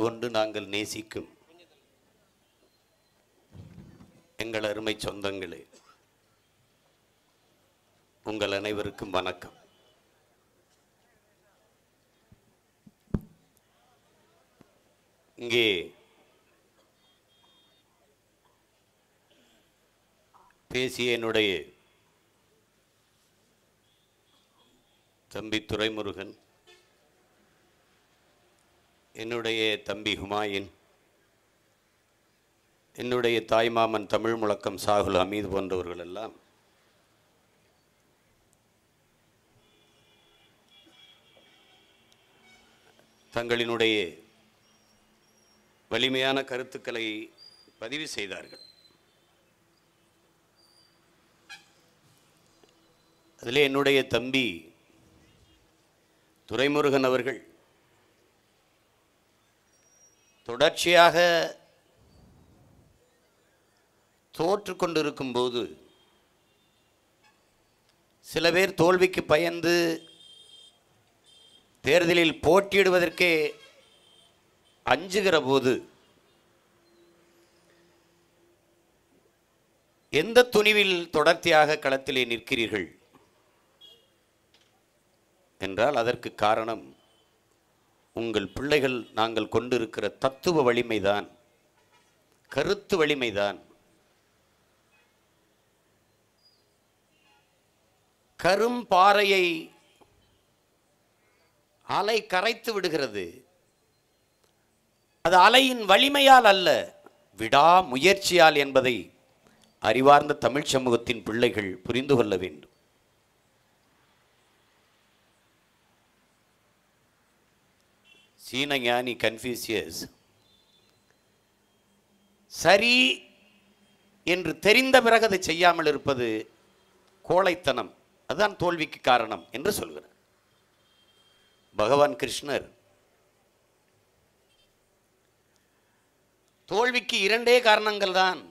கொண்டு நாங்கள் நேசிக்கும் எங்கள் அருமை சொந்தங்களே உங்கள் அனைவருக்கும் வணக்கம் இங்கே பேசிய என்னுடைய தம்பி துரைமுருகன் என்னுடைய தம்பி ஹுமாயூன் என்னுடைய தாய்மாமன் தமிழ் முழக்கம் சாகுல் ஹமீது போன்றவர்கள் எல்லாம் தங்களினுடைய வலிமையான கருத்துக்களை பதிவு செய்தார்கள் அதில் என்னுடைய தம்பி துரைமுருகன் அவர்கள் தொடர்ச்சியாக தோற்று கொண்டிருக்கும் போது சில பேர் தோல்விக்கு பயந்து தேர்தலில் போட்டியிடுவதற்கே அஞ்சுகிற போது எந்த துணிவில் தொடர்ச்சியாக களத்திலே நிற்கிறீர்கள் என்றால் அதற்கு காரணம் உங்கள் பிள்ளைகள் நாங்கள் கொண்டிருக்கிற தத்துவ வலிமைதான் கருத்து வலிமைதான் கரும்பாறையை அலை கரைத்து விடுகிறது அது அலையின் வலிமையால் அல்ல விடா முயற்சியால் என்பதை அறிவார்ந்த தமிழ் சமூகத்தின் பிள்ளைகள் புரிந்து கொள்ள வேண்டும் சீன ஞானி கன்ஃபியூசியஸ் சரி என்று தெரிந்த பிறகு அதை செய்யாமல் இருப்பது கோழைத்தனம் அதுதான் தோல்விக்கு காரணம் என்று சொல்கிறார் பகவான் கிருஷ்ணர் தோல்விக்கு இரண்டே காரணங்கள் தான்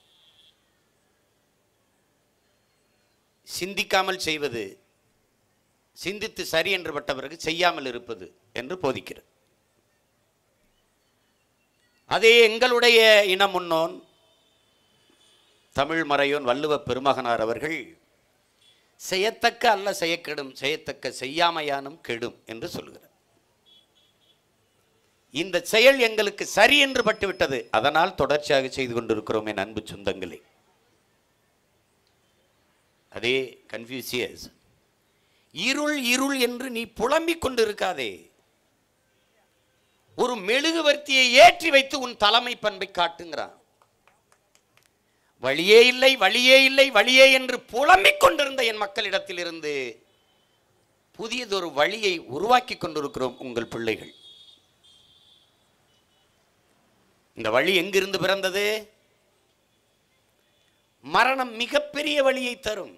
சிந்திக்காமல் செய்வது சிந்தித்து சரி என்று பட்ட பிறகு செய்யாமல் இருப்பது என்று போதிக்கிறார் அதே எங்களுடைய இன முன்னோன் தமிழ் மறையோன் வள்ளுவ பெருமகனார் அவர்கள் செய்யத்தக்க அல்ல செய்யக்கெடும் செய்யத்தக்க செய்யாமையானும் கெடும் என்று சொல்கிறார் இந்த செயல் எங்களுக்கு சரி என்று பட்டுவிட்டது அதனால் தொடர்ச்சியாக செய்து கொண்டிருக்கிறோம் என் அன்பு சொந்தங்களே அதே கன்ஃபியூசியஸ் இருள் இருள் என்று நீ புலம்பிக் கொண்டிருக்காதே ஒரு மெழுகுவர்த்தியை ஏற்றி வைத்து உன் தலைமை பண்பை காட்டுங்கிறான் வழியே இல்லை வழியே இல்லை வழியே என்று புலம்பிக் கொண்டிருந்த என் மக்களிடத்திலிருந்து புதியதொரு வழியை உருவாக்கி கொண்டிருக்கிறோம் உங்கள் பிள்ளைகள் இந்த வழி எங்கிருந்து பிறந்தது மரணம் மிகப்பெரிய வழியை தரும்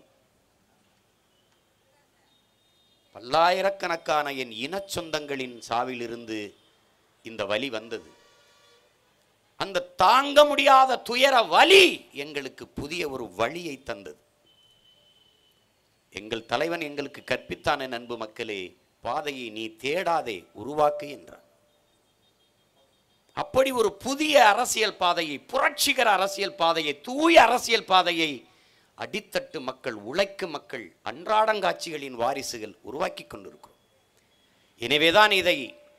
பல்லாயிரக்கணக்கான என் இனச் சொந்தங்களின் சாவிலிருந்து இந்த வலி வந்தது அந்த தாங்க முடியாத துயர வலி எங்களுக்கு புதிய ஒரு வழியை தந்தது எங்கள் தலைவன் எங்களுக்கு கற்பித்தான அன்பு மக்களே பாதையை நீ தேடாதே உருவாக்கு என்றார் அப்படி ஒரு புதிய அரசியல் பாதையை புரட்சிகர அரசியல் பாதையை தூய அரசியல் பாதையை அடித்தட்டு மக்கள் உழைக்கும் மக்கள் அன்றாடங்காட்சிகளின் வாரிசுகள் உருவாக்கி கொண்டிருக்கிறோம் எனவேதான் இதை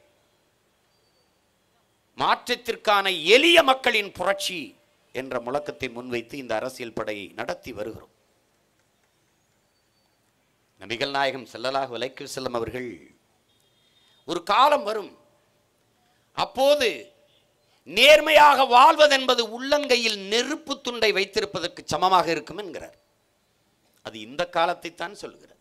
மாற்றத்திற்கான எளிய மக்களின் புரட்சி என்ற முழக்கத்தை முன்வைத்து இந்த அரசியல் படையை நடத்தி வருகிறோம் நபிகள் நாயகம் செல்லலாக விலைக்கு செல்லும் அவர்கள் ஒரு காலம் வரும் அப்போது நேர்மையாக வாழ்வதென்பது உள்ளங்கையில் நெருப்பு துண்டை வைத்திருப்பதற்கு சமமாக இருக்கும் என்கிறார் அது இந்த காலத்தை தான் சொல்கிறார்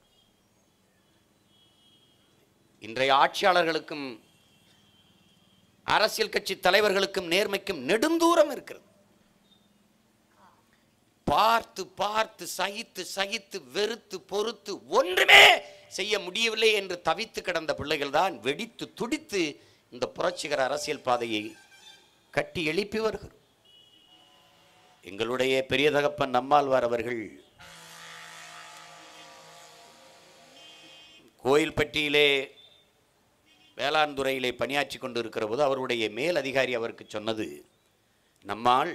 இன்றைய ஆட்சியாளர்களுக்கும் அரசியல் கட்சி தலைவர்களுக்கும் நேர்மைக்கும் நெடுந்தூரம் இருக்கிறது பார்த்து பார்த்து சகித்து சகித்து வெறுத்து பொறுத்து ஒன்றுமே செய்ய முடியவில்லை என்று தவித்து கிடந்த பிள்ளைகள் தான் வெடித்து துடித்து இந்த புரட்சிகர அரசியல் பாதையை கட்டி எழுப்பி வருகிறோம் எங்களுடைய பெரிய தகப்பன் நம்மாழ்வார் அவர்கள் கோயில்பட்டியிலே வேளாண் துறையிலே பணியாற்றி கொண்டு இருக்கிற போது அவருடைய மேல் அதிகாரி அவருக்கு சொன்னது நம்மால்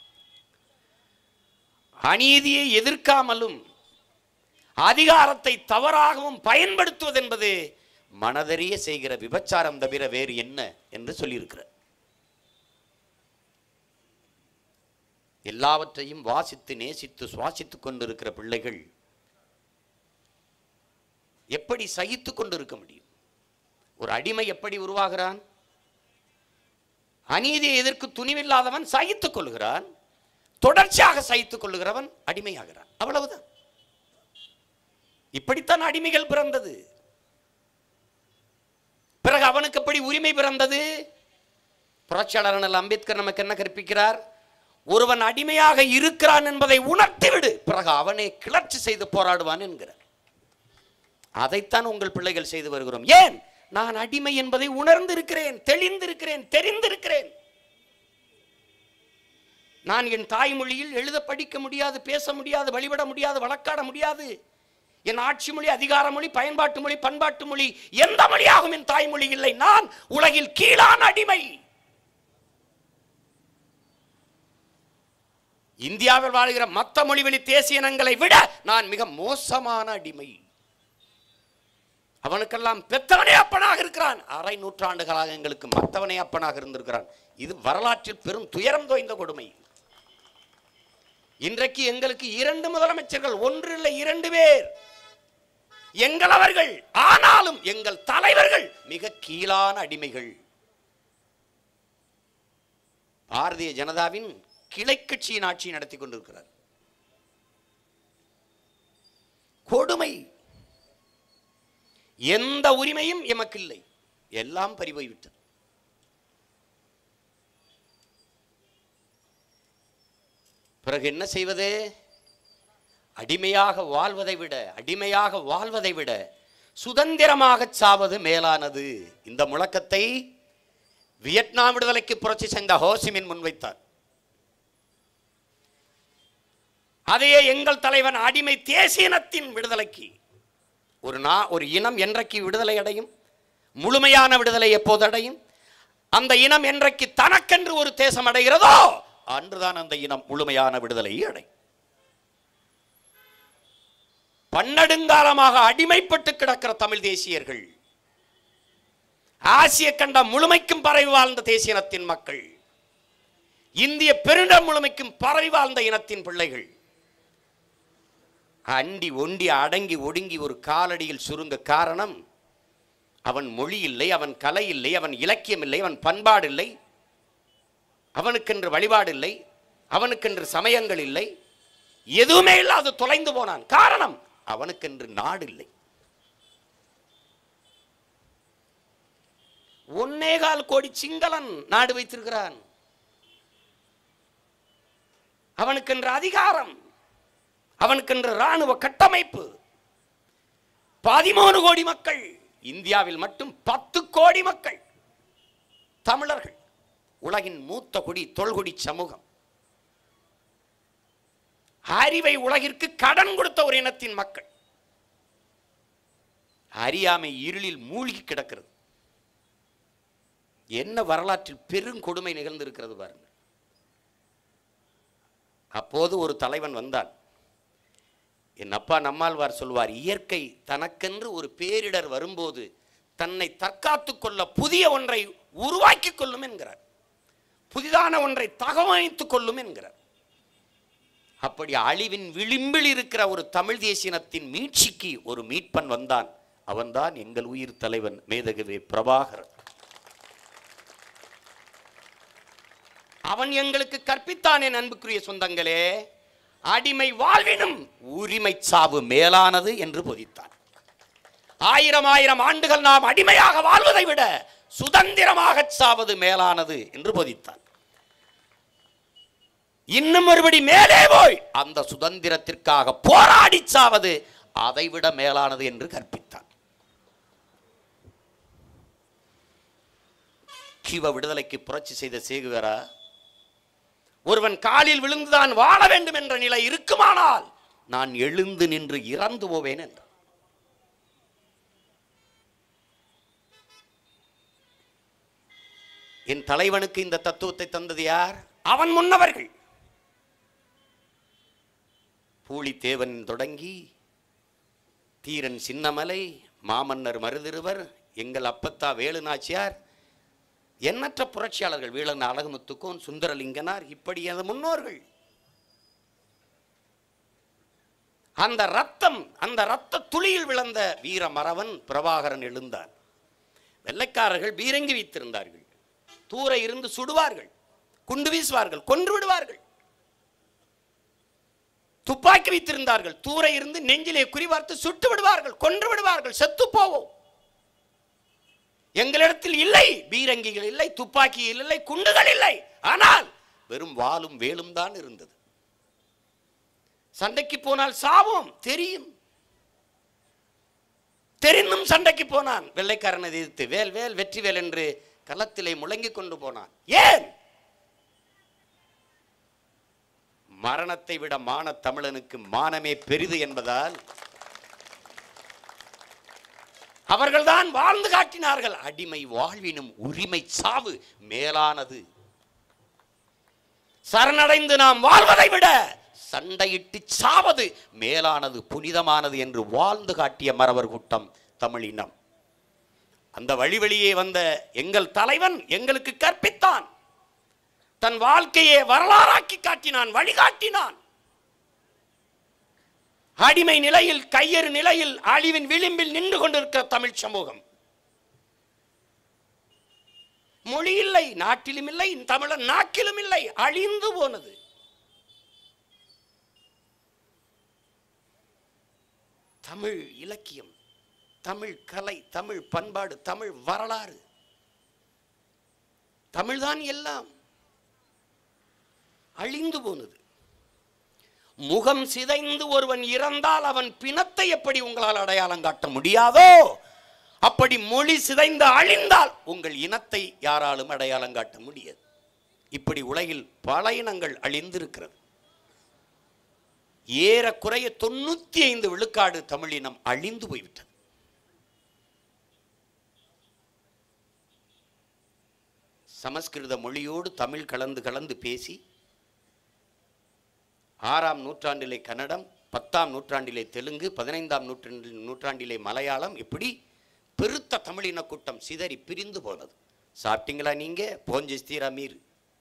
அநீதியை எதிர்க்காமலும் அதிகாரத்தை தவறாகவும் பயன்படுத்துவது என்பது மனதறிய செய்கிற விபச்சாரம் தவிர வேறு என்ன என்று சொல்லியிருக்கிறார் எல்லாவற்றையும் வாசித்து நேசித்து சுவாசித்துக் கொண்டிருக்கிற பிள்ளைகள் எப்படி சகித்துக் கொண்டிருக்க முடியும் ஒரு அடிமை எப்படி உருவாகிறான் அநீதியை எதிர்க்கு துணிவில்லாதவன் சகித்துக் கொள்கிறான் தொடர்ச்சியாக சகித்துக் கொள்ளுகிறவன் அடிமையாகிறான் அவ்வளவுதான் இப்படித்தான் அடிமைகள் பிறந்தது பிறகு அவனுக்கு எப்படி உரிமை பிறந்தது புரட்சியாளர் அண்ணல் அம்பேத்கர் நமக்கு என்ன கற்பிக்கிறார் ஒருவன் அடிமையாக இருக்கிறான் என்பதை உணர்த்திவிடு பிறகு அவனே கிளர்ச்சி செய்து போராடுவான் என்கிறார் அதைத்தான் உங்கள் பிள்ளைகள் செய்து வருகிறோம் ஏன் நான் அடிமை என்பதை உணர்ந்திருக்கிறேன் தெளிந்திருக்கிறேன் தெரிந்திருக்கிறேன் நான் என் தாய்மொழியில் எழுத படிக்க முடியாது பேச முடியாது வழிபட முடியாது வழக்காட முடியாது என் ஆட்சி மொழி அதிகார மொழி பயன்பாட்டு மொழி பண்பாட்டு மொழி எந்த மொழியாகும் என் தாய்மொழி இல்லை நான் உலகில் கீழான அடிமை இந்தியாவில் வாழ்கிற மற்ற மொழிவெளி தேசிய இனங்களை விட நான் மிக மோசமான அடிமை அவனுக்கெல்லாம் பெத்தவனே அப்பனாக இருக்கிறான் அரை நூற்றாண்டுகளாக எங்களுக்கு மத்தவனே அப்பனாக இருந்திருக்கிறான் இது வரலாற்றில் பெரும் துயரம் தோய்ந்த கொடுமை இன்றைக்கு எங்களுக்கு இரண்டு முதலமைச்சர்கள் ஒன்று இல்லை இரண்டு பேர் எங்களவர்கள் ஆனாலும் எங்கள் தலைவர்கள் மிக கீழான அடிமைகள் பாரதிய ஜனதாவின் கிளை கட்சியின் ஆட்சி நடத்தி கொண்டிருக்கிறார் கொடுமை எந்த உரிமையும் எமக்கு இல்லை எல்லாம் பறிபோய்விட்டது பிறகு என்ன செய்வது அடிமையாக வாழ்வதை விட அடிமையாக வாழ்வதை விட சுதந்திரமாக சாவது மேலானது இந்த முழக்கத்தை வியட்நாம் விடுதலைக்கு புரட்சி செய்த ஹோசிமின் முன்வைத்தார் அதையே எங்கள் தலைவன் அடிமை தேசியனத்தின் விடுதலைக்கு ஒரு நா ஒரு இனம் என்றைக்கு விடுதலை அடையும் முழுமையான விடுதலை எப்போது அடையும் அந்த இனம் என்றைக்கு தனக்கென்று ஒரு தேசம் அடைகிறதோ அன்றுதான் அந்த இனம் முழுமையான விடுதலை அடையும் பன்னெடுங்காலமாக அடிமைப்பட்டு கிடக்கிற தமிழ் தேசியர்கள் ஆசிய கண்டம் முழுமைக்கும் பரவி வாழ்ந்த தேசிய இனத்தின் மக்கள் இந்திய பெருண்டம் முழுமைக்கும் பரவி வாழ்ந்த இனத்தின் பிள்ளைகள் அண்டி ஒண்டி அடங்கி ஒடுங்கி ஒரு காலடியில் சுருங்க காரணம் அவன் மொழி இல்லை அவன் கலை இல்லை அவன் இலக்கியம் இல்லை அவன் பண்பாடு இல்லை அவனுக்கென்று வழிபாடு இல்லை அவனுக்கென்று சமயங்கள் இல்லை எதுவுமே இல்லாது தொலைந்து போனான் காரணம் அவனுக்கென்று நாடு இல்லை ஒன்னேகால் கோடி சிங்களன் நாடு வைத்திருக்கிறான் அவனுக்கென்று அதிகாரம் அவனுக்கென்று ராணுவ கட்டமைப்பு பதிமூணு கோடி மக்கள் இந்தியாவில் மட்டும் பத்து கோடி மக்கள் தமிழர்கள் உலகின் மூத்த குடி தொல்குடி சமூகம் அறிவை உலகிற்கு கடன் கொடுத்த ஒரு இனத்தின் மக்கள் அறியாமை இருளில் மூழ்கி கிடக்கிறது என்ன வரலாற்றில் பெருங்கொடுமை நிகழ்ந்திருக்கிறது பாருங்கள் அப்போது ஒரு தலைவன் வந்தான் என் அப்பா நம்மாழ்வார் சொல்வார் இயற்கை தனக்கென்று ஒரு பேரிடர் வரும்போது தன்னை தற்காத்துக் கொள்ள புதிய ஒன்றை உருவாக்கி கொள்ளும் என்கிறார் புதிதான ஒன்றை தகவமைத்துக் கொள்ளும் என்கிறார் அப்படி அழிவின் விளிம்பில் இருக்கிற ஒரு தமிழ் தேசியனத்தின் மீட்சிக்கு ஒரு மீட்பன் வந்தான் அவன்தான் எங்கள் உயிர் தலைவன் மேதகவே பிரபாகரன் அவன் எங்களுக்கு கற்பித்தான் என் அன்புக்குரிய சொந்தங்களே அடிமை வாழ்வினும் உரிமை சாவு மேலானது என்று போதித்தான் ஆயிரம் ஆயிரம் ஆண்டுகள் நாம் அடிமையாக வாழ்வதை விட சுதந்திரமாக சாவது மேலானது என்று போதித்தான் இன்னும் ஒருபடி மேலே போய் அந்த சுதந்திரத்திற்காக போராடி சாவது அதைவிட மேலானது என்று கற்பித்தான் சிவ விடுதலைக்கு புரட்சி செய்த சேகுவரா ஒருவன் காலில் விழுந்துதான் வாழ வேண்டும் என்ற நிலை இருக்குமானால் நான் எழுந்து நின்று இறந்து போவேன் என்றார் என் தலைவனுக்கு இந்த தத்துவத்தை தந்தது யார் அவன் முன்னவர்கள் பூலித்தேவன் தொடங்கி தீரன் சின்னமலை மாமன்னர் மருதிருவர் எங்கள் அப்பத்தா வேலு நாச்சியார் எண்ணற்ற புரட்சியாளர்கள் வீழன் அழகுமுத்துக்கோன் சுந்தரலிங்கனார் இப்படி அந்த முன்னோர்கள் அந்த ரத்தம் அந்த ரத்த துளியில் விழுந்த வீர மறவன் பிரபாகரன் எழுந்தான் வெள்ளைக்காரர்கள் பீரங்கி வைத்திருந்தார்கள் தூர இருந்து சுடுவார்கள் குண்டு வீசுவார்கள் கொன்று விடுவார்கள் துப்பாக்கி வைத்திருந்தார்கள் தூர இருந்து நெஞ்சிலே குறிவார்த்து சுட்டு விடுவார்கள் கொன்று விடுவார்கள் செத்து போவோம் எங்களிடத்தில் இல்லை பீரங்கிகள் இல்லை துப்பாக்கிகள் இல்லை குண்டுகள் இல்லை ஆனால் வெறும் வாளும் வேலும் தான் இருந்தது சண்டைக்கு போனால் சாவோம் தெரியும் தெரிந்தும் சண்டைக்கு போனான் வெள்ளைக்காரனை எதிர்த்து வேல் வேல் வெற்றி வேல் என்று களத்திலே முழங்கிக் கொண்டு போனான் ஏன் மரணத்தை விட மான தமிழனுக்கு மானமே பெரிது என்பதால் அவர்கள்தான் வாழ்ந்து காட்டினார்கள் அடிமை வாழ்வினும் உரிமை சாவு மேலானது சரணடைந்து நாம் வாழ்வதை விட சண்டையிட்டு சாவது மேலானது புனிதமானது என்று வாழ்ந்து காட்டிய மறவர் கூட்டம் தமிழினம் அந்த வழி வழியே வந்த எங்கள் தலைவன் எங்களுக்கு கற்பித்தான் தன் வாழ்க்கையை வரலாறாக்கி காட்டினான் வழிகாட்டினான் அடிமை நிலையில் கையறு நிலையில் அழிவின் விளிம்பில் நின்று கொண்டிருக்கிற தமிழ் சமூகம் மொழி இல்லை நாட்டிலும் இல்லை தமிழன் நாக்கிலும் இல்லை அழிந்து போனது தமிழ் இலக்கியம் தமிழ் கலை தமிழ் பண்பாடு தமிழ் வரலாறு தமிழ்தான் எல்லாம் அழிந்து போனது முகம் சிதைந்து ஒருவன் இறந்தால் அவன் பிணத்தை எப்படி உங்களால் அடையாளம் காட்ட முடியாதோ அப்படி மொழி சிதைந்து அழிந்தால் உங்கள் இனத்தை யாராலும் அடையாளம் காட்ட முடியாது இப்படி உலகில் பல இனங்கள் அழிந்திருக்கிறது ஏறக்குறைய தொண்ணூத்தி ஐந்து விழுக்காடு தமிழினம் அழிந்து போய்விட்டது சமஸ்கிருத மொழியோடு தமிழ் கலந்து கலந்து பேசி ஆறாம் நூற்றாண்டிலே கன்னடம் பத்தாம் நூற்றாண்டிலே தெலுங்கு பதினைந்தாம் நூற்றாண்டில் நூற்றாண்டிலே மலையாளம் இப்படி பெருத்த தமிழின கூட்டம் சிதறி பிரிந்து போனது சாப்பிட்டீங்களா நீங்க போஞ்சிஸ்தீரா மீர்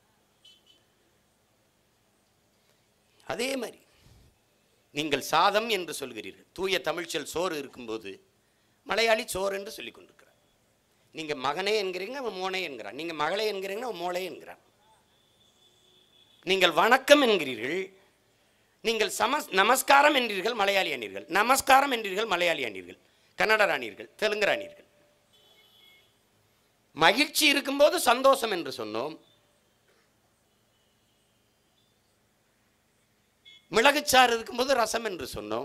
அதே மாதிரி நீங்கள் சாதம் என்று சொல்கிறீர்கள் தூய தமிழ்ச்சொல் சோறு இருக்கும்போது மலையாளி சோறு என்று சொல்லிக் கொண்டிருக்கிறார் நீங்க மகனே என்கிறீங்க அவன் மோனே என்கிறான் நீங்க மகளே என்கிறீங்க அவன் மோளே என்கிறான் நீங்கள் வணக்கம் என்கிறீர்கள் நீங்கள் சமஸ் நமஸ்காரம் என்றீர்கள் மலையாளி அணீர்கள் நமஸ்காரம் என்றீர்கள் மலையாளி அணீர்கள் கன்னடர் அணீர்கள் தெலுங்கர் அணீர்கள் மகிழ்ச்சி இருக்கும்போது சந்தோஷம் என்று சொன்னோம் மிளகுச்சாறு இருக்கும்போது ரசம் என்று சொன்னோம்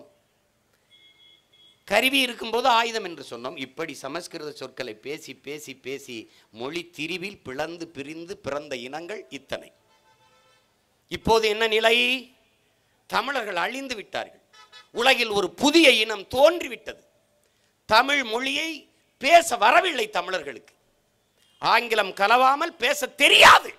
கருவி இருக்கும்போது ஆயுதம் என்று சொன்னோம் இப்படி சமஸ்கிருத சொற்களை பேசி பேசி பேசி மொழி திரிவில் பிளந்து பிரிந்து பிறந்த இனங்கள் இத்தனை இப்போது என்ன நிலை தமிழர்கள் அழிந்து விட்டார்கள் உலகில் ஒரு புதிய இனம் தோன்றிவிட்டது தமிழ் மொழியை பேச வரவில்லை தமிழர்களுக்கு ஆங்கிலம் கலவாமல் பேச தெரியாது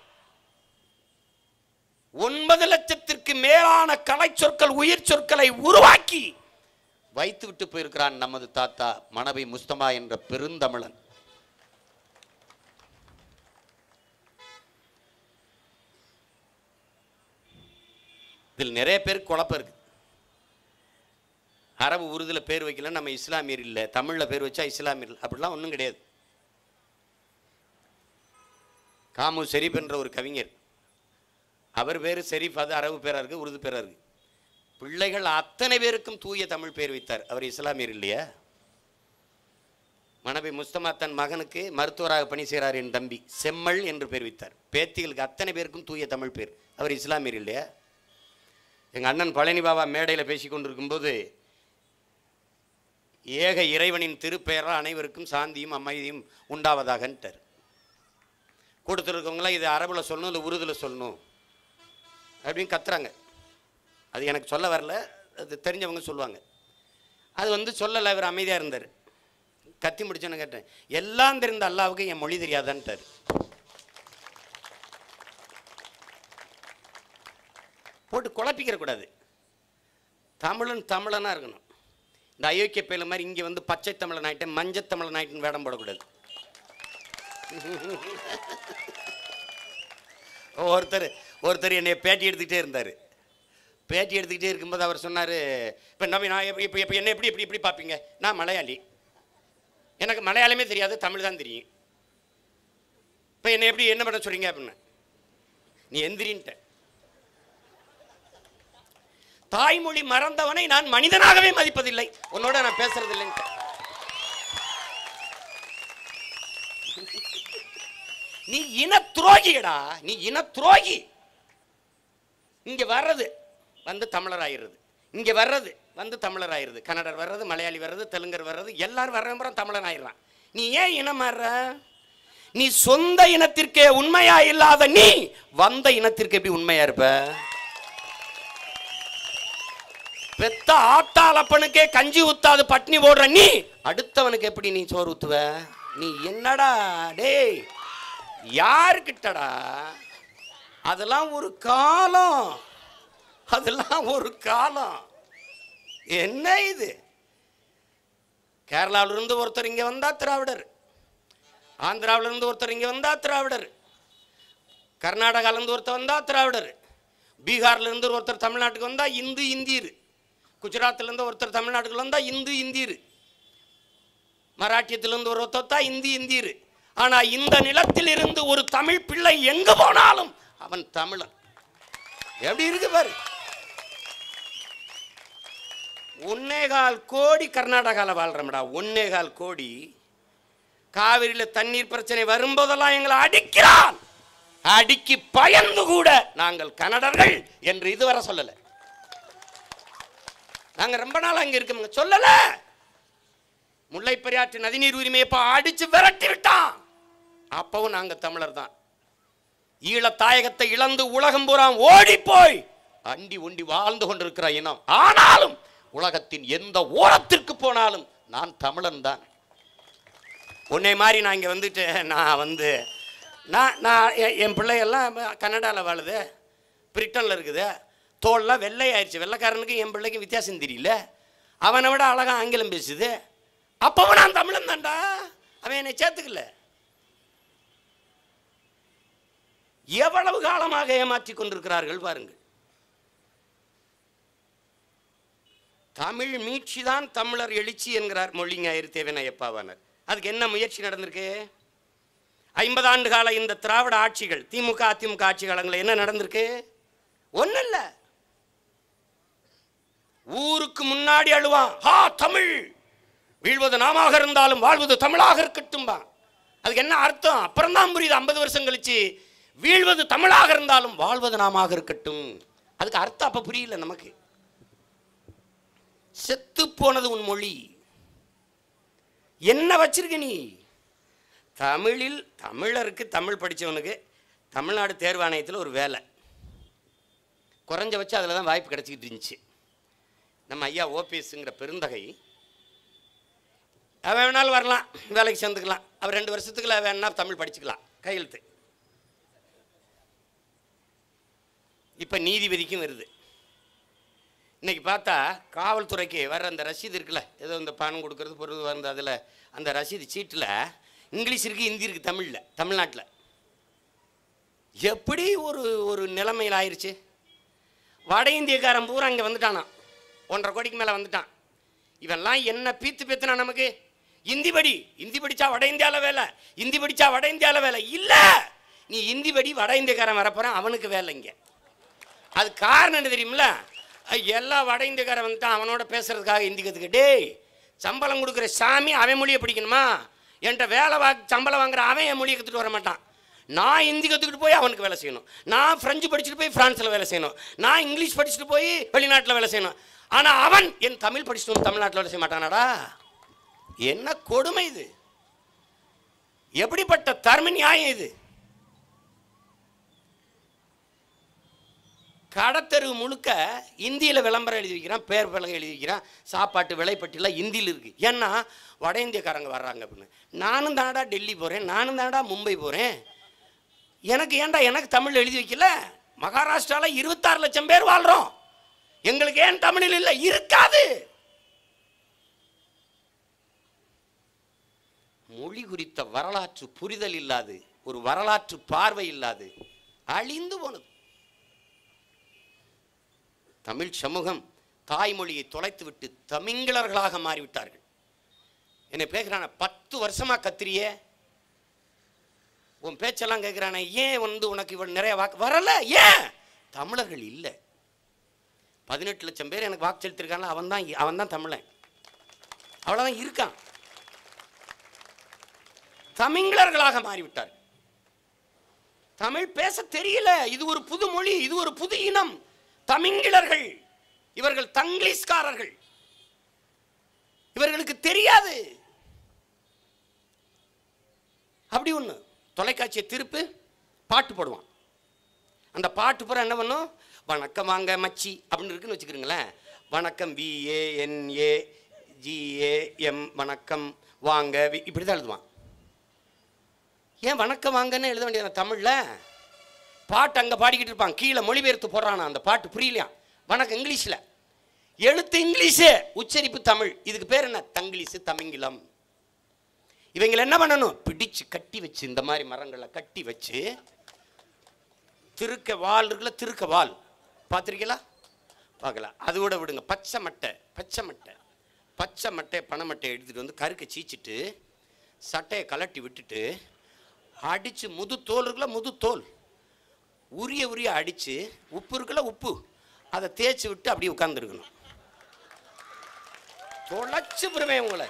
ஒன்பது லட்சத்திற்கு மேலான கலை சொற்கள் உயிர் சொற்களை உருவாக்கி வைத்து விட்டு போயிருக்கிறான் நமது தாத்தா மணவை முஸ்தமா என்ற பெருந்தமிழன் இதில் நிறைய பேருக்கு குழப்பம் இருக்கு அரபு உருதுல பேர் வைக்கல நம்ம இஸ்லாமியர் இல்லை தமிழ்ல பேர் வச்சா இஸ்லாமியர் இல்லை. அப்படிலாம் ஒன்றும் கிடையாது காமு ஷெரீப் என்ற ஒரு கவிஞர் அவர் பேர் ஷெரீப் அது அரபு பேரா இருக்கு உருது பேரா இருக்கு பிள்ளைகள் அத்தனை பேருக்கும் தூய தமிழ் பேர் வைத்தார் அவர் இஸ்லாமியர் இல்லையா மனைவி முஸ்தமா தன் மகனுக்கு மருத்துவராக பணி செய்கிறார் என் தம்பி செம்மல் என்று பேர் வைத்தார் பேத்திகளுக்கு அத்தனை பேருக்கும் தூய தமிழ் பேர் அவர் இஸ்லாமியர் இல்லையா எங்கள் அண்ணன் பழனி பாபா மேடையில் பேசி கொண்டிருக்கும்போது ஏக இறைவனின் திருப்பெயரால் அனைவருக்கும் சாந்தியும் அமைதியும் உண்டாவதாகன்ட்டார் கொடுத்துருக்கவங்களாம் இது அரபில் சொல்லணும் இல்லை உருதுல சொல்லணும் அப்படின்னு கத்துறாங்க அது எனக்கு சொல்ல வரல அது தெரிஞ்சவங்க சொல்லுவாங்க அது வந்து சொல்லலை இவர் அமைதியாக இருந்தார் கத்தி முடிச்சோன்னு கேட்டேன் எல்லாம் தெரிந்த அல்லாவுக்கு என் மொழி தெரியாதான்ட்டார் போட்டு குழப்பிக்கிற கூடாது தமிழன் தமிழனா இருக்கணும் இந்த அயோக்கிய பயில மாதிரி இங்கே வந்து பச்சை தமிழன் ஆயிட்டேன் மஞ்சள் தமிழன் ஆயிட்டுன்னு வேடம் போடக்கூடாது ஒருத்தர் ஒருத்தர் என்னை பேட்டி எடுத்துக்கிட்டே இருந்தார் பேட்டி எடுத்துக்கிட்டே இருக்கும்போது அவர் சொன்னார் இப்போ நம்ம நான் இப்போ இப்போ என்ன எப்படி எப்படி எப்படி பார்ப்பீங்க நான் மலையாளி எனக்கு மலையாளமே தெரியாது தமிழ் தான் தெரியும் இப்போ என்னை எப்படி என்ன பண்ண சொல்றீங்க அப்படின்னு நீ எந்திரின்ட்ட தாய்மொழி மறந்தவனை நான் மனிதனாகவே மதிப்பதில்லை உன்னோட நான் பேசுறது இல்லைன்ட்டு நீ இன துரோகிடா நீ இன துரோகி இங்க வர்றது வந்து தமிழர் ஆயிடுறது இங்க வர்றது வந்து தமிழர் ஆயிடுது கன்னடர் வர்றது மலையாளி வர்றது தெலுங்கர் வர்றது எல்லாரும் வர்றவங்க தமிழன் ஆயிடுறான் நீ ஏன் இனம் மாறுற நீ சொந்த இனத்திற்கே உண்மையா இல்லாத நீ வந்த இனத்திற்கு எப்படி உண்மையா இருப்ப பெத்த ஆத்தாளப்பனுக்கே கஞ்சி ஊத்தாது பட்னி போடுற நீ அடுத்தவனுக்கு எப்படி நீ சோறு ஊத்துவ நீ என்னடா டேய் யாருக்கிட்டடா அதெல்லாம் ஒரு காலம் அதெல்லாம் ஒரு காலம் என்ன இது கேரளாவில இருந்து ஒருத்தர் இங்க வந்தா திராவிடர் ஆந்திராவில இருந்து ஒருத்தர் இங்க வந்தா திராவிடர் கர்நாடகால இருந்து ஒருத்தர் வந்தா திராவிடர் பீகார்ல இருந்து ஒருத்தர் தமிழ்நாட்டுக்கு வந்தா இந்து இந்தியர் குஜராத்ல இருந்து ஒருத்தர் தமிழ்நாட்டுக்கு வந்தா இந்து இந்தியர் மராட்டியத்துல இருந்து ஒரு ஒருத்தர் தான் இந்தி இந்தியர் ஆனா இந்த நிலத்தில் இருந்து ஒரு தமிழ் பிள்ளை எங்க போனாலும் அவன் தமிழன் எப்படி இருக்கு பாரு ஒன்னேகால் கோடி கர்நாடகாவில் வாழ்றோம்டா ஒன்னேகால் கோடி காவிரியில் தண்ணீர் பிரச்சனை வரும்போதெல்லாம் எங்களை அடிக்கிறான் அடிக்கு பயந்து கூட நாங்கள் கன்னடர்கள் என்று இதுவரை சொல்லல நாங்க ரொம்ப நாள் அங்க இருக்கோம் சொல்லல முல்லை பெரியாற்று நதிநீர் உரிமையை இப்ப அடிச்சு விரட்டி விட்டான் அப்பவும் நாங்க தமிழர் தான் ஈழத் தாயகத்தை இழந்து உலகம் பூரா ஓடி போய் அண்டி ஒண்டி வாழ்ந்து கொண்டிருக்கிற இனம் ஆனாலும் உலகத்தின் எந்த ஓரத்திற்கு போனாலும் நான் தமிழன் தான் உன்னை மாதிரி நான் இங்கே வந்துட்டு நான் வந்து நான் நான் என் என் பிள்ளைகள்லாம் கன்னடாவில் வாழுது பிரிட்டனில் இருக்குது தோல்லாம் வெள்ளை ஆயிடுச்சு வெள்ளைக்காரனுக்கு என் பிள்ளைக்கு வித்தியாசம் தெரியல அவனை விட அழகா ஆங்கிலம் பேசுது அப்பவும் நான் தமிழன் தான்டா அவன் என்னை சேர்த்துக்கல எவ்வளவு காலமாக ஏமாற்றி கொண்டிருக்கிறார்கள் பாருங்கள் தமிழ் மீட்சி தான் தமிழர் எழுச்சி என்கிறார் மொழிஞாயிறு தேவனையப்பாவானர் அதுக்கு என்ன முயற்சி நடந்திருக்கு ஐம்பது ஆண்டு கால இந்த திராவிட ஆட்சிகள் திமுக அதிமுக ஆட்சி காலங்களில் என்ன நடந்திருக்கு ஒன்றும் இல்லை ஊருக்கு முன்னாடி அழுவான் ஹா தமிழ் வீழ்வது நாமாக இருந்தாலும் வாழ்வது தமிழாக இருக்கட்டும்பா அதுக்கு என்ன அர்த்தம் அப்புறம் தான் புரியுது ஐம்பது வருஷம் கழிச்சு வீழ்வது தமிழாக இருந்தாலும் வாழ்வது நாமாக இருக்கட்டும் அதுக்கு அர்த்தம் அப்ப புரியல நமக்கு செத்து போனது உன் மொழி என்ன வச்சிருக்க நீ தமிழில் தமிழருக்கு தமிழ் படித்தவனுக்கு தமிழ்நாடு தேர்வாணையத்தில் ஒரு வேலை குறைஞ்ச வச்சு அதில் தான் வாய்ப்பு கிடச்சிக்கிட்டு இருந்துச்சு நம்ம ஐயா ஓபிஎஸ்ங்கிற பெருந்தகை அவன் வேணாலும் வரலாம் வேலைக்கு சேர்ந்துக்கலாம் அவர் ரெண்டு வருஷத்துக்குள்ள வேணா தமிழ் படிச்சுக்கலாம் கையெழுத்து இப்போ நீதிபதிக்கும் வருது இன்னைக்கு பார்த்தா காவல்துறைக்கு வர்ற அந்த ரசீது இருக்குல்ல ஏதோ இந்த பணம் கொடுக்கறது பொருள் வந்து அதில் அந்த ரசீது சீட்டில் இங்கிலீஷ் இருக்கு ஹிந்தி இருக்கு தமிழில் தமிழ்நாட்டில் எப்படி ஒரு ஒரு நிலைமையில் ஆயிடுச்சு வட இந்தியக்காரன் பூரா இங்கே வந்துட்டானான் ஒன்றரை கோடிக்கு மேலே வந்துட்டான் இவெல்லாம் என்ன பீத்து பீத்துனா நமக்கு இந்தி படி இந்தி படிச்சா வட இந்தியாவில் வேலை இந்தி படிச்சா வட இந்தியாவில் வேலை இல்லை நீ இந்தி படி வட இந்தியக்காரன் வரப்போறான் அவனுக்கு வேலை இங்கே அது காரணம் என்ன தெரியுமில்ல அஹ் எல்லா வட இந்தியக்காரன் வந்துட்டான் அவனோட பேசுறதுக்காக இந்தி கற்றுக்க டேய் சம்பளம் கொடுக்குற சாமி அவன் மொழியை படிக்கணுமா என்கிட்ட வேலை வா சம்பளம் வாங்குற அவன் என் மொழியை கற்றுட்டு வர மாட்டான் நான் ஹிந்தி கற்றுக்கிட்டு போய் அவனுக்கு வேலை செய்யணும் நான் ஃப்ரெஞ்சு படிச்சுட்டு போய் ஃப்ரான்ஸில் வேலை செய்யணும் நான் இங்கிலீஷ் படிச்சுட்டு போய் வெளிநாட்டில் வேலை செய்யணும் ஆனால் அவன் என் தமிழ் படிச்சுட்டு வந்து தமிழ்நாட்டில் வேலை செய்ய மாட்டானாடா என்ன கொடுமை இது எப்படிப்பட்ட தர்ம நியாயம் இது கடத்தெரு முழுக்க இந்தியில் விளம்பரம் எழுதி வைக்கிறான் பேர் பலகை எழுதி வைக்கிறான் சாப்பாட்டு விலைப்பட்டியெல்லாம் இந்தியில் இருக்குது ஏன்னா வட இந்தியக்காரங்க வர்றாங்க அப்படின்னு நானும் தானடா டெல்லி போகிறேன் நானும் தானடா மும்பை போகிறேன் எனக்கு ஏன்டா எனக்கு தமிழ் எழுதி வைக்கல மகாராஷ்டிரால இருபத்தாறு லட்சம் பேர் வாழ்றோம் எங்களுக்கு ஏன் தமிழில் இல்லை இருக்காது மொழி குறித்த வரலாற்று புரிதல் இல்லாது ஒரு வரலாற்று பார்வை இல்லாது அழிந்து போனது தமிழ் சமூகம் தாய்மொழியை தொலைத்துவிட்டு தமிங்கிலர்களாக மாறிவிட்டார்கள் என்னை பேசுறான பத்து வருஷமா கத்திரிய உன் பேச்செல்லாம் கேட்குறானே ஏன் வந்து உனக்கு இவ்வளவு நிறைய வாக்கு வரல ஏன் தமிழர்கள் இல்லை பதினெட்டு லட்சம் பேர் எனக்கு வாக்கு செலுத்திருக்காங்க அவன் தான் அவன் தான் தமிழன் அவ்வளோதான் இருக்கான் தமிழர்களாக மாறிவிட்டார் தமிழ் பேச தெரியல இது ஒரு புது மொழி இது ஒரு புது இனம் தமிங்கிலர்கள் இவர்கள் தங்கிலீஷ்காரர்கள் இவர்களுக்கு தெரியாது அப்படி ஒண்ணு தொலைக்காட்சியை திருப்பு பாட்டு போடுவான் அந்த பாட்டு பூரா என்ன பண்ணும் வணக்கம் வாங்க மச்சி அப்படின்னு இருக்குன்னு வச்சுக்கிறீங்களேன் வணக்கம் விஏஎன்ஏ ஜிஏஎம் வணக்கம் வாங்க வி இப்படி தான் எழுதுவான் ஏன் வணக்கம் வாங்கன்னு எழுத வேண்டியது தமிழில் பாட்டு அங்கே பாடிக்கிட்டு இருப்பான் கீழே மொழிபெயர்த்து போடுறானா அந்த பாட்டு புரியலையா வணக்கம் இங்கிலீஷில் எழுத்து இங்கிலீஷு உச்சரிப்பு தமிழ் இதுக்கு பேர் என்ன தங்கிலீஷு தமிங்கிலம் இவங்களை என்ன பண்ணணும் பிடிச்சு கட்டி வச்சு இந்த மாதிரி மரங்களை கட்டி வச்சு திருக்க வால் இருக்குல்ல திருக்க வால் பார்த்துருக்கீங்களா பார்க்கலாம் அதோட விடுங்க பச்சை மட்டை பச்சை மட்டை பச்சை மட்டை பனை மட்டை எடுத்துகிட்டு வந்து கருக்கை சீச்சிட்டு சட்டையை கலட்டி விட்டுட்டு அடித்து முது தோல் இருக்குல்ல முது தோல் உரிய உரிய அடித்து உப்பு இருக்குல்ல உப்பு அதை தேய்ச்சி விட்டு அப்படியே உட்காந்துருக்கணும் தொலைச்சு பெருமை உங்களை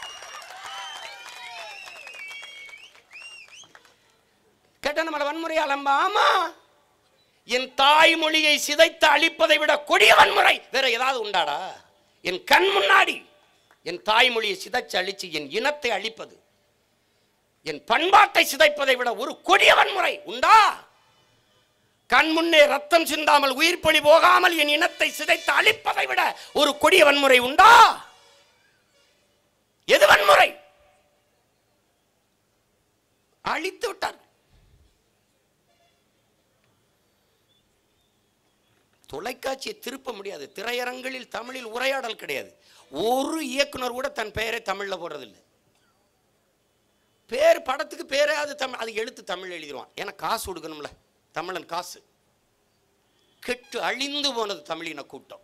கேட்ட நம்மள வன்முறை அலம்பா ஆமா என் தாய்மொழியை சிதைத்து அழிப்பதை விட கொடிய வன்முறை வேற ஏதாவது உண்டாடா என் கண் முன்னாடி என் தாய்மொழியை சிதைச்சு அழிச்சு என் இனத்தை அழிப்பது என் பண்பாட்டை சிதைப்பதை விட ஒரு கொடிய வன்முறை உண்டா கண் முன்னே ரத்தம் சிந்தாமல் உயிர் பலி போகாமல் என் இனத்தை சிதைத்து அழிப்பதை விட ஒரு கொடிய வன்முறை உண்டா எது வன்முறை அழித்து விட்டார் தொலைக்காட்சியை திருப்ப முடியாது திரையரங்களில் தமிழில் உரையாடல் கிடையாது ஒரு இயக்குனர் கூட தன் பெயரை தமிழில் போடுறதில்லை பேர் படத்துக்கு பேரே அது தமிழ் அது எழுத்து தமிழ் எழுதிடுவான் ஏன்னா காசு கொடுக்கணும்ல தமிழன் காசு கெட்டு அழிந்து போனது தமிழின கூட்டம்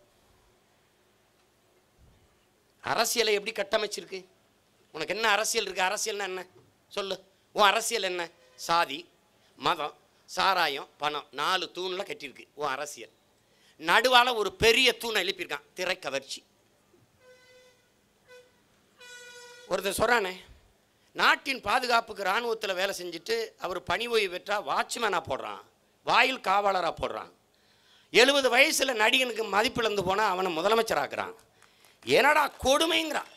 அரசியலை எப்படி கட்டமைச்சிருக்கு உனக்கு என்ன அரசியல் இருக்கு அரசியல்னா என்ன சொல்லு உன் அரசியல் என்ன சாதி மதம் சாராயம் பணம் நாலு தூணில் கட்டியிருக்கு உன் அரசியல் நடுவால ஒரு பெரிய தூணை எழுப்பியிருக்கான் திரைக்கவர்ச்சி ஒருத்தர் சொல்றானே நாட்டின் பாதுகாப்புக்கு இராணுவத்தில் வேலை செஞ்சுட்டு அவர் பணி ஓய்வு பெற்றா வாட்ச்மேனாக போடுறான் வாயில் காவலராக போடுறான் எழுபது வயசில் நடிகனுக்கு மதிப்பிழந்து போனால் அவனை முதலமைச்சராக்குறான் என்னடா கொடுமைங்கிறான்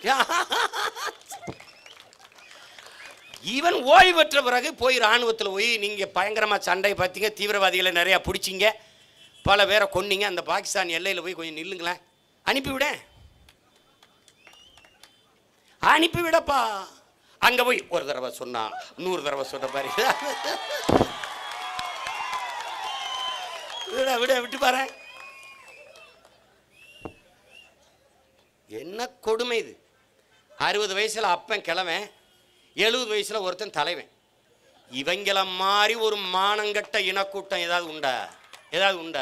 ஈவன் ஓய்வு பெற்ற பிறகு போய் இராணுவத்தில் போய் நீங்கள் பயங்கரமாக சண்டை பார்த்தீங்க தீவிரவாதிகளை நிறையா பிடிச்சிங்க பல பேரை கொன்னீங்க அந்த பாகிஸ்தான் எல்லையில் போய் கொஞ்சம் நில்லுங்களேன் அனுப்பிவிடேன் அனுப்பிவிடப்பா அங்க போய் ஒரு தடவை சொன்னா நூறு தடவை சொன்ன மாதிரி விட விட விட்டு பாரு என்ன கொடுமை இது அறுபது வயசுல அப்பன் கிழவன் எழுபது வயசுல ஒருத்தன் தலைவன் இவங்கள மாதிரி ஒரு மானங்கட்ட இனக்கூட்டம் ஏதாவது உண்டா ஏதாவது உண்டா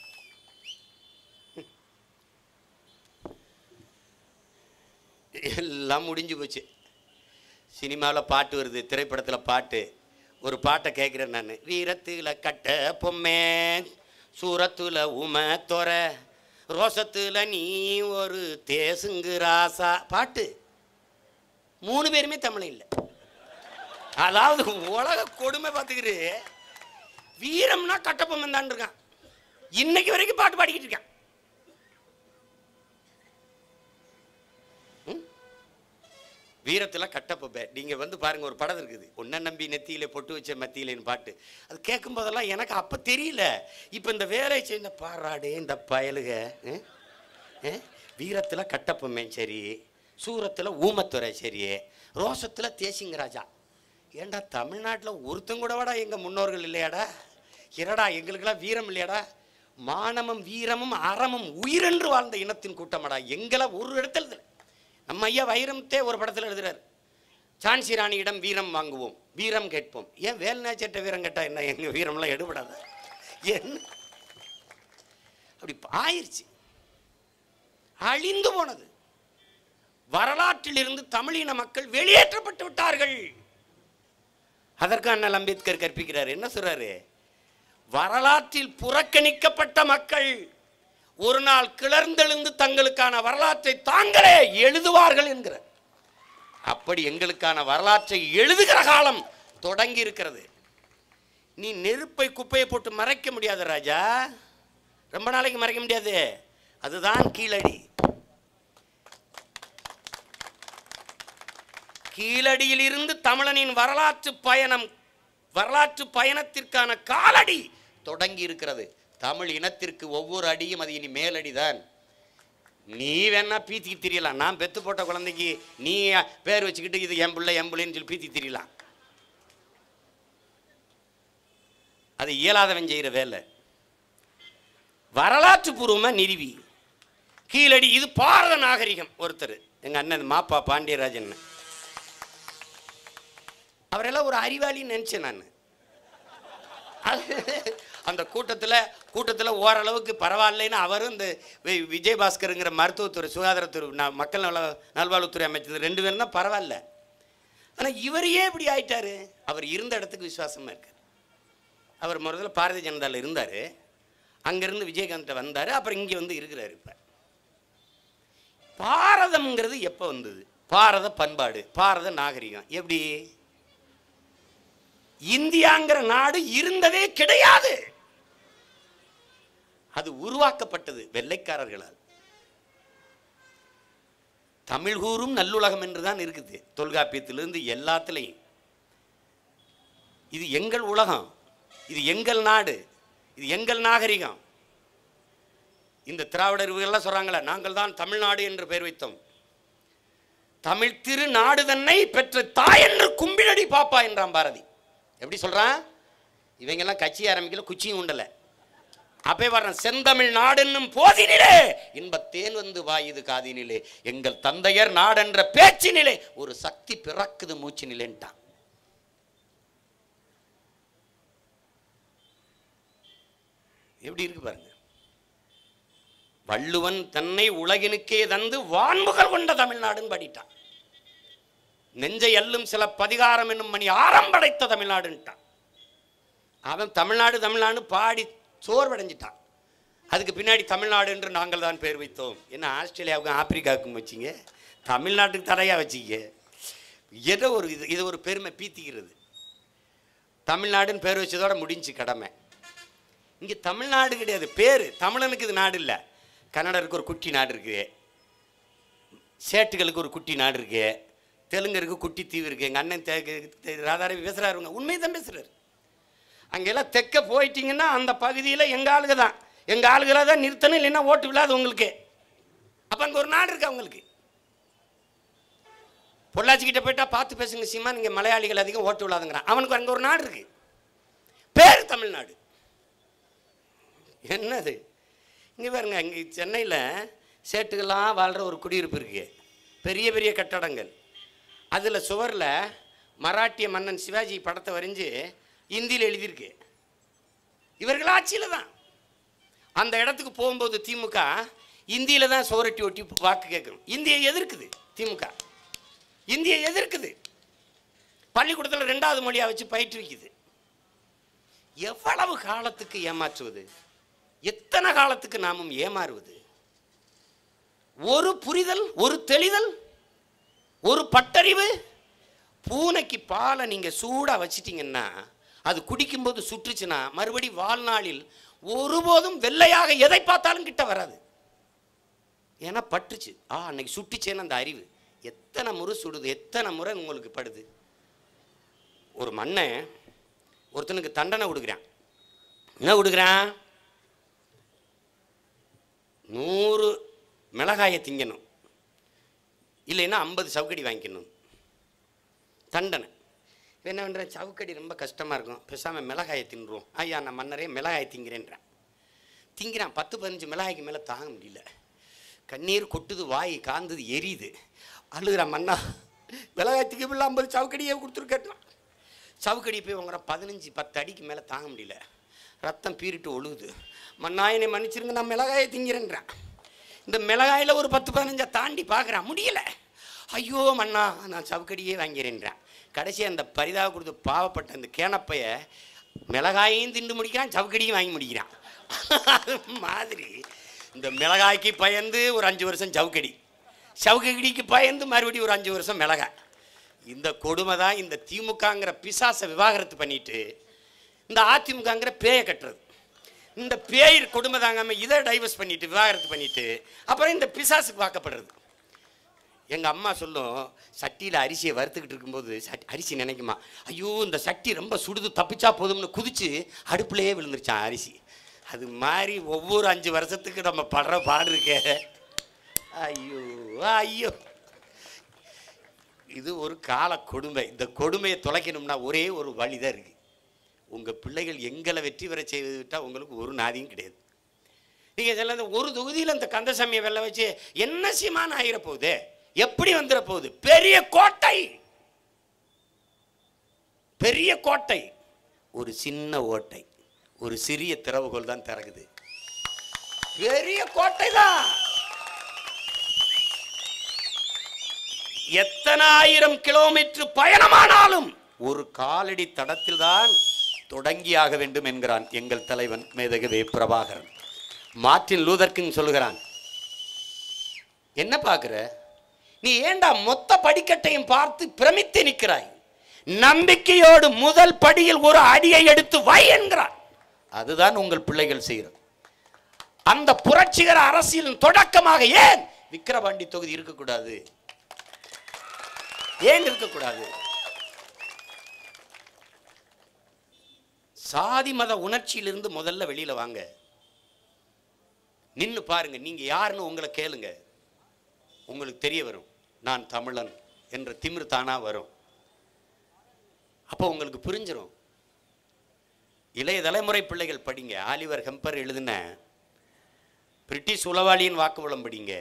எல்லாம் முடிஞ்சு போச்சு சினிமாவில் பாட்டு வருது திரைப்படத்தில் பாட்டு ஒரு பாட்டை கேட்குறேன் நான் வீரத்தில் கட்ட பொம்மே சூரத்தில் உம தொர ரோசத்தில் நீ ஒரு தேசுங்கு ராசா பாட்டு மூணு பேருமே தமிழ் இல்லை அதாவது உலக கொடுமை பார்த்துக்கிட்டு வீரம்னா கட்டப்பொம்மன் தான் இருக்கான் இன்னைக்கு வரைக்கும் பாட்டு பாடிக்கிட்டு இருக்கான் வீரத்தில் கட்டப்ப நீங்கள் வந்து பாருங்க ஒரு படம் இருக்குது உன்னை நம்பி நெத்தியில பொட்டு வச்ச மத்தியிலேன்னு பாட்டு அது கேட்கும் போதெல்லாம் எனக்கு அப்போ தெரியல இப்போ இந்த வேலையை செய்த பாராடே இந்த பயலுக வீரத்தில் கட்டப்பொம்மை சரி சூரத்தில் ஊமத்துறை சரி ரோசத்தில் தேசிங்க ராஜா ஏண்டா தமிழ்நாட்டில் ஒருத்தன் கூட வாடா எங்கள் முன்னோர்கள் இல்லையாடா என்னடா எங்களுக்கெல்லாம் வீரம் இல்லையாடா மானமும் வீரமும் அறமும் உயிரென்று வாழ்ந்த இனத்தின் கூட்டமாடா எங்களை ஒரு இடத்துல இல்லை. நம்ம ஐயா வைரம்தே ஒரு படத்தில் எழுதுறாரு சான்சி ராணியிடம் வீரம் வாங்குவோம் வீரம் கேட்போம் ஏன் வேல்நாச்சட்ட வீரம் கேட்டா என்ன எங்க வீரம்லாம் எடுபடாத என்ன அப்படி ஆயிருச்சு அழிந்து போனது வரலாற்றிலிருந்து தமிழின மக்கள் வெளியேற்றப்பட்டு விட்டார்கள் அதற்கு அண்ணல் அம்பேத்கர் கற்பிக்கிறார் என்ன சொல்றாரு வரலாற்றில் புறக்கணிக்கப்பட்ட மக்கள் ஒரு நாள் கிளர்ந்தெழுந்து தங்களுக்கான வரலாற்றை தாங்களே எழுதுவார்கள் என்கிறார் அப்படி எங்களுக்கான வரலாற்றை எழுதுகிற காலம் தொடங்கி இருக்கிறது நீ நெருப்பை குப்பையை போட்டு மறைக்க முடியாது ராஜா ரொம்ப நாளைக்கு மறைக்க முடியாது அதுதான் கீழடி கீழடியில் இருந்து தமிழனின் வரலாற்று பயணம் வரலாற்று பயணத்திற்கான காலடி தொடங்கி இருக்கிறது தமிழ் இனத்திற்கு ஒவ்வொரு அடியும் அது இனி மேலடிதான் நீ வேணா பீத்திக்கு திரியலாம் நான் பெத்து போட்ட குழந்தைக்கு நீ பேர் வச்சுக்கிட்டு இது என் பிள்ளை என் பிள்ளைன்னு சொல்லி பீத்தி திரியலாம் அது இயலாதவன் செய்கிற வேலை வரலாற்று பூர்வமாக நிறுவி கீழடி இது பாரத நாகரிகம் ஒருத்தர் எங்க அண்ணன் மாப்பா பாண்டியராஜன் அவரெல்லாம் ஒரு அறிவாளின்னு நினைச்சேன் நான் அந்த கூட்டத்தில் கூட்டத்தில் ஓரளவுக்கு பரவாயில்லைன்னு அவரும் இந்த வி- விஜயபாஸ்கருங்கிற மருத்துவத்துறை சுகாதாரத்துறை ந- மக்கள் நல நல்வாழ்வுத்துறை அமைச்சது ரெண்டு பேரும் தான் பரவாயில்ல ஆனால் இவர் ஏன் இப்படி ஆயிட்டாரு அவர் இருந்த இடத்துக்கு விசுவாசமாக இருக்கார் அவர் முதல்ல பாரதிய ஜனதாவில் இருந்தார் அங்கேருந்து விஜயகாந்த் வந்தார் அப்புறம் இங்கே வந்து இருக்கிறார் இப்போ பாரதம்ங்கிறது எப்போ வந்தது பாரத பண்பாடு பாரத நாகரிகம் எப்படி இந்தியாங்கிற நாடு இருந்ததே கிடையாது அது உருவாக்கப்பட்டது வெள்ளைக்காரர்களால் தமிழ் கூறும் நல்லுலகம் என்று தான் இருக்குது தொல்காப்பியத்திலிருந்து எல்லாத்துலேயும் இது எங்கள் உலகம் இது எங்கள் நாடு இது எங்கள் நாகரிகம் இந்த திராவிடர் இவங்கெல்லாம் சொல்றாங்களே நாங்கள் தான் தமிழ்நாடு என்று பெயர் வைத்தோம் தமிழ் திரு நாடு தன்னை பெற்ற தாய் என்று கும்பிடடி பாப்பா என்றான் பாரதி எப்படி சொல்றான் இவங்கெல்லாம் கட்சி ஆரம்பிக்கல குச்சியும் உண்டல அப்பே வர்றேன் செந்தமிழ் நாடென்னும் போதினிலே இன்பத்தேன் வந்து வாயுது காதினிலே எங்கள் தந்தையர் நாடென்ற பேச்சினிலே ஒரு சக்தி பிறக்குது மூச்சினிலேன்ட்டான் எப்படி இருக்கு பாருங்க வள்ளுவன் தன்னை உலகினுக்கே தந்து வான்முகல் கொண்ட தமிழ்நாடுன்னு பாடிட்டான் நெஞ்சை அல்லும் சில பதிகாரம் என்னும் மணி ஆரம்படைத்த தமிழ்நாடுன்ட்டான் அவன் தமிழ்நாடு தமிழ்நாடு பாடி சோர்வடைஞ்சிட்டான் அதுக்கு பின்னாடி தமிழ்நாடு என்று நாங்கள் தான் பேர் வைத்தோம் என்ன ஆஸ்திரேலியாவுக்கும் ஆப்பிரிக்காவுக்கும் வச்சிங்க தமிழ்நாட்டுக்கு தடையாக வச்சிங்க ஏதோ ஒரு இது இது ஒரு பெருமை பீத்திக்கிறது தமிழ்நாடுன்னு பேர் வச்சதோட முடிஞ்சு கடமை இங்கே தமிழ்நாடு கிடையாது பேர் தமிழனுக்கு இது நாடு இல்லை கன்னடருக்கு ஒரு குட்டி நாடு இருக்குது சேட்டுகளுக்கு ஒரு குட்டி நாடு இருக்கு தெலுங்கருக்கு குட்டி தீவு இருக்குது எங்கள் அண்ணன் தே தே- ராதாரவி பேசுகிறாருங்க உண்மையை தான் பேசுகிறாரு அங்கெல்லாம் தெற்க போயிட்டீங்கன்னா அந்த பகுதியில் எங்கள் ஆளுங்க தான் எங்கள் ஆளுகளை தான் நிறுத்தணும் இல்லைன்னா ஓட்டு விழாது உங்களுக்கு அப்போ அங்கே ஒரு நாடு இருக்கு அவங்களுக்கு பொள்ளாச்சிக்கிட்ட போயிட்டா பார்த்து பேசுங்க சீமா நீங்கள் மலையாளிகள் அதிகம் ஓட்டு விழாதுங்கிறான் அவனுக்கு அங்கே ஒரு நாடு இருக்கு பேர் தமிழ்நாடு என்னது இங்கே பாருங்க இங்கே சென்னையில் சேட்டுகள்லாம் வாழ்கிற ஒரு குடியிருப்பு இருக்கு பெரிய பெரிய கட்டடங்கள் அதில் சுவரில் மராட்டிய மன்னன் சிவாஜி படத்தை வரைஞ்சு இந்தியில் எழுதியிருக்கு இவர்கள் ஆட்சியில் தான் அந்த இடத்துக்கு போகும்போது திமுக இந்தியில் தான் சுவரட்டி ஒட்டி வாக்கு கேட்கணும் இந்தியை எதிர்க்குது திமுக இந்தியை எதிர்க்குது பள்ளிக்கூடத்தில் ரெண்டாவது மொழியாக வச்சு பயிற்றுவிக்குது எவ்வளவு காலத்துக்கு ஏமாற்றுவது எத்தனை காலத்துக்கு நாமும் ஏமாறுவது ஒரு புரிதல் ஒரு தெளிதல் ஒரு பட்டறிவு பூனைக்கு பாலை நீங்கள் சூடாக வச்சிட்டீங்கன்னா அது குடிக்கும்போது சுற்றுச்சுன்னா மறுபடி வாழ்நாளில் ஒருபோதும் வெள்ளையாக எதை பார்த்தாலும் கிட்ட வராது ஏன்னா பட்டுச்சு ஆ அன்னைக்கு சுட்டுச்சேன்னு அந்த அறிவு எத்தனை முறை சுடுது எத்தனை முறை உங்களுக்கு படுது ஒரு மண்ணை ஒருத்தனுக்கு தண்டனை கொடுக்குறான் என்ன கொடுக்குறான் நூறு மிளகாயை திங்கணும் இல்லைன்னா ஐம்பது சவுக்கடி வாங்கிக்கணும் தண்டனை என்ன பண்ணுற சவுக்கடி ரொம்ப கஷ்டமாக இருக்கும் பேசாமல் மிளகாயை தின்றுவோம் ஐயா நான் மன்னரே மிளகாய் திங்கிறேன்றேன் திங்கிறான் பத்து பதினஞ்சு மிளகாய்க்கு மேலே தாங்க முடியல கண்ணீர் கொட்டுது வாய் காந்தது எரியுது அழுகிறான் மன்னா மிளகாய் திங்கப்பில்ல ஐம்பது சவுக்கடியே கொடுத்துருக்கேன் சவுக்கடி போய் வாங்குறான் பதினஞ்சு பத்து அடிக்கு மேலே தாங்க முடியல ரத்தம் பீறிட்டு ஒழுகுது மன்னா என்னை மன்னிச்சிருங்க நான் மிளகாயை திங்கிறேன்றேன் இந்த மிளகாயில் ஒரு பத்து பதினஞ்சை தாண்டி பார்க்குறான் முடியல ஐயோ மன்னா நான் சவுக்கடியே வாங்கிறேன்றேன் கடைசி அந்த பரிதாக கொடுத்து பாவப்பட்ட அந்த கேனப்பைய மிளகாயையும் திண்டு முடிக்கிறான் சவுக்கடியும் வாங்கி முடிக்கிறான் அது மாதிரி இந்த மிளகாய்க்கு பயந்து ஒரு அஞ்சு வருஷம் சவுக்கடி சவுக்கடிக்கு பயந்து மறுபடியும் ஒரு அஞ்சு வருஷம் மிளகாய் இந்த கொடுமை தான் இந்த திமுகங்கிற பிசாசை விவாகரத்து பண்ணிட்டு இந்த அதிமுகங்கிற பேயை கட்டுறது இந்த பேய் கொடுமை தாங்காம இதை டைவர்ஸ் பண்ணிட்டு விவாகரத்து பண்ணிட்டு அப்புறம் இந்த பிசாசுக்கு வாக்கப்படுறது எங்கள் அம்மா சொல்லும் சட்டியில் அரிசியை வறுத்துக்கிட்டு இருக்கும்போது சட்டி அரிசி நினைக்குமா ஐயோ இந்த சட்டி ரொம்ப சுடுது தப்பிச்சா போதும்னு குதிச்சு அடுப்புலையே விழுந்துருச்சான் அரிசி அது மாதிரி ஒவ்வொரு அஞ்சு வருஷத்துக்கு நம்ம படுற பாடு இருக்கே ஐயோ ஐயோ இது ஒரு கால கொடுமை இந்த கொடுமையை தொலைக்கணும்னா ஒரே ஒரு வழிதான் இருக்கு உங்கள் பிள்ளைகள் எங்களை வெற்றி பெற செய்து விட்டால் உங்களுக்கு ஒரு நாதியும் கிடையாது நீங்கள் சொல்ல ஒரு தொகுதியில் இந்த கந்தசாமியை வெல்ல வச்சு என்ன சீமான ஆகிற போகுது எப்படி வந்துட போகுது பெரிய கோட்டை பெரிய கோட்டை ஒரு சின்ன ஓட்டை ஒரு சிறிய திறவுகோல் தான் திறக்குது பெரிய கோட்டை தான் எத்தனை ஆயிரம் கிலோமீட்டர் பயணமானாலும் ஒரு காலடி தடத்தில் தான் தொடங்கியாக வேண்டும் என்கிறான் எங்கள் தலைவன் மேதகவே பிரபாகரன் மார்ட்டின் லூதர்கிங் சொல்லுகிறான் என்ன பார்க்குற நீ ஏண்டா மொத்த படிக்கட்டையும் பார்த்து பிரமித்து நிற்கிறாய் நம்பிக்கையோடு முதல் படியில் ஒரு அடியை எடுத்து வை என்கிறான் அதுதான் உங்கள் பிள்ளைகள் செய்கிறது அந்த புரட்சிகர அரசியலின் தொடக்கமாக ஏன் விக்கிரவாண்டி தொகுதி இருக்கக்கூடாது ஏன் இருக்கக்கூடாது சாதி மத உணர்ச்சியிலிருந்து முதல்ல வெளியில வாங்க நின்னு பாருங்க நீங்க யாருன்னு உங்களை கேளுங்க உங்களுக்கு தெரிய வரும் நான் தமிழன் என்ற திமிர் தானா வரும் அப்போ உங்களுக்கு புரிஞ்சிடும் இளைய தலைமுறை பிள்ளைகள் படிங்க ஆலிவர் ஹெம்பர் எழுதின பிரிட்டிஷ் உளவாளியின் வாக்குமூலம் படிங்க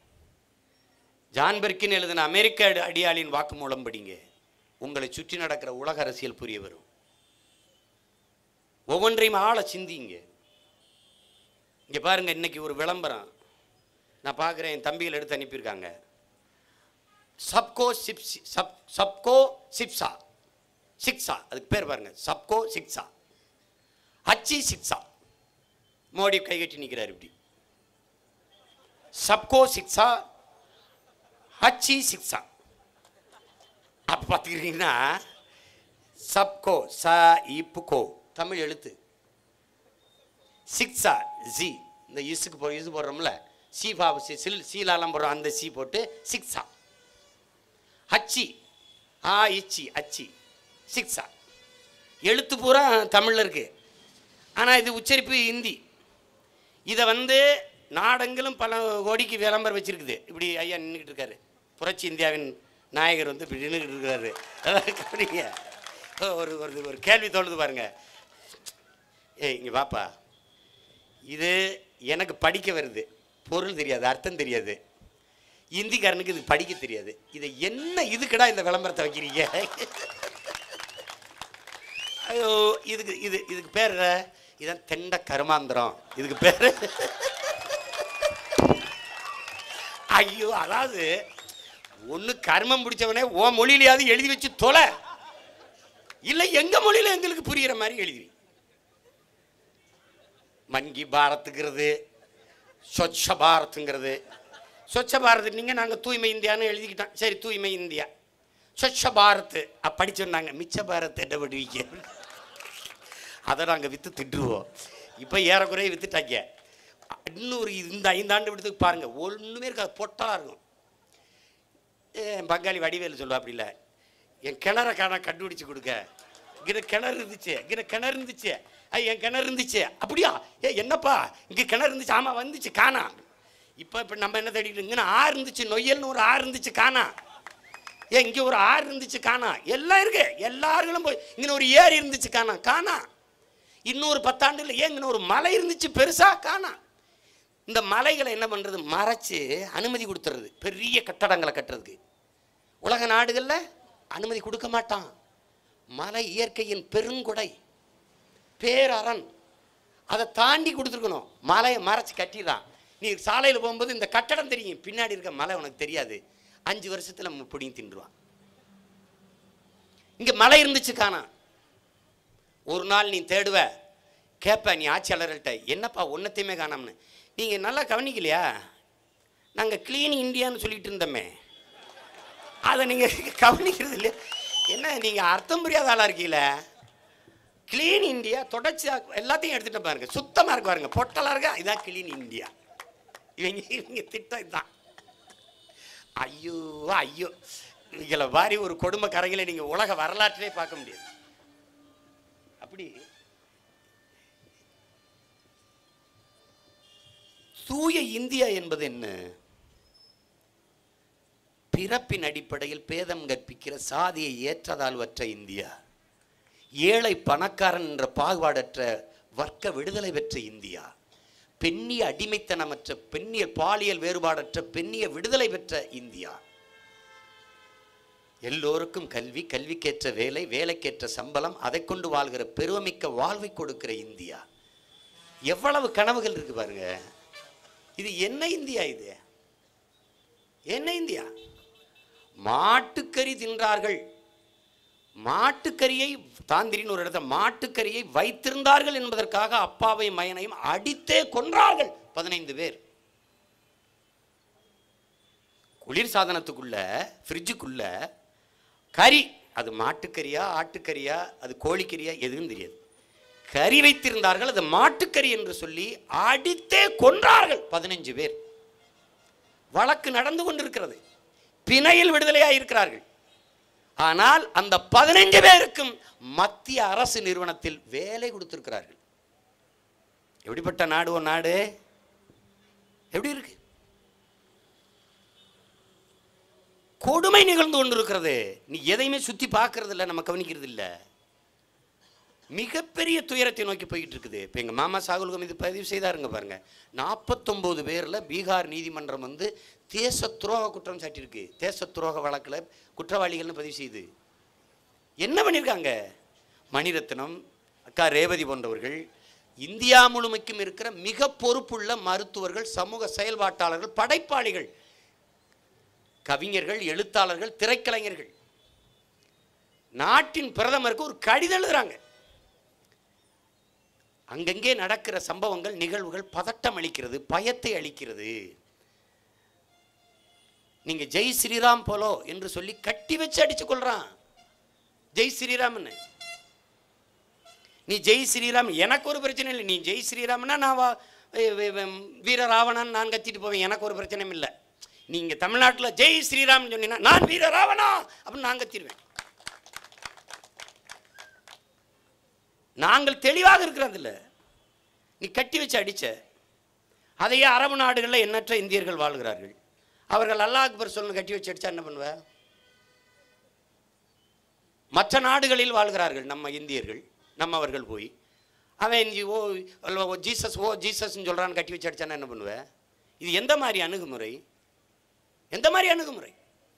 ஜான் பெர்கின் எழுதின அமெரிக்க அடி- அடியாளின் வாக்குமூலம் படிங்க உங்களை சுற்றி நடக்கிற உலக அரசியல் புரிய வரும் ஒவ்வொன்றையும் ஆள சிந்திங்க இங்க பாருங்க இன்னைக்கு ஒரு விளம்பரம் நான் பார்க்குறேன் என் தம்பிகள் எடுத்து அனுப்பியிருக்காங்க சப்கோ சிப்சி சப் சப்கோ சிப்சா சிக்ஸா அதுக்கு பேர் பாருங்க சப்கோ சிக்ஸா அச்சி சிக்ஸா மோடி கைகட்டி நிற்கிறார் இப்படி சப்கோ சிக்ஸா ஹச்சி சிக்ஸா அப்போ பார்த்துக்கிட்டிங்கன்னா சப்கோ ச இப்புகோ தமிழ் எழுத்து சிக்ஸா ஜி இந்த இசுக்கு போ இசு போடுறோம்ல சி பாபு சி சில் சீலாலாம் போடுறோம் அந்த சி போட்டு சிக்ஸா ஹச்சி ஆ இச்சி அச்சி சிக்ஸா எழுத்து பூரா தமிழில் இருக்கு ஆனால் இது உச்சரிப்பு ஹிந்தி இதை வந்து நாடெங்கிலும் பல கோடிக்கு விளம்பரம் வச்சிருக்குது இப்படி ஐயா நின்றுக்கிட்டு இருக்காரு புரட்சி இந்தியாவின் நாயகர் வந்து இப்படி நின்றுக்கிட்டு இருக்காரு அதான் கவனிங்க ஒரு ஒரு ஒரு கேள்வி தோணுது பாருங்க ஏய் இங்கே வாப்பா இது எனக்கு படிக்க வருது பொருள் தெரியாது அர்த்தம் தெரியாது இந்திக்காரனுக்கு இது படிக்க தெரியாது இதை என்ன இதுக்குடா இந்த விளம்பரத்தை வைக்கிறீங்க ஐயோ இதுக்கு இது இதுக்கு பேர் என்ன? இதான் தெண்ட கருமாந்திரம் இதுக்கு பேர் ஐயோ அதாவது ஒன்று கர்மம் பிடிச்சவனே ஓ மொழியிலையாவது எழுதி வச்சு தொலை இல்லை எங்க மொழியில எங்களுக்கு புரியுற மாதிரி எழுதி வை. மன்கி பாரத்துங்கிறது ஸ்வச்ச பாரத்துங்கிறது ஸ்வச்ச பாரத் நீங்கள் நாங்கள் தூய்மை இந்தியான்னு எழுதிக்கிட்டோம் சரி தூய்மை இந்தியா ஸ்வச்ச பாரத் அப்படி சொன்னாங்க மிச்ச பாரத் என்ன பண்ணுவீங்க அதை நாங்கள் விற்று திட்டுருவோம் இப்போ ஏறக்குறைய வித்துட்டாங்க இன்னொரு இந்த ஐந்தாண்டு விடுத்துக்கு பாருங்க ஒன்றுமே இருக்காது பொட்டலாக இருக்கும் என் பங்காளி வடிவேலு சொல்லுவா அப்படி இல்லை என் கிணற காண கண்டுபிடிச்சு கொடுக்க இங்கே கிணறு இருந்துச்சு இங்கே கிணறு இருந்துச்சு ஐ என் கிணறு இருந்துச்சு அப்படியா ஏ என்னப்பா இங்கே கிணறு இருந்துச்சு ஆமாம் வந்துச்சு காணா இப்போ இப்போ நம்ம என்ன தேடிட்டு இங்கே ஆறு இருந்துச்சு நொய்யல்னு ஒரு ஆறு இருந்துச்சு காணா ஏன் இங்கே ஒரு ஆறு இருந்துச்சு காணா எல்லாம் இருக்கு எல்லாருங்களும் போய் இங்கே ஒரு ஏரி இருந்துச்சு காணா காணா இன்னொரு பத்தாண்டுல ஏன் இங்கே ஒரு மலை இருந்துச்சு பெருசா காணா இந்த மலைகளை என்ன பண்றது மறைச்சு அனுமதி கொடுத்துறது பெரிய கட்டடங்களை கட்டுறதுக்கு உலக நாடுகளில் அனுமதி கொடுக்க மாட்டான் மலை இயற்கையின் பெருங்கொடை பேரரண் அதை தாண்டி கொடுத்துருக்கணும் மலையை மறைச்சு கட்டிடுறான் நீ சாலையில் போகும்போது இந்த கட்டடம் தெரியும் பின்னாடி இருக்க மலை உனக்கு தெரியாது அஞ்சு வருஷத்தில் பிடிங்கி தின்றுவான் இங்கே மலை இருந்துச்சு காணா ஒரு நாள் நீ தேடுவ கேட்ப நீ ஆட்சியாளர்கள்ட்ட என்னப்பா ஒன்றத்தையுமே காணாம்னு நீங்கள் நல்லா கவனிக்கலையா நாங்கள் க்ளீன் இந்தியான்னு சொல்லிட்டு இருந்தோமே அதை நீங்கள் கவனிக்கிறது இல்லையா என்ன நீங்கள் அர்த்தம் புரியாத ஆளாக இருக்கீங்களே க்ளீன் இந்தியா தொடர்ச்சியாக எல்லாத்தையும் எடுத்துகிட்டு பாருங்க சுத்தமாக இருக்கு பாருங்க பொட்டலாக இருக்கா இதான் க்ளீன் இந்தியா இவங்க இவங்க திட்டம் இதுதான் ஐயோ ஐயோ இவங்கள மாதிரி ஒரு கொடுமை கரைகளை நீங்கள் உலக வரலாற்றிலே பார்க்க முடியாது அப்படி தூய இந்தியா என்பது என்ன பிறப்பின் அடிப்படையில் பேதம் கற்பிக்கிற சாதியை ஏற்றதாழ்வற்ற இந்தியா ஏழை பணக்காரன் என்ற பாகுபாடற்ற வர்க்க விடுதலை பெற்ற இந்தியா பெண்ணிய அடிமைத்தனமற்ற பெண்ணிய பாலியல் வேறுபாடற்ற பெண்ணிய விடுதலை பெற்ற இந்தியா எல்லோருக்கும் கல்வி கல்விக்கேற்ற வேலை வேலைக்கேற்ற சம்பளம் அதை கொண்டு வாழ்கிற பெருமைமிக்க வாழ்வை கொடுக்கிற இந்தியா எவ்வளவு கனவுகள் இருக்கு பாருங்க இது என்ன இந்தியா இது என்ன இந்தியா மாட்டுக்கறி தின்றார்கள் மாட்டுக்கறியை தாந்திரின்னு ஒரு இடத்துல மாட்டுக்கறியை வைத்திருந்தார்கள் என்பதற்காக அப்பாவையும் மயனையும் அடித்தே கொன்றார்கள் பதினைந்து பேர் குளிர் சாதனத்துக்குள்ள ஃப்ரிட்ஜுக்குள்ள கறி அது மாட்டுக்கறியா ஆட்டுக்கறியா அது கோழிக்கறியா எதுவும் தெரியாது கறி வைத்திருந்தார்கள் அது மாட்டுக்கறி என்று சொல்லி அடித்தே கொன்றார்கள் பதினஞ்சு பேர் வழக்கு நடந்து கொண்டிருக்கிறது பிணையில் விடுதலையாக இருக்கிறார்கள் ஆனால் அந்த பதினைஞ்சு பேருக்கும் மத்திய அரசு நிறுவனத்தில் வேலை கொடுத்திருக்கிறார்கள் எப்படிப்பட்ட நாடு ஒரு நாடு எப்படி இருக்கு கொடுமை நிகழ்ந்து கொண்டிருக்கிறது நீ எதையுமே சுத்தி பார்க்கறது இல்லை நம்ம கவனிக்கிறது இல்லை மிகப்பெரிய துயரத்தை நோக்கி போய்கிட்டு இருக்குது இப்போ எங்கள் மாமா சாகுல் கமிதி பதிவு செய்தாருங்க பாருங்க நாற்பத்தொம்போது பேரில் பீகார் நீதிமன்றம் வந்து தேச துரோக குற்றம் சாட்டியிருக்கு தேச துரோக வழக்கில் குற்றவாளிகள்னு பதிவு செய்து என்ன பண்ணியிருக்காங்க மணிரத்னம் அக்கா ரேவதி போன்றவர்கள் இந்தியா முழுமைக்கும் இருக்கிற மிக பொறுப்புள்ள மருத்துவர்கள் சமூக செயல்பாட்டாளர்கள் படைப்பாளிகள் கவிஞர்கள் எழுத்தாளர்கள் திரைக்கலைஞர்கள் நாட்டின் பிரதமருக்கு ஒரு கடிதம் எழுதுறாங்க அங்கங்கே நடக்கிற சம்பவங்கள் நிகழ்வுகள் பதட்டம் அளிக்கிறது பயத்தை அளிக்கிறது நீங்க ஜெய் ஸ்ரீராம் போலோ என்று சொல்லி கட்டி வச்சு அடிச்சு கொள்றான் ஜெய் ஸ்ரீராம்னு நீ ஜெய் ஸ்ரீராம் எனக்கு ஒரு பிரச்சனை இல்லை நீ ஜெய் ஸ்ரீராம்னா நான் வா- வே- வே- வே- வீர ராவணன் நான் கத்திட்டு போவேன் எனக்கு ஒரு பிரச்சனையும் இல்லை நீங்க தமிழ்நாட்டில் ஜெய் ஸ்ரீராம் சொன்னீங்கன்னா நான் வீர ராவணா அப்படின்னு நான் கத்திடுவேன் நாங்கள் தெளிவாக இருக்கிறதில்ல நீ கட்டி வச்சு அடிச்ச அதையே அரபு நாடுகளில் எண்ணற்ற இந்தியர்கள் வாழ்கிறார்கள் அவர்கள் அல்லாஹ் அக்பர் சொல்லு கட்டி வச்சு அடிச்சா என்ன பண்ணுவ மற்ற நாடுகளில் வாழ்கிறார்கள் நம்ம இந்தியர்கள் நம்மவர்கள் போய் அவன் இஞ்சி ஓ அல்ல, ஓ ஜீசஸ் ஓ ஜீசஸ்ன்னு சொல்கிறான்னு கட்டி வச்சு அடிச்சானா என்ன பண்ணுவ இது எந்த மாதிரி அணுகுமுறை எந்த மாதிரி அணுகுமுறை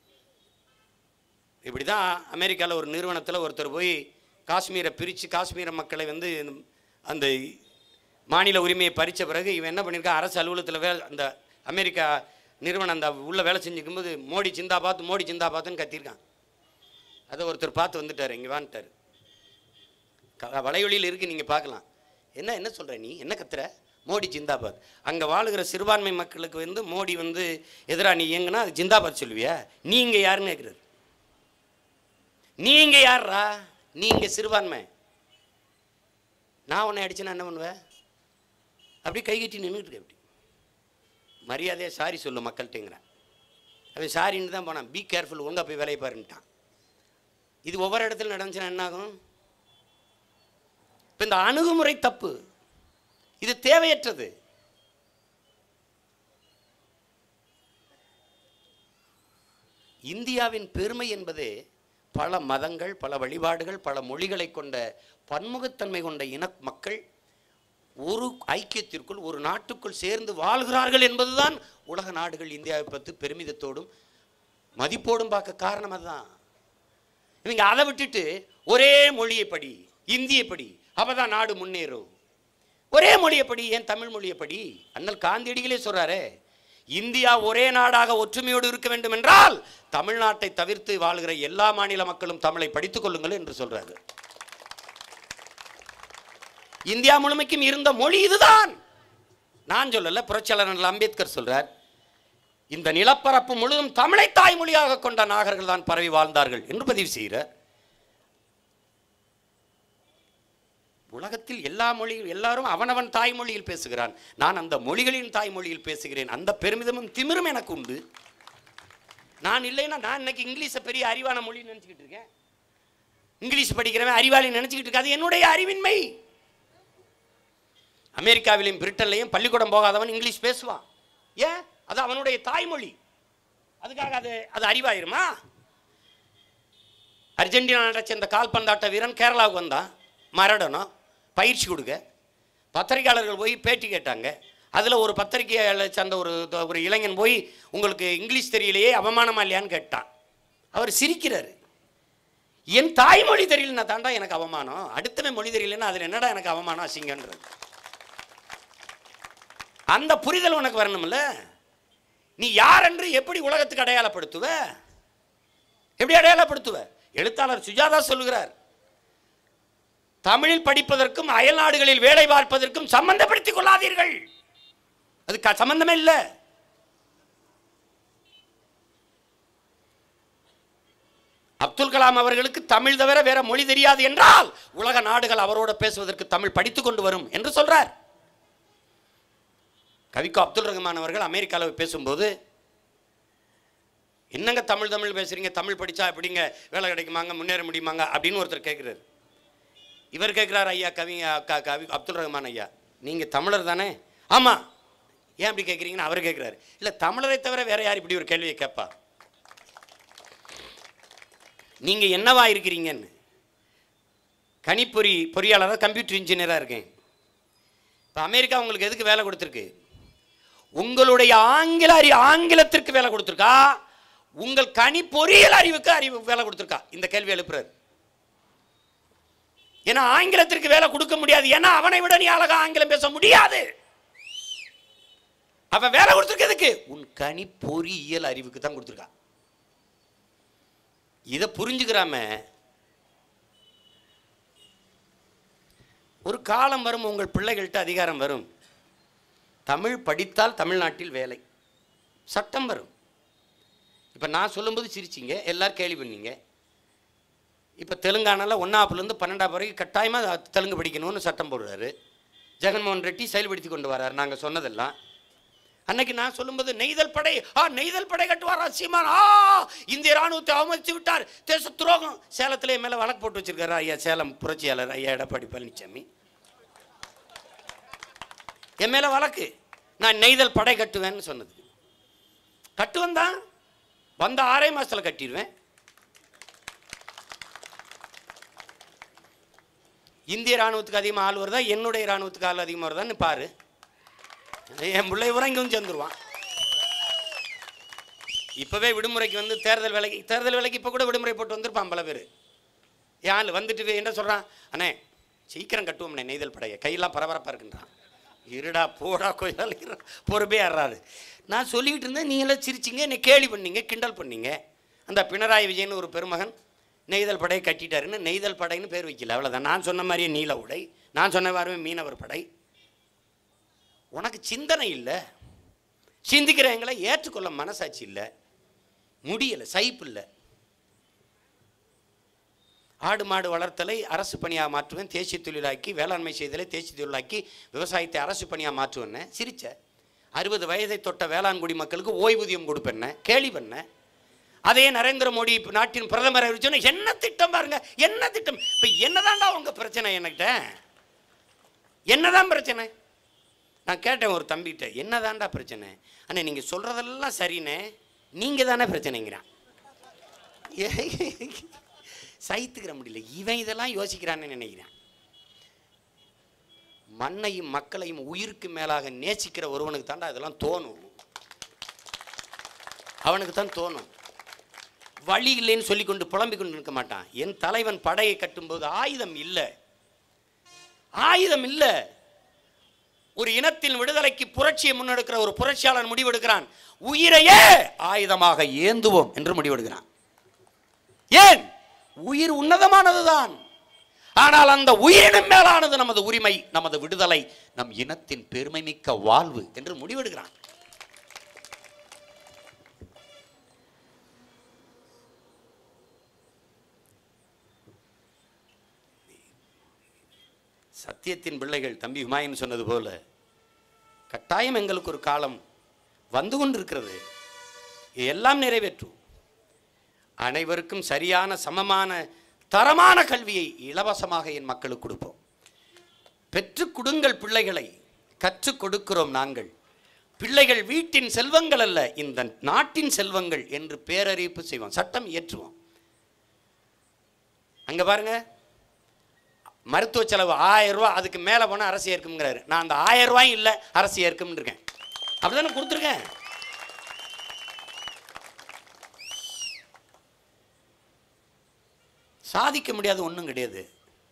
இப்படி தான் அமெரிக்காவில் ஒரு நிறுவனத்தில் ஒருத்தர் போய் காஷ்மீரை பிரித்து காஷ்மீர மக்களை வந்து அந்த மாநில உரிமையை பறித்த பிறகு இவன் என்ன பண்ணியிருக்கான் அரசு அலுவலகத்தில் வேலை அந்த அமெரிக்கா நிறுவனம் அந்த உள்ள வேலை செஞ்சுக்கும்போது மோடி சிந்தா பார்த்து மோடி சிந்தா பார்த்துன்னு கத்தியிருக்கான் அதை ஒருத்தர் பார்த்து வந்துட்டார் இங்கே வான்ட்டார் க- வலையொலியில் இருக்கு நீங்கள் பார்க்கலாம் என்ன என்ன சொல்கிற நீ என்ன கத்துற மோடி ஜிந்தாபாத் அங்கே வாழுகிற சிறுபான்மை மக்களுக்கு வந்து மோடி வந்து எதிராக நீ இயங்குனா அது ஜிந்தாபாத் சொல்லுவியா நீ இங்கே யாருன்னு கேட்குறாரு நீ இங்கே யார்ரா நீ இங்கே சிறுபான்மை நான் உன்னை அடிச்சேன்னா என்ன பண்ணுவேன் அப்படி கை கட்டி நின்றுட்டு அப்படி மரியாதையாக சாரி சொல்லு மக்கள்கிட்டங்கிறேன் அவன் சாரின்னு தான் போனான் பி கேர்ஃபுல் ஒழுங்கா போய் வேலையை பாருன்ட்டான் இது ஒவ்வொரு இடத்துல நடந்துச்சுன்னா என்ன ஆகும் இப்போ இந்த அணுகுமுறை தப்பு இது தேவையற்றது இந்தியாவின் பெருமை என்பது பல மதங்கள் பல வழிபாடுகள் பல மொழிகளை கொண்ட பன்முகத்தன்மை கொண்ட இன மக்கள் ஒரு ஐக்கியத்திற்குள் ஒரு நாட்டுக்குள் சேர்ந்து வாழ்கிறார்கள் என்பதுதான் உலக நாடுகள் இந்தியாவை பற்றி பெருமிதத்தோடும் மதிப்போடும் பார்க்க காரணம் அதுதான் இவங்க அதை விட்டுட்டு ஒரே மொழியை படி இந்தியை படி அப்பதான் நாடு முன்னேறும் ஒரே மொழியை படி ஏன் தமிழ் மொழியை படி அண்ணல் காந்தியடிகளே சொல்றாரே இந்தியா ஒரே நாடாக ஒற்றுமையோடு இருக்க வேண்டும் என்றால் தமிழ்நாட்டை தவிர்த்து வாழ்கிற எல்லா மாநில மக்களும் தமிழை படித்துக் கொள்ளுங்கள் என்று சொல்றாரு இந்தியா முழுமைக்கும் இருந்த மொழி இதுதான் நான் சொல்லல புரட்சியாளர் அண்ணல் அம்பேத்கர் சொல்றார் இந்த நிலப்பரப்பு முழுதும் தமிழை தாய்மொழியாக கொண்ட நாகர்கள் தான் பரவி வாழ்ந்தார்கள் என்று பதிவு செய்கிறார் உலகத்தில் எல்லா மொழியும் எல்லாரும் அவனவன் தாய்மொழியில் பேசுகிறான் நான் அந்த மொழிகளின் தாய்மொழியில் பேசுகிறேன் அந்த பெருமிதமும் திமிரும் எனக்கு உண்டு நான் இல்லைன்னா நான் இன்னைக்கு இங்கிலீஷை பெரிய அறிவான மொழி நினச்சிக்கிட்டு இருக்கேன் இங்கிலீஷ் படிக்கிறவன் அறிவாளி நினச்சிக்கிட்டு இருக்க அது என்னுடைய அறிவின்மை அமெரிக்காவிலையும் பிரிட்டன்லையும் பள்ளிக்கூடம் போகாதவன் இங்கிலீஷ் பேசுவான் ஏன் அது அவனுடைய தாய்மொழி அதுக்காக அது அது அறிவாயிருமா அர்ஜென்டினா நாட்டை சேர்ந்த கால்பந்தாட்ட வீரன் கேரளாவுக்கு வந்தான் மரடனம் பயிற்சி கொடுக்க பத்திரிகையாளர்கள் போய் பேட்டி கேட்டாங்க அதில் ஒரு பத்திரிகையாளரை சேர்ந்த ஒரு ஒரு இளைஞன் போய் உங்களுக்கு இங்கிலீஷ் தெரியலையே அவமானமா இல்லையான்னு கேட்டான் அவர் சிரிக்கிறாரு என் தாய்மொழி தெரியலன்னா தாண்டா எனக்கு அவமானம் அடுத்தவன் மொழி தெரியலன்னா அதில் என்னடா எனக்கு அவமானம் அசிங்கன்றது அந்த புரிதல் உனக்கு வரணும்ல நீ யார் என்று எப்படி உலகத்துக்கு அடையாளப்படுத்துவ எப்படி அடையாளப்படுத்துவ எழுத்தாளர் சுஜாதா சொல்லுகிறார் தமிழில் படிப்பதற்கும் அயல் நாடுகளில் வேலை பார்ப்பதற்கும் சம்பந்தப்படுத்திக் கொள்ளாதீர்கள் அது க- சம்பந்தமே இல்லை அப்துல் கலாம் அவர்களுக்கு தமிழ் தவிர வேற மொழி தெரியாது என்றால் உலக நாடுகள் அவரோட பேசுவதற்கு தமிழ் படித்துக் கொண்டு வரும் என்று சொல்றார் கவிக்கோ அப்துல் ரஹ்மான் அவர்கள் அமெரிக்காவில் பேசும்போது என்னங்க தமிழ் தமிழ் பேசுறீங்க தமிழ் படிச்சா எப்படிங்க வேலை கிடைக்குமாங்க முன்னேற முடியுமாங்க அப்படின்னு ஒருத்தர் கேட்குறாரு இவர் கேட்குறாரு ஐயா கவி க- கவி அப்துல் ரஹ்மான் ஐயா நீங்கள் தமிழர் தானே ஆமாம் ஏன் அப்படி கேட்குறீங்கன்னு அவர் கேட்குறாரு இல்லை தமிழரை தவிர வேற யார் இப்படி ஒரு கேள்வியை கேட்பா நீங்கள் என்னவா இருக்கிறீங்கன்னு கணிப்பொறி பொறியாளராக கம்ப்யூட்டர் இன்ஜினியராக இருக்கேன் இப்போ அமெரிக்கா உங்களுக்கு எதுக்கு வேலை கொடுத்துருக்கு உங்களுடைய ஆங்கில அறி ஆங்கிலத்திற்கு வேலை கொடுத்துருக்கா உங்கள் கனி பொறியியல் அறிவுக்கு அறிவு வேலை கொடுத்துருக்கா இந்த கேள்வி எழுப்புறாரு ஏன்னா ஆங்கிலத்திற்கு வேலை கொடுக்க முடியாது ஏன்னா அவனை விட நீ அழகா ஆங்கிலம் பேச முடியாது அவன் வேலை கொடுத்துருக்க எதுக்கு உன் கனி பொறியியல் அறிவுக்கு தான் கொடுத்துருக்கா இதை புரிஞ்சுக்கிறாம ஒரு காலம் வரும் உங்கள் பிள்ளைகள்கிட்ட அதிகாரம் வரும் தமிழ் படித்தால் தமிழ்நாட்டில் வேலை சட்டம் வரும் இப்போ நான் சொல்லும்போது சிரிச்சிங்க எல்லாரும் கேள்வி பண்ணீங்க இப்போ தெலுங்கானாவில் ஒன்றாப்புலேருந்து பன்னெண்டாம் வரைக்கும் கட்டாயமாக தெலுங்கு படிக்கணும்னு சட்டம் போடுறாரு ஜெகன்மோகன் ரெட்டி செயல்படுத்தி கொண்டு வரார் நாங்கள் சொன்னதெல்லாம் அன்னைக்கு நான் சொல்லும்போது நெய்தல் படை ஆ நெய்தல் படை கட்டுவாரா சீமான் ஆ இந்திய ராணுவத்தை அவமதித்து விட்டார் தேச துரோகம் சேலத்திலே மேலே வழக்கு போட்டு வச்சிருக்காரு ஐயா சேலம் புரட்சியாளர் ஐயா எடப்பாடி பழனிசாமி என் மேலே வழக்கு நான் நெய்தல் படை கட்டுவேன்னு சொன்னது கட்டுவேன் தான் வந்த ஆறே மாசத்துல கட்டிடுவேன் இந்திய ராணுவத்துக்கு அதிகமாக ஆள் வருதா என்னுடைய ராணுவத்துக்கு ஆள் அதிகமாக வருதான்னு பாரு என் பிள்ளை பூரா இங்கே வந்து சேர்ந்துருவான் இப்போவே விடுமுறைக்கு வந்து தேர்தல் வேலைக்கு தேர்தல் வேலைக்கு இப்போ கூட விடுமுறை போட்டு வந்திருப்பான் பல பேர் என் ஆள் வந்துட்டு என்ன சொல்கிறான் அண்ணே சீக்கிரம் கட்டுவோம்ண்ணே நெய்தல் படையை கையெல்லாம் பரபரப்பாக இருக்குன்றான் இருடா போடா கோயிலால் பொறுப்பே ஆடுறாரு நான் சொல்லிக்கிட்டு இருந்தேன் நீங்களாம் சிரிச்சிங்க என்னை கேலி பண்ணீங்க கிண்டல் பண்ணீங்க அந்த பினராயி விஜயன் ஒரு பெருமகன் நெய்தல் படையை கட்டிட்டாருன்னு நெய்தல் படைன்னு பேர் வைக்கல அவ்வளோதான் நான் சொன்ன மாதிரியே நீல உடை நான் சொன்ன மாதிரியே மீனவர் படை உனக்கு சிந்தனை இல்லை சிந்திக்கிறவங்களை ஏற்றுக்கொள்ள மனசாட்சி இல்லை முடியலை சைப்பு இல்லை ஆடு மாடு வளர்த்தலை அரசு பணியாக மாற்றுவேன் தேசிய தொழிலாக்கி வேளாண்மை செய்தலை தேசிய தொழிலாக்கி விவசாயத்தை அரசு பணியாக மாற்றுவேன்னு சிரிச்ச அறுபது வயதை தொட்ட வேளாண் மக்களுக்கு ஓய்வூதியம் கொடுப்பேன்ன கேலி பண்ண அதே நரேந்திர மோடி இப்ப நாட்டின் பிரதமர் அறிவிச்சோன்னா என்ன திட்டம் பாருங்க என்ன திட்டம் இப்போ என்னதான்டா உங்க பிரச்சனை என்கிட்ட என்னதான் பிரச்சனை நான் கேட்டேன் ஒரு தம்பிகிட்ட என்னதான்டா பிரச்சனை அண்ணே நீங்கள் சொல்கிறதெல்லாம் சரிண்ணே நீங்கள் தானே பிரச்சனைங்கிறான் சைத்துக்கிற முடியல இவன் இதெல்லாம் யோசிக்கிறான்னு நினைக்கிறேன் மண்ணையும் மக்களையும் உயிருக்கு மேலாக நேசிக்கிற ஒருவனுக்கு தாண்டா இதெல்லாம் தோணும் அவனுக்கு தான் தோணும் வழி இல்லைன்னு சொல்லி கொண்டு புலம்பிக் கொண்டு இருக்க மாட்டான் என் தலைவன் படையை கட்டும்போது ஆயுதம் இல்லை ஆயுதம் இல்லை ஒரு இனத்தின் விடுதலைக்கு புரட்சியை முன்னெடுக்கிற ஒரு புரட்சியாளன் முடிவெடுக்கிறான் உயிரையே ஆயுதமாக ஏந்துவோம் என்று முடிவெடுக்கிறான் ஏன் உயிர் உன்னதமானதுதான் ஆனால் அந்த உயிரினும் மேலானது நமது உரிமை நமது விடுதலை நம் இனத்தின் பெருமை மிக்க வாழ்வு என்று முடிவெடுக்கிறான் சத்தியத்தின் பிள்ளைகள் தம்பி ஹுமாயூன் சொன்னது போல கட்டாயம் எங்களுக்கு ஒரு காலம் வந்து கொண்டிருக்கிறது எல்லாம் நிறைவேற்றும் அனைவருக்கும் சரியான சமமான தரமான கல்வியை இலவசமாக என் மக்களுக்கு கொடுப்போம் பெற்றுக் கொடுங்கள் பிள்ளைகளை கற்றுக் கொடுக்கிறோம் நாங்கள் பிள்ளைகள் வீட்டின் செல்வங்கள் அல்ல இந்த நாட்டின் செல்வங்கள் என்று பேரறிவிப்பு செய்வோம் சட்டம் இயற்றுவோம் அங்க பாருங்க மருத்துவ செலவு ஆயிரம் ரூபாய் அதுக்கு மேலே போனால் அரசு ஏற்குங்கிறாரு நான் அந்த ஆயிரம் ரூபாயும் இல்லை அரசு ஏற்கும்னு இருக்கேன் அப்படிதானே கொடுத்துருக்கேன் சாதிக்க முடியாத ஒன்றும் கிடையாது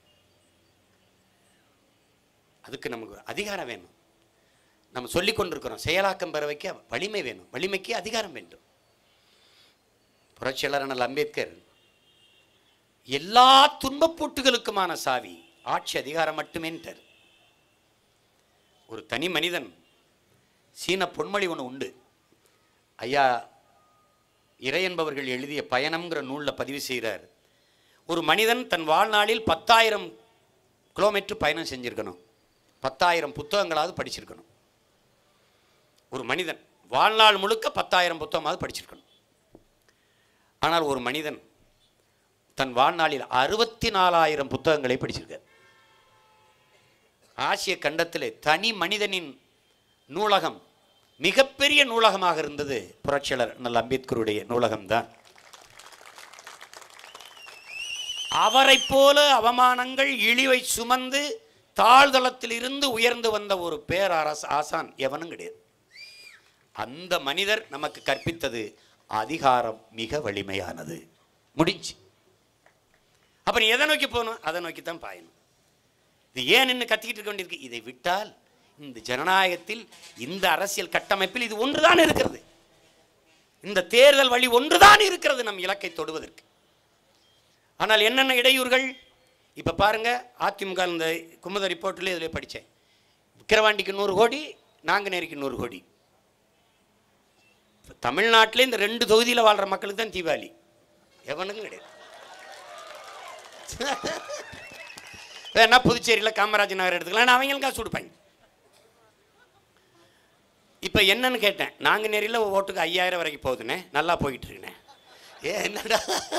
அதுக்கு நமக்கு அதிகாரம் வேணும் நம்ம சொல்லிக் கொண்டிருக்கிறோம் செயலாக்கம் பெற வைக்க வலிமை வேணும் வலிமைக்கு அதிகாரம் வேண்டும் புரட்சியாளர் அண்ணல் அம்பேத்கர் எல்லா துன்பப்பூட்டுகளுக்குமான சாவி ஆட்சி அதிகாரம் மட்டுமேன்ட்டார் ஒரு தனி மனிதன் சீன பொன்மொழி ஒன்று உண்டு ஐயா இறை என்பவர்கள் எழுதிய பயணம்ங்கிற நூலில் பதிவு செய்கிறார் ஒரு மனிதன் தன் வாழ்நாளில் பத்தாயிரம் கிலோமீட்டர் பயணம் செஞ்சிருக்கணும் பத்தாயிரம் புத்தகங்களாவது படிச்சிருக்கணும் ஒரு மனிதன் வாழ்நாள் முழுக்க பத்தாயிரம் புத்தகமாவது படிச்சிருக்கணும் ஆனால் ஒரு மனிதன் தன் வாழ்நாளில் அறுபத்தி நாலாயிரம் புத்தகங்களை படிச்சிருக்கார் ஆசிய கண்டத்திலே தனி மனிதனின் நூலகம் மிகப்பெரிய நூலகமாக இருந்தது புரட்சியாளர் நல்ல அம்பேத்கருடைய நூலகம்தான் அவரைப் போல அவமானங்கள் இழிவை சுமந்து தாழ்தளத்தில் இருந்து உயர்ந்து வந்த ஒரு பேரரசு ஆசான் எவனும் கிடையாது அந்த மனிதர் நமக்கு கற்பித்தது அதிகாரம் மிக வலிமையானது முடிஞ்சு அப்ப நீ எதை நோக்கி போகணும் அதை நோக்கி தான் பாயணும் இது ஏன் நின்று கத்திக்கிட்டு இருக்க வேண்டியிருக்கு இதை விட்டால் இந்த ஜனநாயகத்தில் இந்த அரசியல் கட்டமைப்பில் இது ஒன்றுதான் இருக்கிறது இந்த தேர்தல் வழி ஒன்றுதான் இருக்கிறது நம் இலக்கை தொடுவதற்கு ஆனால் என்னென்ன இடையூறுகள் இப்போ பாருங்க அதிமுக இந்த குமுத ரிப்போர்ட்டில் இதில் படித்தேன் விக்கிரவாண்டிக்கு நூறு கோடி நாங்குநேரிக்கு நூறு கோடி தமிழ்நாட்டிலே இந்த ரெண்டு தொகுதியில் வாழ்கிற மக்களுக்கு தான் தீபாவளி எவனுக்கும் கிடையாது வேணா புதுச்சேரியில் காமராஜ் நகர் எடுத்துக்கலாம் நான் அவங்களுக்கு காசு கொடுப்பாங்க இப்போ என்னன்னு கேட்டேன் நாங்குநேரியில் ஓட்டுக்கு ஐயாயிரம் வரைக்கும் போகுதுண்ணே நல்லா போயிட்டு இருக்குண்ணே ஏ என்னடா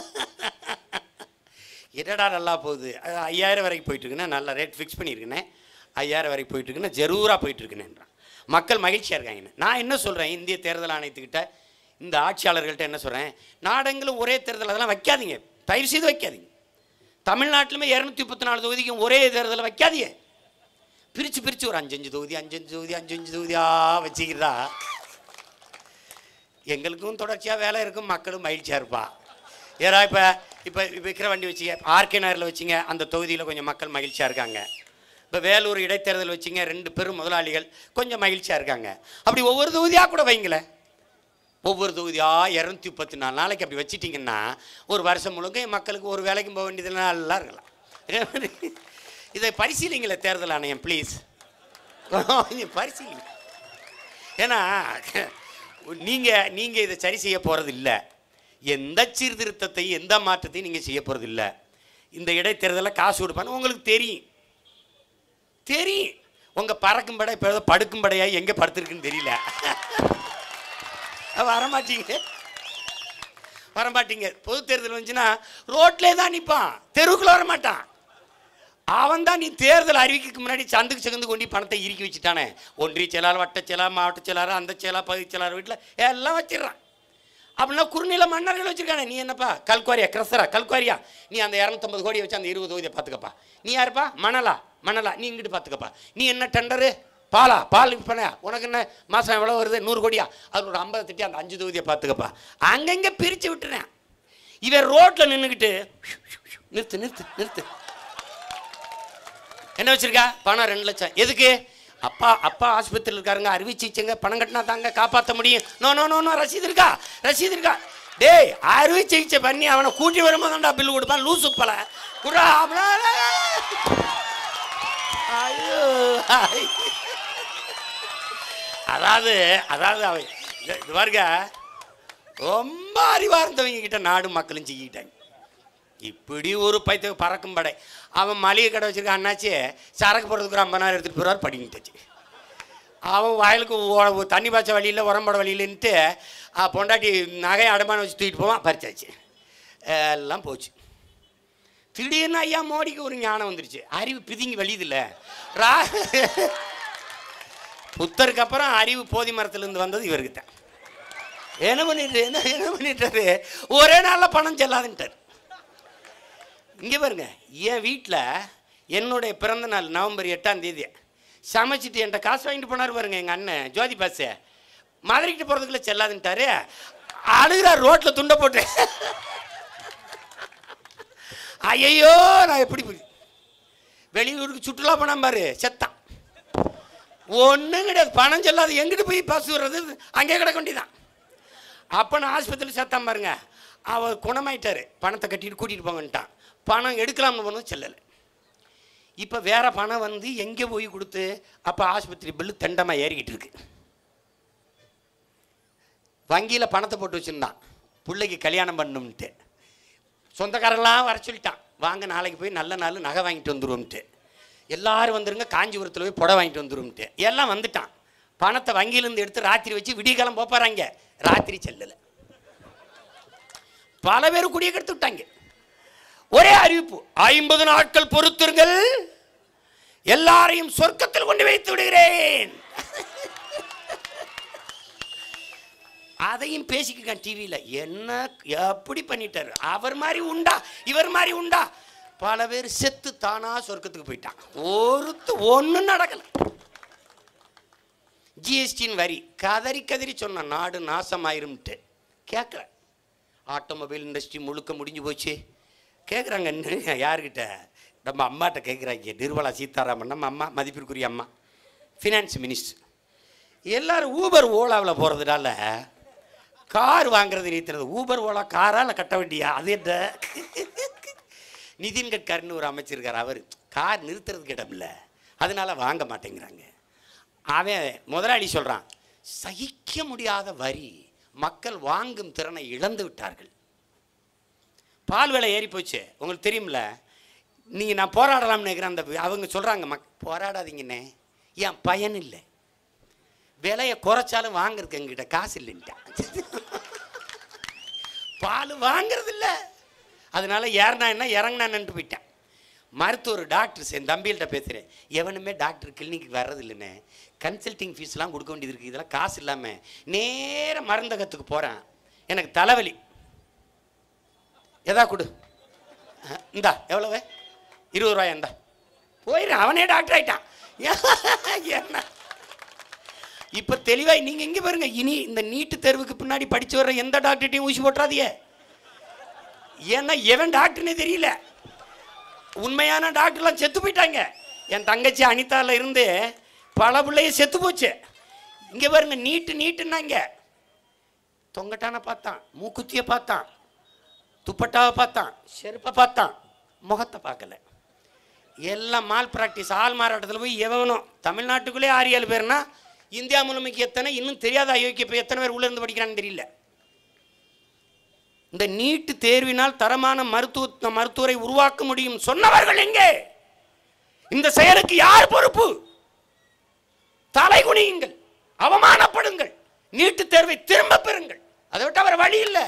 என்னடா நல்லா போகுது அது ஐயாயிரம் வரைக்கும் போயிட்டு இருக்குண்ணே நல்லா ரேட் ஃபிக்ஸ் பண்ணியிருக்கேனே ஐயாயிரம் வரைக்கும் போயிட்டு இருக்குன்னு ஜரூராக போயிட்டு இருக்குனேன்றான் மக்கள் மகிழ்ச்சியாக இருக்காங்கன்னு நான் என்ன சொல்கிறேன் இந்திய தேர்தல் ஆணையத்துக்கிட்ட இந்த ஆட்சியாளர்கள்ட்ட என்ன சொல்கிறேன் நாடெங்கிலும் ஒரே தேர்தல் அதெல்லாம் வைக்காதீங்க தயவு செய்து வைக்காதீங்க தமிழ்நாட்டிலுமே இரநூத்தி முப்பத்தி நாலு தொகுதிக்கும் ஒரே தேர்தலை வைக்காதீங்க பிரித்து பிரித்து ஒரு அஞ்சஞ்சு தொகுதி அஞ்சஞ்சு தொகுதி அஞ்சஞ்சு தொகுதியாக வச்சுக்கிறதா எங்களுக்கும் தொடர்ச்சியாக வேலை இருக்கும் மக்களும் மகிழ்ச்சியாக இருப்பா ஏன்னா இப்போ இப்போ விற்கிற வண்டி வச்சிங்க ஆர்கே நகரில் வச்சிங்க அந்த தொகுதியில் கொஞ்சம் மக்கள் மகிழ்ச்சியாக இருக்காங்க இப்போ வேலூர் இடைத்தேர்தல் வச்சிங்க ரெண்டு பெரும் முதலாளிகள் கொஞ்சம் மகிழ்ச்சியாக இருக்காங்க அப்படி ஒவ்வொரு தொகுதியாக கூட வைங்களேன் ஒவ்வொரு தொகுதியாக இரநூத்தி முப்பத்தி நாலு நாளைக்கு அப்படி வச்சிட்டிங்கன்னா ஒரு வருஷம் முழுக்க மக்களுக்கு ஒரு வேலைக்கும் போக வேண்டியது நல்லா இருக்கலாம் இதே மாதிரி இதை பரிசீலிங்களே தேர்தல் ஆணையம் ப்ளீஸ் கொஞ்சம் பரிசீலிங்க ஏன்னா நீங்கள் நீங்கள் இதை சரி செய்ய போகிறது இல்லை எந்த சீர்திருத்தத்தையும் எந்த மாற்றத்தையும் நீங்கள் செய்ய போகிறது இல்லை இந்த இடைத்தேர்தலில் காசு கொடுப்பான்னு உங்களுக்கு தெரியும் தெரியும் உங்கள் பறக்கும் படை இப்போ ஏதோ படுக்கும் படையா எங்கே படுத்துருக்குன்னு தெரியல வரமாட்டீங்க வரமாட்டீங்க பொது தேர்தல் வந்துச்சுன்னா ரோட்லேயே தான் நிற்பான் தெருவுக்குள்ள வரமாட்டான் அவன் தான் நீ தேர்தல் அறிவிக்கிறதுக்கு முன்னாடி சந்துக்கு சகுந்து கொண்டு பணத்தை இறுக்கி வச்சுட்டானே ஒன்றிய செயலாளர் வட்ட செயலாளர் மாவட்ட செயலாளர் அந்த செயலாளர் பகுதி செயலாளர் வீட்டில் எல்லாம் வச்சிடுறான் அப்படின்னா குறுநில மன்னர்கள் வச்சிருக்கானே நீ என்னப்பா கல்குவாரியா கிரசரா கல்குவாரியா நீ அந்த இரநூத்தம்பது கோடியை வச்சு அந்த இருபது தொகுதியை பார்த்துக்கப்பா நீ யாருப்பா மணலா மணலா நீ இங்கிட்டு பார்த்துக்கப்பா நீ என்ன டெண்டரு பாலா பால் விற்பனையா உனக்கு என்ன மாதம் எவ்வளோ வருது நூறு கோடியா அது ஒரு ஐம்பது திட்டி அந்த அஞ்சு தொகுதியை பார்த்துக்கப்பா அங்கங்கே பிரித்து விட்டுறேன் இவன் ரோட்டில் நின்றுக்கிட்டு நிறுத்து நிறுத்து நிறுத்து என்ன வச்சிருக்கா பணம் ரெண்டு லட்சம் எதுக்கு அப்பா அப்பா ஆஸ்பத்திரியில் இருக்காருங்க அறுவை சிகிச்சைங்க பணம் கட்டினா தாங்க காப்பாற்ற முடியும் நோ நோ நோ நோ ரசீது இருக்கா ரசீது இருக்கா டேய் அறுவை சிகிச்சை பண்ணி அவனை கூட்டி வரும்போது தான்டா பில்லு கொடுப்பான் லூசு பல குடா ஐயோ ஐ. அதாவது அதாவது அவன் இது இது பாருங்க ரொம்ப அறிவார்ந்தவங்க கிட்ட நாடு மக்களும் செய்யிட்டாங்க இப்படி ஒரு பைத்திய பறக்கும் படை அவன் மளிகை கடை வச்சிருக்க அண்ணாச்சி சரக்கு போடுறதுக்கு ஒரு ஐம்பதாயிரம் எடுத்துகிட்டு போகிறார் படிங்கிட்டாச்சு அவன் வயலுக்கு ஓ- தண்ணி பாய்ச்ச வழியில் உரம்பட வழியிலன்ட்டு பொண்டாட்டி நகை அடமானம் வச்சு தூக்கிட்டு போவான் பறிச்சாச்சு எல்லாம் போச்சு திடீர்னு ஐயா மோடிக்கு ஒரு ஞானம் வந்துருச்சு அறிவு பிதுங்கி வழியுதுல்ல ரா புத்தருக்கு அப்புறம் அறிவு போதி மரத்துலேருந்து வந்தது இவருக்கு தான் என்ன பண்ணிட்டு என்ன என்ன பண்ணிட்டாரு ஒரே நாளில் பணம் செல்லாதுன்ட்டார் இங்கே பாருங்க என் வீட்டில் என்னுடைய பிறந்த நாள் நவம்பர் எட்டாம் தேதி சமைச்சிட்டு என்கிட்ட காசு வாங்கிட்டு போனார் பாருங்க எங்கள் அண்ணன் ஜோதி பாசு மதுரைக்கிட்ட போகிறதுக்குள்ள செல்லாதுன்ட்டாரு அழுகிறார் ரோட்டில் துண்டை போட்டு ஐயையோ நான் எப்படி புரி வெளியூருக்கு சுற்றுலா போனான் பாரு செத்தான் ஒன்றும் கிடையாது பணம் செல்லாது எங்கிட்டு போய் பஸ் வர்றது அங்கே கிடக்க வேண்டியதான் அப்போ நான் ஆஸ்பத்திரியில் செத்தான் பாருங்க அவர் குணமாயிட்டாரு பணத்தை கட்டிட்டு கூட்டிகிட்டு போங்கன்ட்டான் பணம் எடுக்கலாம்னு போனது செல்லலை இப்போ வேற பணம் வந்து எங்கே போய் கொடுத்து அப்போ ஆஸ்பத்திரி பில்லு தெண்டமாக ஏறிக்கிட்டு இருக்கு வங்கியில் பணத்தை போட்டு வச்சுருந்தான் பிள்ளைக்கு கல்யாணம் பண்ணணும்ன்ட்டு சொந்தக்காரெல்லாம் வர சொல்லிட்டான் வாங்க நாளைக்கு போய் நல்ல நாள் நகை வாங்கிட்டு வந்துருவோம்ட்டு எல்லாரும் வந்துருங்க காஞ்சிபுரத்தில் போய் புடவை வாங்கிட்டு வந்துருவோம்ட்டு எல்லாம் வந்துட்டான் பணத்தை வங்கியிலேருந்து எடுத்து ராத்திரி வச்சு விடியகாலம் போப்பாராங்க ராத்திரி செல்லலை பல பேர் குடிய கெடுத்து விட்டாங்க ஒரே அறிவிப்பு ஐம்பது நாட்கள் பொறுத்திருங்கள் எல்லாரையும் சொர்க்கத்தில் கொண்டு வைத்து விடுகிறேன் அதையும் பேசிக்கிட்டான் டிவியில் என்ன எப்படி பண்ணிட்டாரு அவர் மாதிரி உண்டா இவர் மாதிரி உண்டா பல பேர் செத்து தானா சொர்க்கத்துக்கு போயிட்டான் ஒருத்து ஒன்றும் நடக்கல ஜிஎஸ்டின்னு வரி கதறி கதறி சொன்ன நாடு நாசமாயிரும்ட்டு கேட்கல ஆட்டோமொபைல் இண்டஸ்ட்ரி முழுக்க முடிஞ்சு போச்சு கேட்குறாங்க யார்கிட்ட நம்ம அம்மாட்ட கேட்குறாங்க நிர்மலா சீதாராமன் நம்ம அம்மா மதிப்பிற்குரிய அம்மா ஃபினான்ஸ் மினிஸ்டர் எல்லாரும் ஊபர் ஓலாவில் போகிறதுனால கார் வாங்குறது நிறுத்துறது ஊபர் ஓலா காரால் கட்ட வேண்டியா அது என்ன நிதின் கட்கரின்னு ஒரு அமைச்சிருக்கார் அவர் கார் நிறுத்துறதுக்கு இடம் இல்லை அதனால வாங்க மாட்டேங்கிறாங்க அவன் முதலாளி சொல்கிறான் சகிக்க முடியாத வரி மக்கள் வாங்கும் திறனை இழந்து விட்டார்கள் பால் விலை ஏறி போச்சு உங்களுக்கு தெரியும்ல நீங்கள் நான் போராடலாம்னு நினைக்கிறேன் அந்த அவங்க சொல்கிறாங்க மக் போராடாதீங்கண்ணே ஏன் பயன் இல்லை விலையை குறைச்சாலும் வாங்குறதுக்கு எங்கிட்ட காசு இல்லைன்ட்டான் பால் வாங்குறது இல்லை அதனால ஏறினா என்ன இறங்கினான்னு போயிட்டேன் மருத்துவர் டாக்டர் என் தம்பிகள்கிட்ட பேசுகிறேன் எவனுமே டாக்டர் கிளினிக்கு வர்றது இல்லைண்ணே கன்சல்டிங் ஃபீஸ்லாம் கொடுக்க வேண்டியது இருக்குது இதெல்லாம் காசு இல்லாமல் நேர மருந்தகத்துக்கு போகிறேன் எனக்கு தலைவலி எதா கொடு அஹ், இந்தா எவ்வளவு இருபது ரூபாயா இந்தா போயிடுறேன் அவனே டாக்டர் ஆயிட்டான் என்ன இப்போ தெளிவாய் நீங்கள் இங்கே பாருங்க இனி இந்த நீட்டு தேர்வுக்கு பின்னாடி படிச்சு வர்ற எந்த டாக்டர்கிட்டையும் ஊசி போட்டுறாதீங்க ஏன்னா எவன் டாக்டர்னே தெரியல உண்மையான டாக்டர்லாம் செத்து போயிட்டாங்க என் தங்கச்சி அனிதாவில் இருந்து பல பிள்ளைய செத்து போச்சு இங்கே பாருங்க நீட்டு நீட்டுன்னாங்க தொங்கட்டான பார்த்தான் மூக்குத்தியை பார்த்தான் துப்பட்டாவை பார்த்தான் செருப்பை பார்த்தான் முகத்தை பார்க்கல எல்லாம் மால் ப்ராக்டிஸ் ஆள் மாறாட்டத்தில் போய் எவனும் தமிழ்நாட்டுக்குள்ளே ஆறு ஏழு பேர்னா இந்தியா முழுமைக்கு எத்தனை இன்னும் தெரியாத அயோக்கிய இப்போ எத்தனை பேர் உள்ளே இருந்து படிக்கிறான்னு தெரியல இந்த நீட்டு தேர்வினால் தரமான மருத்துவ மருத்துவரை உருவாக்க முடியும் சொன்னவர்கள் எங்கே இந்த செயலுக்கு யார் பொறுப்பு தலைகுனியுங்கள் அவமானப்படுங்கள் நீட்டு தேர்வை திரும்ப பெறுங்கள் அதை விட்டு அவர் வழி இல்லை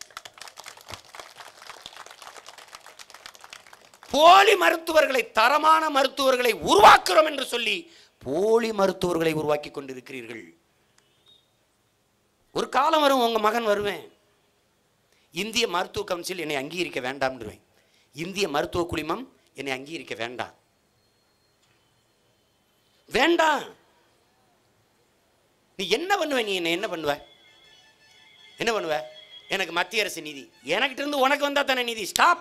போலி மருத்துவர்களை தரமான மருத்துவர்களை உருவாக்குறோம் என்று சொல்லி போலி மருத்துவர்களை உருவாக்கி கொண்டிருக்கிறீர்கள் ஒரு காலம் வரும் உங்க மகன் வருவேன் இந்திய மருத்துவ கவுன்சில் என்னை அங்கீகரிக்க வேண்டாம்ன்றேன் இந்திய மருத்துவ குழுமம் என்னை அங்கீகரிக்க வேண்டாம் வேண்டாம் நீ என்ன பண்ணுவ நீ என்ன என்ன பண்ணுவ என்ன பண்ணுவ எனக்கு மத்திய அரசு நிதி எனக்கிட்ட இருந்து உனக்கு வந்தா தானே நிதி ஸ்டாப்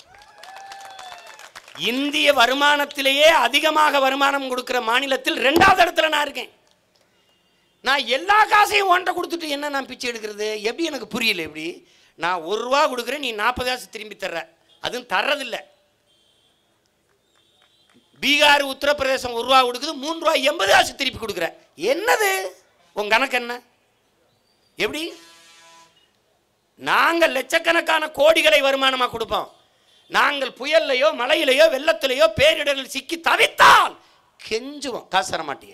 இந்திய வருமானத்திலேயே அதிகமாக வருமானம் கொடுக்கிற மாநிலத்தில் ரெண்டாவது இடத்துல நான் இருக்கேன் நான் எல்லா காசையும் உன்கிட்ட கொடுத்துட்டு என்ன நான் பிச்சை எடுக்கிறது எப்படி எனக்கு புரியல எப்படி நான் ஒரு ரூபா கொடுக்குறேன் நீ நாற்பது காசு திரும்பி தர்ற அதுவும் தர்றதில்ல பீகார் உத்தரப்பிரதேசம் ஒரு ரூபா கொடுக்குது மூணு ரூபா எண்பது காசு திருப்பி கொடுக்குற என்னது உன் கணக்கு என்ன எப்படி நாங்கள் லட்சக்கணக்கான கோடிகளை வருமானமாக கொடுப்போம் நாங்கள் புயல்லையோ மழையிலையோ வெள்ளத்திலேயோ பேரிடரில் சிக்கி தவித்தால் கெஞ்சுவோம் காசு தர மாட்டீங்க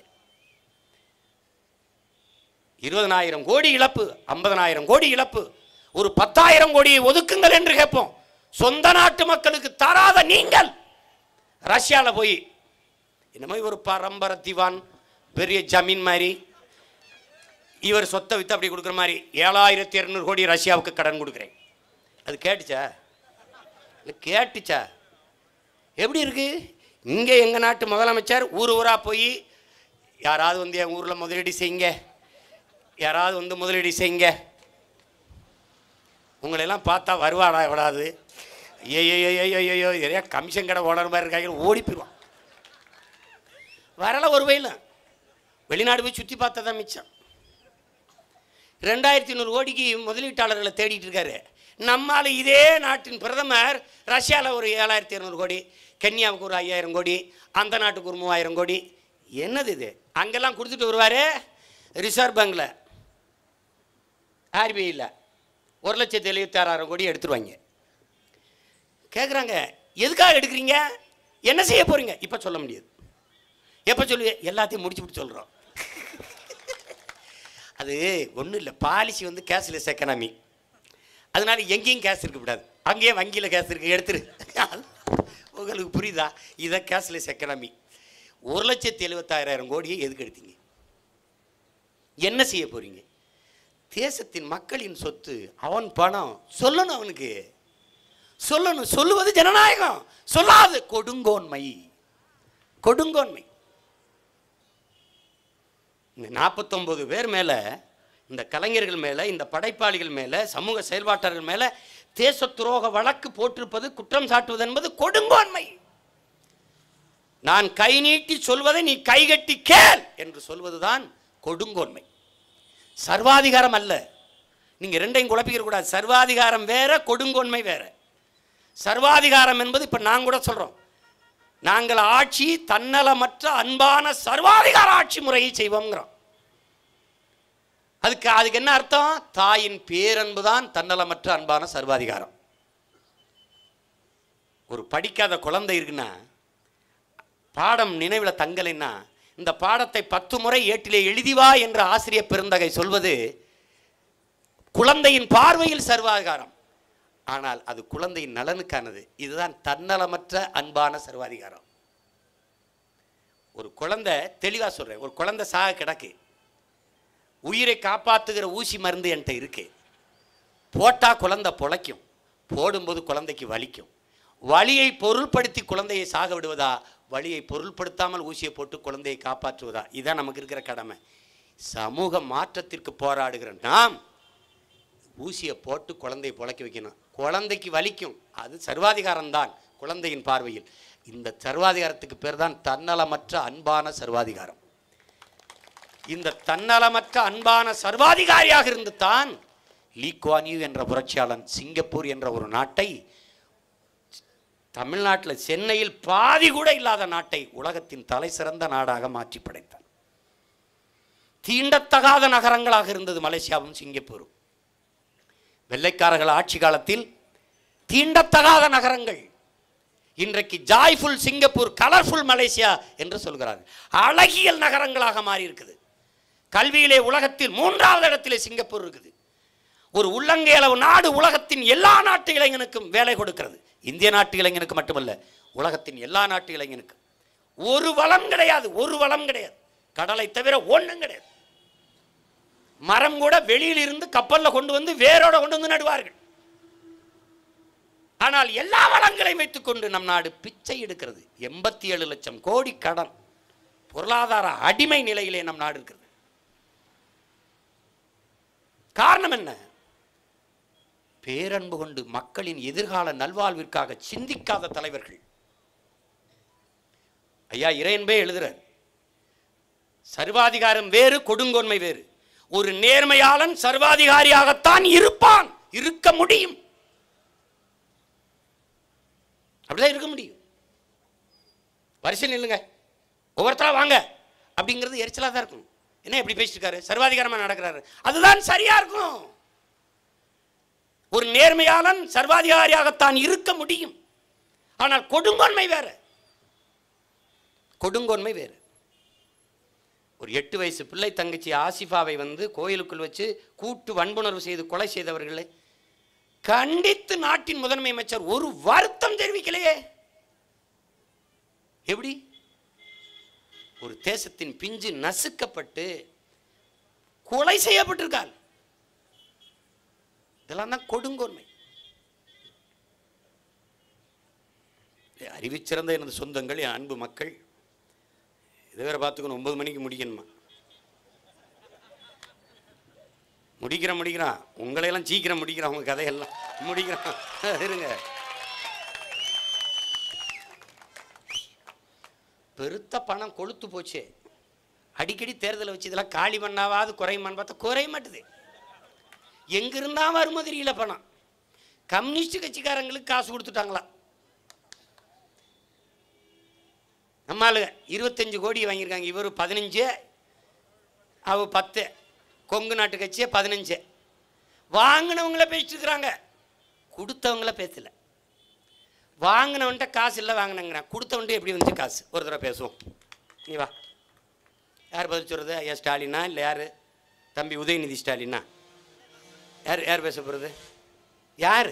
இருபதனாயிரம் கோடி இழப்பு ஐம்பதனாயிரம் கோடி இழப்பு ஒரு பத்தாயிரம் கோடியை ஒதுக்குங்கள் என்று கேட்போம் சொந்த நாட்டு மக்களுக்கு தராத நீங்கள் ரஷ்யாவில் போய் என்னமோ ஒரு பரம்பரை திவான் பெரிய ஜமீன் மாதிரி இவர் சொத்தை வித்து அப்படி கொடுக்குற மாதிரி ஏழாயிரத்தி இரநூறு கோடி ரஷ்யாவுக்கு கடன் கொடுக்குறேன் அது கேட்டுச்சா இல்லை கேட்டுச்சா எப்படி இருக்கு இங்கே எங்கள் நாட்டு முதலமைச்சர் ஊர் ஊராக போய் யாராவது வந்து என் ஊரில் முதலீடு செய்யுங்க யாராவது வந்து முதலீடு செய்யுங்க உங்களெல்லாம் பார்த்தா வருவாடா விடாது ஐயோ நிறையா கமிஷன் கடை ஓடுற மாதிரி இருக்காங்க ஓடி போயிடுவான் வரல ஒரு வயல வெளிநாடு போய் சுற்றி பார்த்தா தான் மிச்சம் ரெண்டாயிரத்தி நூறு கோடிக்கு முதலீட்டாளர்களை தேடிட்டு இருக்காரு நம்மால் இதே நாட்டின் பிரதமர் ரஷ்யாவில் ஒரு ஏழாயிரத்தி இரநூறு கோடி கென்யாவுக்கு ஒரு ஐயாயிரம் கோடி அந்த நாட்டுக்கு ஒரு மூவாயிரம் கோடி என்னது இது அங்கெல்லாம் கொடுத்துட்டு வருவார் ரிசர்வ் பேங்கில் ஆர்பிஐயில் ஒரு லட்சத்தி எழுபத்தாறாயிரம் கோடி எடுத்துருவாங்க கேட்குறாங்க எதுக்காக எடுக்கிறீங்க என்ன செய்ய போகிறீங்க இப்போ சொல்ல முடியாது எப்போ சொல்லுவீங்க எல்லாத்தையும் முடிச்சு விட்டு சொல்கிறோம் அது ஒன்றும் இல்லை பாலிசி வந்து கேஷ்லெஸ் எக்கனாமி அதனால எங்கேயும் கேஷ் இருக்கக்கூடாது அங்கேயே வங்கியில் கேஷ் இருக்கு எடுத்துரு உங்களுக்கு புரியுதா இதை கேஷ்லெஸ் எக்கனாமி ஒரு லட்சத்தி எழுபத்தாயிரம் கோடியை எதுக்கு எடுத்தீங்க என்ன செய்ய போறீங்க தேசத்தின் மக்களின் சொத்து அவன் பணம் சொல்லணும் அவனுக்கு சொல்லணும் சொல்லுவது ஜனநாயகம் சொல்லாது கொடுங்கோன்மை கொடுங்கோன்மை இந்த நாற்பத்தொம்பது பேர் மேலே இந்த கலைஞர்கள் மேலே இந்த படைப்பாளிகள் மேலே சமூக செயல்பாட்டாளர்கள் மேலே தேச துரோக வழக்கு போட்டிருப்பது குற்றம் சாட்டுவது என்பது கொடுங்கோன்மை நான் கை நீட்டி சொல்வதை நீ கைகட்டி கேள் என்று சொல்வதுதான் கொடுங்கோன்மை சர்வாதிகாரம் அல்ல நீங்க ரெண்டையும் குழப்பிக்கிற கூடாது சர்வாதிகாரம் வேற கொடுங்கோன்மை வேற சர்வாதிகாரம் என்பது இப்ப நான் கூட சொல்றோம் நாங்கள் ஆட்சி தன்னலமற்ற அன்பான சர்வாதிகார ஆட்சி முறையை செய்வோங்கிறோம் அதுக்கு அதுக்கு என்ன அர்த்தம் தாயின் பேரன்பு தான் தன்னலமற்ற அன்பான சர்வாதிகாரம் ஒரு படிக்காத குழந்தை இருக்குன்னா பாடம் நினைவில் தங்கலைன்னா இந்த பாடத்தை பத்து முறை ஏட்டிலே எழுதி வா என்ற ஆசிரியர் பெருந்தகை சொல்வது குழந்தையின் பார்வையில் சர்வாதிகாரம் ஆனால் அது குழந்தையின் நலனுக்கானது இதுதான் தன்னலமற்ற அன்பான சர்வாதிகாரம் ஒரு குழந்தை தெளிவாக சொல்கிறேன் ஒரு குழந்தை சாக கிடக்கு உயிரை காப்பாற்றுகிற ஊசி மருந்து என்கிட்ட இருக்கு போட்டால் குழந்தை பொழைக்கும் போடும்போது குழந்தைக்கு வலிக்கும் வலியை பொருள்படுத்தி குழந்தையை சாக விடுவதா வலியை பொருள்படுத்தாமல் ஊசியை போட்டு குழந்தையை காப்பாற்றுவதா இதுதான் நமக்கு இருக்கிற கடமை சமூக மாற்றத்திற்கு போராடுகிற நாம் ஊசியை போட்டு குழந்தையை பொழைக்க வைக்கணும் குழந்தைக்கு வலிக்கும் அது சர்வாதிகாரம்தான் குழந்தையின் பார்வையில் இந்த சர்வாதிகாரத்துக்கு பேர் தான் தன்னலமற்ற அன்பான சர்வாதிகாரம் இந்த தன்னலமற்ற அன்பான சர்வாதிகாரியாக இருந்து தான் லீ குவான் யூ என்ற புரட்சியாளன் சிங்கப்பூர் என்ற ஒரு நாட்டை தமிழ்நாட்டில் சென்னையில் பாதி கூட இல்லாத நாட்டை உலகத்தின் தலை சிறந்த நாடாக மாற்றி படைத்தான் தீண்டத்தகாத நகரங்களாக இருந்தது மலேசியாவும் சிங்கப்பூரும் வெள்ளைக்காரர்கள் ஆட்சி காலத்தில் தீண்டத்தகாத நகரங்கள் இன்றைக்கு ஜாய்ஃபுல் சிங்கப்பூர் கலர்ஃபுல் மலேசியா என்று சொல்கிறார்கள் அழகியல் நகரங்களாக மாறி இருக்குது கல்வியிலே உலகத்தில் மூன்றாவது இடத்திலே சிங்கப்பூர் இருக்குது ஒரு உள்ளங்கை அளவு நாடு உலகத்தின் எல்லா நாட்டு இளைஞனுக்கும் வேலை கொடுக்கிறது இந்திய நாட்டு இளைஞனுக்கு மட்டுமல்ல உலகத்தின் எல்லா நாட்டு இளைஞனுக்கும் ஒரு வளம் கிடையாது ஒரு வளம் கிடையாது கடலை தவிர ஒன்றும் கிடையாது மரம் கூட வெளியில் இருந்து கப்பலில் கொண்டு வந்து வேரோட கொண்டு வந்து நடுவார்கள் ஆனால் எல்லா வளங்களையும் வைத்துக்கொண்டு நம் நாடு பிச்சை எடுக்கிறது எண்பத்தி ஏழு லட்சம் கோடி கடன் பொருளாதார அடிமை நிலையிலே நம் நாடு இருக்கிறது காரணம் என்ன பேரன்பு கொண்டு மக்களின் எதிர்கால நல்வாழ்விற்காக சிந்திக்காத தலைவர்கள் ஐயா இறையன்பே எழுதுறார் சர்வாதிகாரம் வேறு கொடுங்கோன்மை வேறு ஒரு நேர்மையாளன் சர்வாதிகாரியாகத்தான் இருப்பான் இருக்க முடியும் அப்படிதான் இருக்க முடியும் வரிசை நில்லுங்க ஒவ்வொருத்தரா வாங்க அப்படிங்கிறது எரிச்சலாக தான் இருக்கும் என்ன எப்படி பேசிட்டு இருக்காரு சர்வாதிகாரமா நடக்கிறாரு அதுதான் சரியா இருக்கும் ஒரு நேர்மையாளன் சர்வாதிகாரியாகத்தான் இருக்க முடியும் ஆனால் கொடுங்கோன்மை வேற கொடுங்கோன்மை வேறு ஒரு எட்டு வயசு பிள்ளை தங்கச்சி ஆசிஃபாவை வந்து கோயிலுக்குள் வச்சு கூட்டு வன்புணர்வு செய்து கொலை செய்தவர்களை கண்டித்து நாட்டின் முதன்மை அமைச்சர் ஒரு வருத்தம் தெரிவிக்கலையே எப்படி ஒரு தேசத்தின் பிஞ்சு நசுக்கப்பட்டு கொலை செய்யப்பட்டிருக்காள் இதெல்லாம் தான் கொடுங்கோன்மை அறிவிச்சிறந்த எனது சொந்தங்கள் என் அன்பு மக்கள் இதை வேற பார்த்துக்கணும் ஒன்பது மணிக்கு முடிக்கணுமா முடிக்கிறேன் முடிக்கிறான் உங்களையெல்லாம் சீக்கிரம் முடிக்கிறான் உங்க கதையெல்லாம் முடிக்கிறான் இருங்க பெருத்த பணம் கொளுத்து போச்சு அடிக்கடி தேர்தலை வச்சு இதெல்லாம் காலி பண்ணாவாது குறையுமான்னு பார்த்தா குறைய மாட்டுது எங்கிருந்தா வருமோ தெரியல பணம் கம்யூனிஸ்ட் கட்சிக்காரங்களுக்கு காசு கொடுத்துட்டாங்களாம் நம்ம ஆளுங்க இருபத்தஞ்சு கோடி வாங்கியிருக்காங்க இவர் பதினஞ்சு அவ பத்து கொங்கு நாட்டு கட்சியே பதினஞ்சு வாங்கினவங்கள பேசிட்டு இருக்கிறாங்க கொடுத்தவங்கள பேசல வாங்கினவன்ட்ட காசு இல்லை வாங்கினங்கிறான் கொடுத்தவன்ட்டு எப்படி வந்துச்சு காசு ஒரு தடவை பேசுவோம் நீ வா யார் பதில் சொல்கிறது ஐயா ஸ்டாலினா இல்லை யார் தம்பி உதயநிதி ஸ்டாலினா யார் யார் பேச போகிறது யார்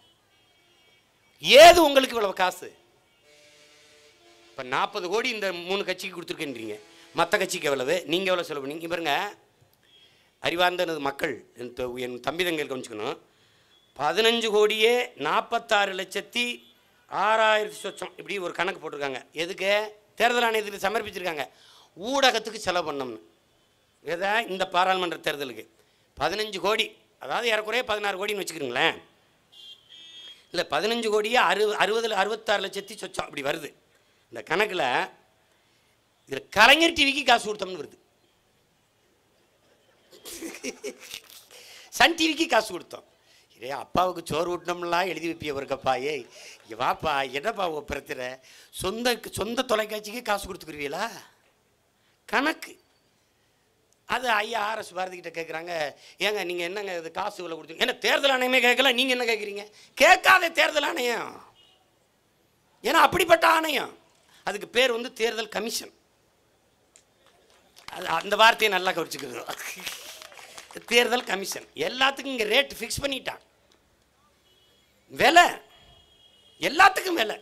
ஏது உங்களுக்கு இவ்வளவு காசு இப்போ நாற்பது கோடி இந்த மூணு கட்சிக்கு கொடுத்துருக்கேன்றீங்க மற்ற கட்சிக்கு எவ்வளவு நீங்கள் எவ்வளோ செலவு பண்ணீங்க பாருங்க அறிவார்ந்த எனது மக்கள் என் த- என் தம்பி தங்கள் கவனிச்சுக்கணும் பதினஞ்சு கோடியே நாற்பத்தாறு லட்சத்தி ஆறாயிரத்தி சொச்சம் இப்படி ஒரு கணக்கு போட்டிருக்காங்க எதுக்கு தேர்தல் ஆணையத்துக்கு சமர்ப்பிச்சிருக்காங்க ஊடகத்துக்கு செலவு பண்ணோம்னு எதை இந்த பாராளுமன்ற தேர்தலுக்கு பதினஞ்சு கோடி அதாவது ஏறக்குறைய பதினாறு கோடின்னு வச்சுக்கிறீங்களேன் இல்லை பதினஞ்சு கோடியே அறு அறுபதுல அறுபத்தாறு லட்சத்தி சொச்சம் அப்படி வருது இந்த கணக்கில் இதில் கலைஞர் டிவிக்கு காசு கொடுத்தோம்னு வருது சன் டிவிக்கு காசு கொடுத்தோம் இதே அப்பாவுக்கு சோறு ஊட்டினோம்லாம் எழுதி வைப்பிய ஒருக்கப்பா ஏய் இங்க வாப்பா என்னப்பா உன் பிரச்சனை சொந்த சொந்த தொலைக்காட்சிக்கு காசு கொடுத்துக்குருவீங்களா கணக்கு அது ஐயா ஆர்எஸ் பாரதி கிட்ட கேட்குறாங்க ஏங்க நீங்கள் என்னங்க இது காசு இவ்வளோ கொடுத்தீங்க என்ன தேர்தல் ஆணையமே கேட்கல நீங்கள் என்ன கேட்குறீங்க கேட்காத தேர்தல் ஆணையம் ஏன்னா அப்படிப்பட்ட ஆணையம் அதுக்கு பேர் வந்து தேர்தல் கமிஷன் அது அந்த வார்த்தையை நல்லா கவனிச்சுக்கிறோம் தேர்தல் கமிஷன் எல்லாத்துக்கும் இங்கே ரேட் ஃபிக்ஸ் பண்ணிட்டான் விலை எல்லாத்துக்கும் விலை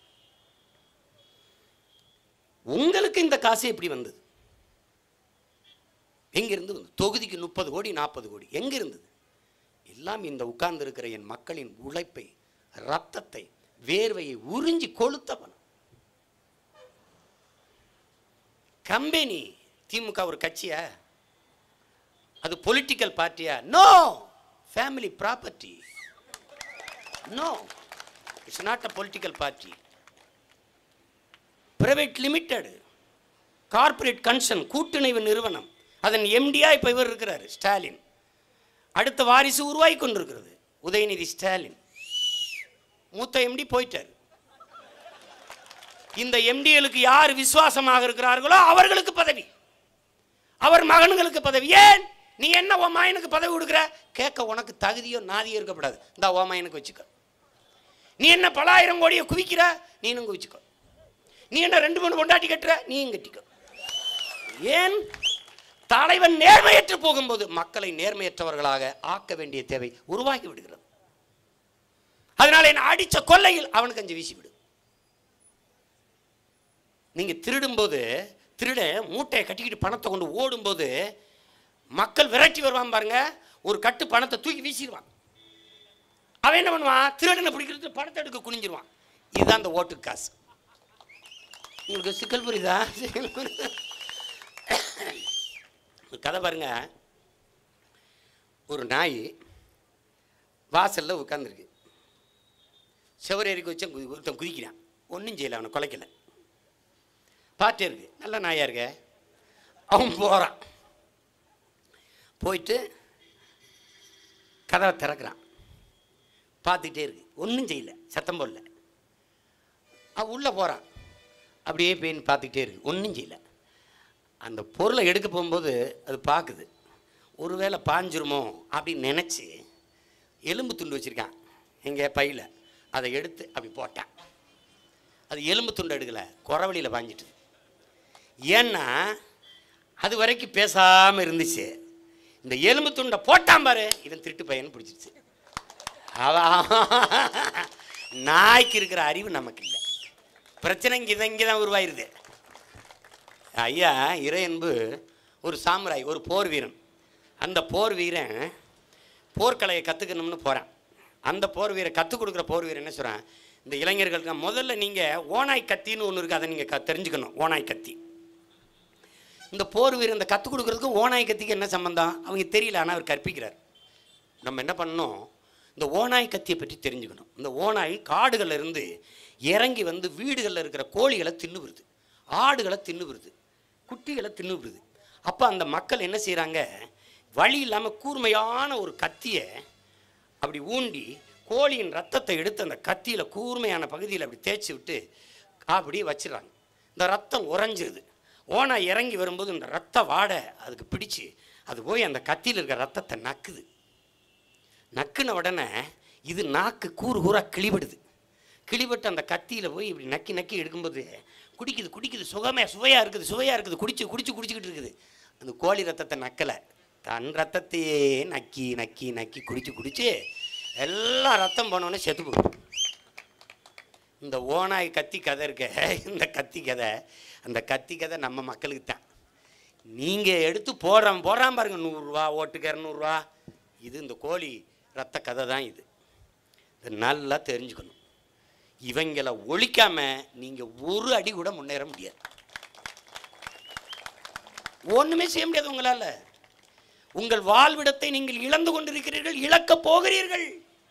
உங்களுக்கு இந்த காசு எப்படி வந்தது எங்கிருந்து வந்தது தொகுதிக்கு முப்பது கோடி நாற்பது கோடி எங்க இருந்தது எல்லாம் இந்த உட்கார்ந்து இருக்கிற என் மக்களின் உழைப்பை ரத்தத்தை வேர்வையை உறிஞ்சி கொளுத்த பணம் கம்பெனி திமுக ஒரு கட்சியா அது பொலிட்டிக்கல் பார்ட்டியா no family property no it's not a political party private limited corporate concern கூட்டுணைவு நிறுவனம் அதன் எம்டியா இப்போ இவர் இருக்கிறார் ஸ்டாலின் அடுத்த வாரிசு உருவாகி கொண்டிருக்கிறது உதயநிதி ஸ்டாலின் மூத்த எம்டி போயிட்டார் இந்த எம்டிகளுக்கு யார் விசுவாசமாக இருக்கிறார்களோ அவர்களுக்கு பதவி அவர் மகன்களுக்கு பதவி ஏன் நீ என்ன உன் மகனுக்கு பதவி கொடுக்குற கேட்க உனக்கு தகுதியோ நாதியோ இருக்கப்படாது இந்த உன் மகனுக்கு வச்சுக்க நீ என்ன பல ஆயிரம் கோடியை குவிக்கிற நீனும் குவிச்சுக்கோ நீ என்ன ரெண்டு மூணு பொண்டாட்டி கட்டுற நீயும் கட்டிக்கோ ஏன் தலைவன் நேர்மையற்று போகும்போது மக்களை நேர்மையற்றவர்களாக ஆக்க வேண்டிய தேவை உருவாகி விடுகிறது அதனால என்ன அடிச்ச கொள்ளையில் அவனுக்கு அஞ்சு வீசி விடு நீங்க திருடும்போது திருட மூட்டையை கட்டிக்கிட்டு பணத்தை கொண்டு ஓடும்போது மக்கள் விரட்டி வருவான் பாருங்க ஒரு கட்டு பணத்தை தூக்கி வீசிடுவான் அவன் என்ன பண்ணுவான் திருடனை பிடிக்கிறது படத்தை எடுக்க குனிஞ்சிருவான் இதுதான் அந்த ஓட்டு காசு உங்களுக்கு சிக்கல் புரியுதா சிக்கல் புரியுதா ஒரு கதை பாருங்க ஒரு நாய் வாசல்ல உட்காந்துருக்கு செவரேறிக்கு வச்சு குதி ஒருத்தன் குதிக்கிறான் ஒன்றும் செய்யல அவனை குலைக்கல பாட்டே இருக்கு நல்ல நாயா இருக்க அவன் போகிறான் போயிட்டு கதவை திறக்கிறான் பார்த்துக்கிட்டே இருக்கு ஒன்றும் செய்யல சத்தம் போடல அவன் உள்ளே போகிறான் அப்படியே போய் பார்த்துக்கிட்டே இருக்கு ஒன்றும் செய்யல அந்த பொருளை எடுக்க போகும்போது அது பார்க்குது ஒருவேளை பாஞ்சிருமோ அப்படின்னு நினச்சி எலும்பு துண்டு வச்சுருக்கான் எங்கே பையில் அதை எடுத்து அப்படி போட்டான் அது எலும்பு துண்டு எடுக்கலை குறவழியில் பாஞ்சிட்டு ஏன்னா அது வரைக்கும் பேசாமல் இருந்துச்சு இந்த எலும்பு துண்டை போட்டான் பாரு இவன் திருட்டு பையன் பிடிச்சிருச்சு அவன் நாய்க்கு இருக்கிற அறிவு நமக்கு இல்லை பிரச்சனை இங்கே தான் இங்கே தான் உருவாயிருது ஐயா இறையன்பு ஒரு சாமுராய் ஒரு போர் வீரன் அந்த போர் வீரன் போர்க்கலையை கற்றுக்கணும்னு போகிறான் அந்த போர் வீரன் கற்றுக் கொடுக்குற போர் வீரன் என்ன சொல்கிறான் இந்த இளைஞர்களுக்கு முதல்ல நீங்கள் ஓனாய் கத்தின்னு ஒன்று இருக்குது அதை நீங்கள் க தெரிஞ்சுக்கணும் ஓனாய் கத்தி இந்த போர் வீரன் இந்த கற்றுக் கொடுக்குறதுக்கு ஓனாய் கத்திக்கு என்ன சம்பந்தம் அவங்க தெரியல ஆனால் அவர் கற்பிக்கிறார் நம்ம என்ன பண்ணணும் இந்த ஓனாய் கத்தியை பற்றி தெரிஞ்சுக்கணும் இந்த ஓனாய் காடுகள்ல இருந்து இறங்கி வந்து வீடுகளில் இருக்கிற கோழிகளை தின்னுவிடுது ஆடுகளை தின்னுவிடுது குட்டிகளை தின்னுவிடுது அப்போ அந்த மக்கள் என்ன செய்கிறாங்க வழி இல்லாமல் கூர்மையான ஒரு கத்தியை அப்படி ஊண்டி கோழியின் ரத்தத்தை எடுத்து அந்த கத்தியில் கூர்மையான பகுதியில் அப்படி தேய்ச்சி விட்டு அப்படியே வச்சிடறாங்க இந்த ரத்தம் உறைஞ்சிருது ஓனா இறங்கி வரும்போது இந்த ரத்த வாடை அதுக்கு பிடிச்சு அது போய் அந்த கத்தியில் இருக்கிற ரத்தத்தை நக்குது நக்குன உடனே இது நாக்கு கூறு கூறாக கிளிபடுது கிளிபட்டு அந்த கத்தியில் போய் இப்படி நக்கி நக்கி எடுக்கும்போது குடிக்குது குடிக்குது சுகமே சுவையாக இருக்குது சுவையாக இருக்குது குடிச்சு குடிச்சு குடிச்சுக்கிட்டு இருக்குது அந்த கோழி ரத்தத்தை நக்கலை தன் ரத்தத்தையே நக்கி நக்கி நக்கி குடிச்சு குடிச்சு எல்லாம் ரத்தம் போனோடனே செத்து போகும் இந்த ஓனாய் கத்தி கதை இருக்க இந்த கத்தி கதை அந்த கத்தி கதை நம்ம மக்களுக்கு தான் நீங்கள் எடுத்து போடுறான் போடுறான் பாருங்க நூறுரூவா ஓட்டுக்கு இரநூறுவா இது இந்த கோழி ரத்த கதை தான் இது இது நல்லா தெரிஞ்சுக்கணும் இவங்களை ஒழிக்காம நீங்கள் ஒரு அடி கூட முன்னேற முடியாது ஒன்றுமே செய்ய முடியாது உங்களால் உங்கள் வாழ்விடத்தை நீங்கள் இழந்து கொண்டிருக்கிறீர்கள் இழக்கப் போகிறீர்கள்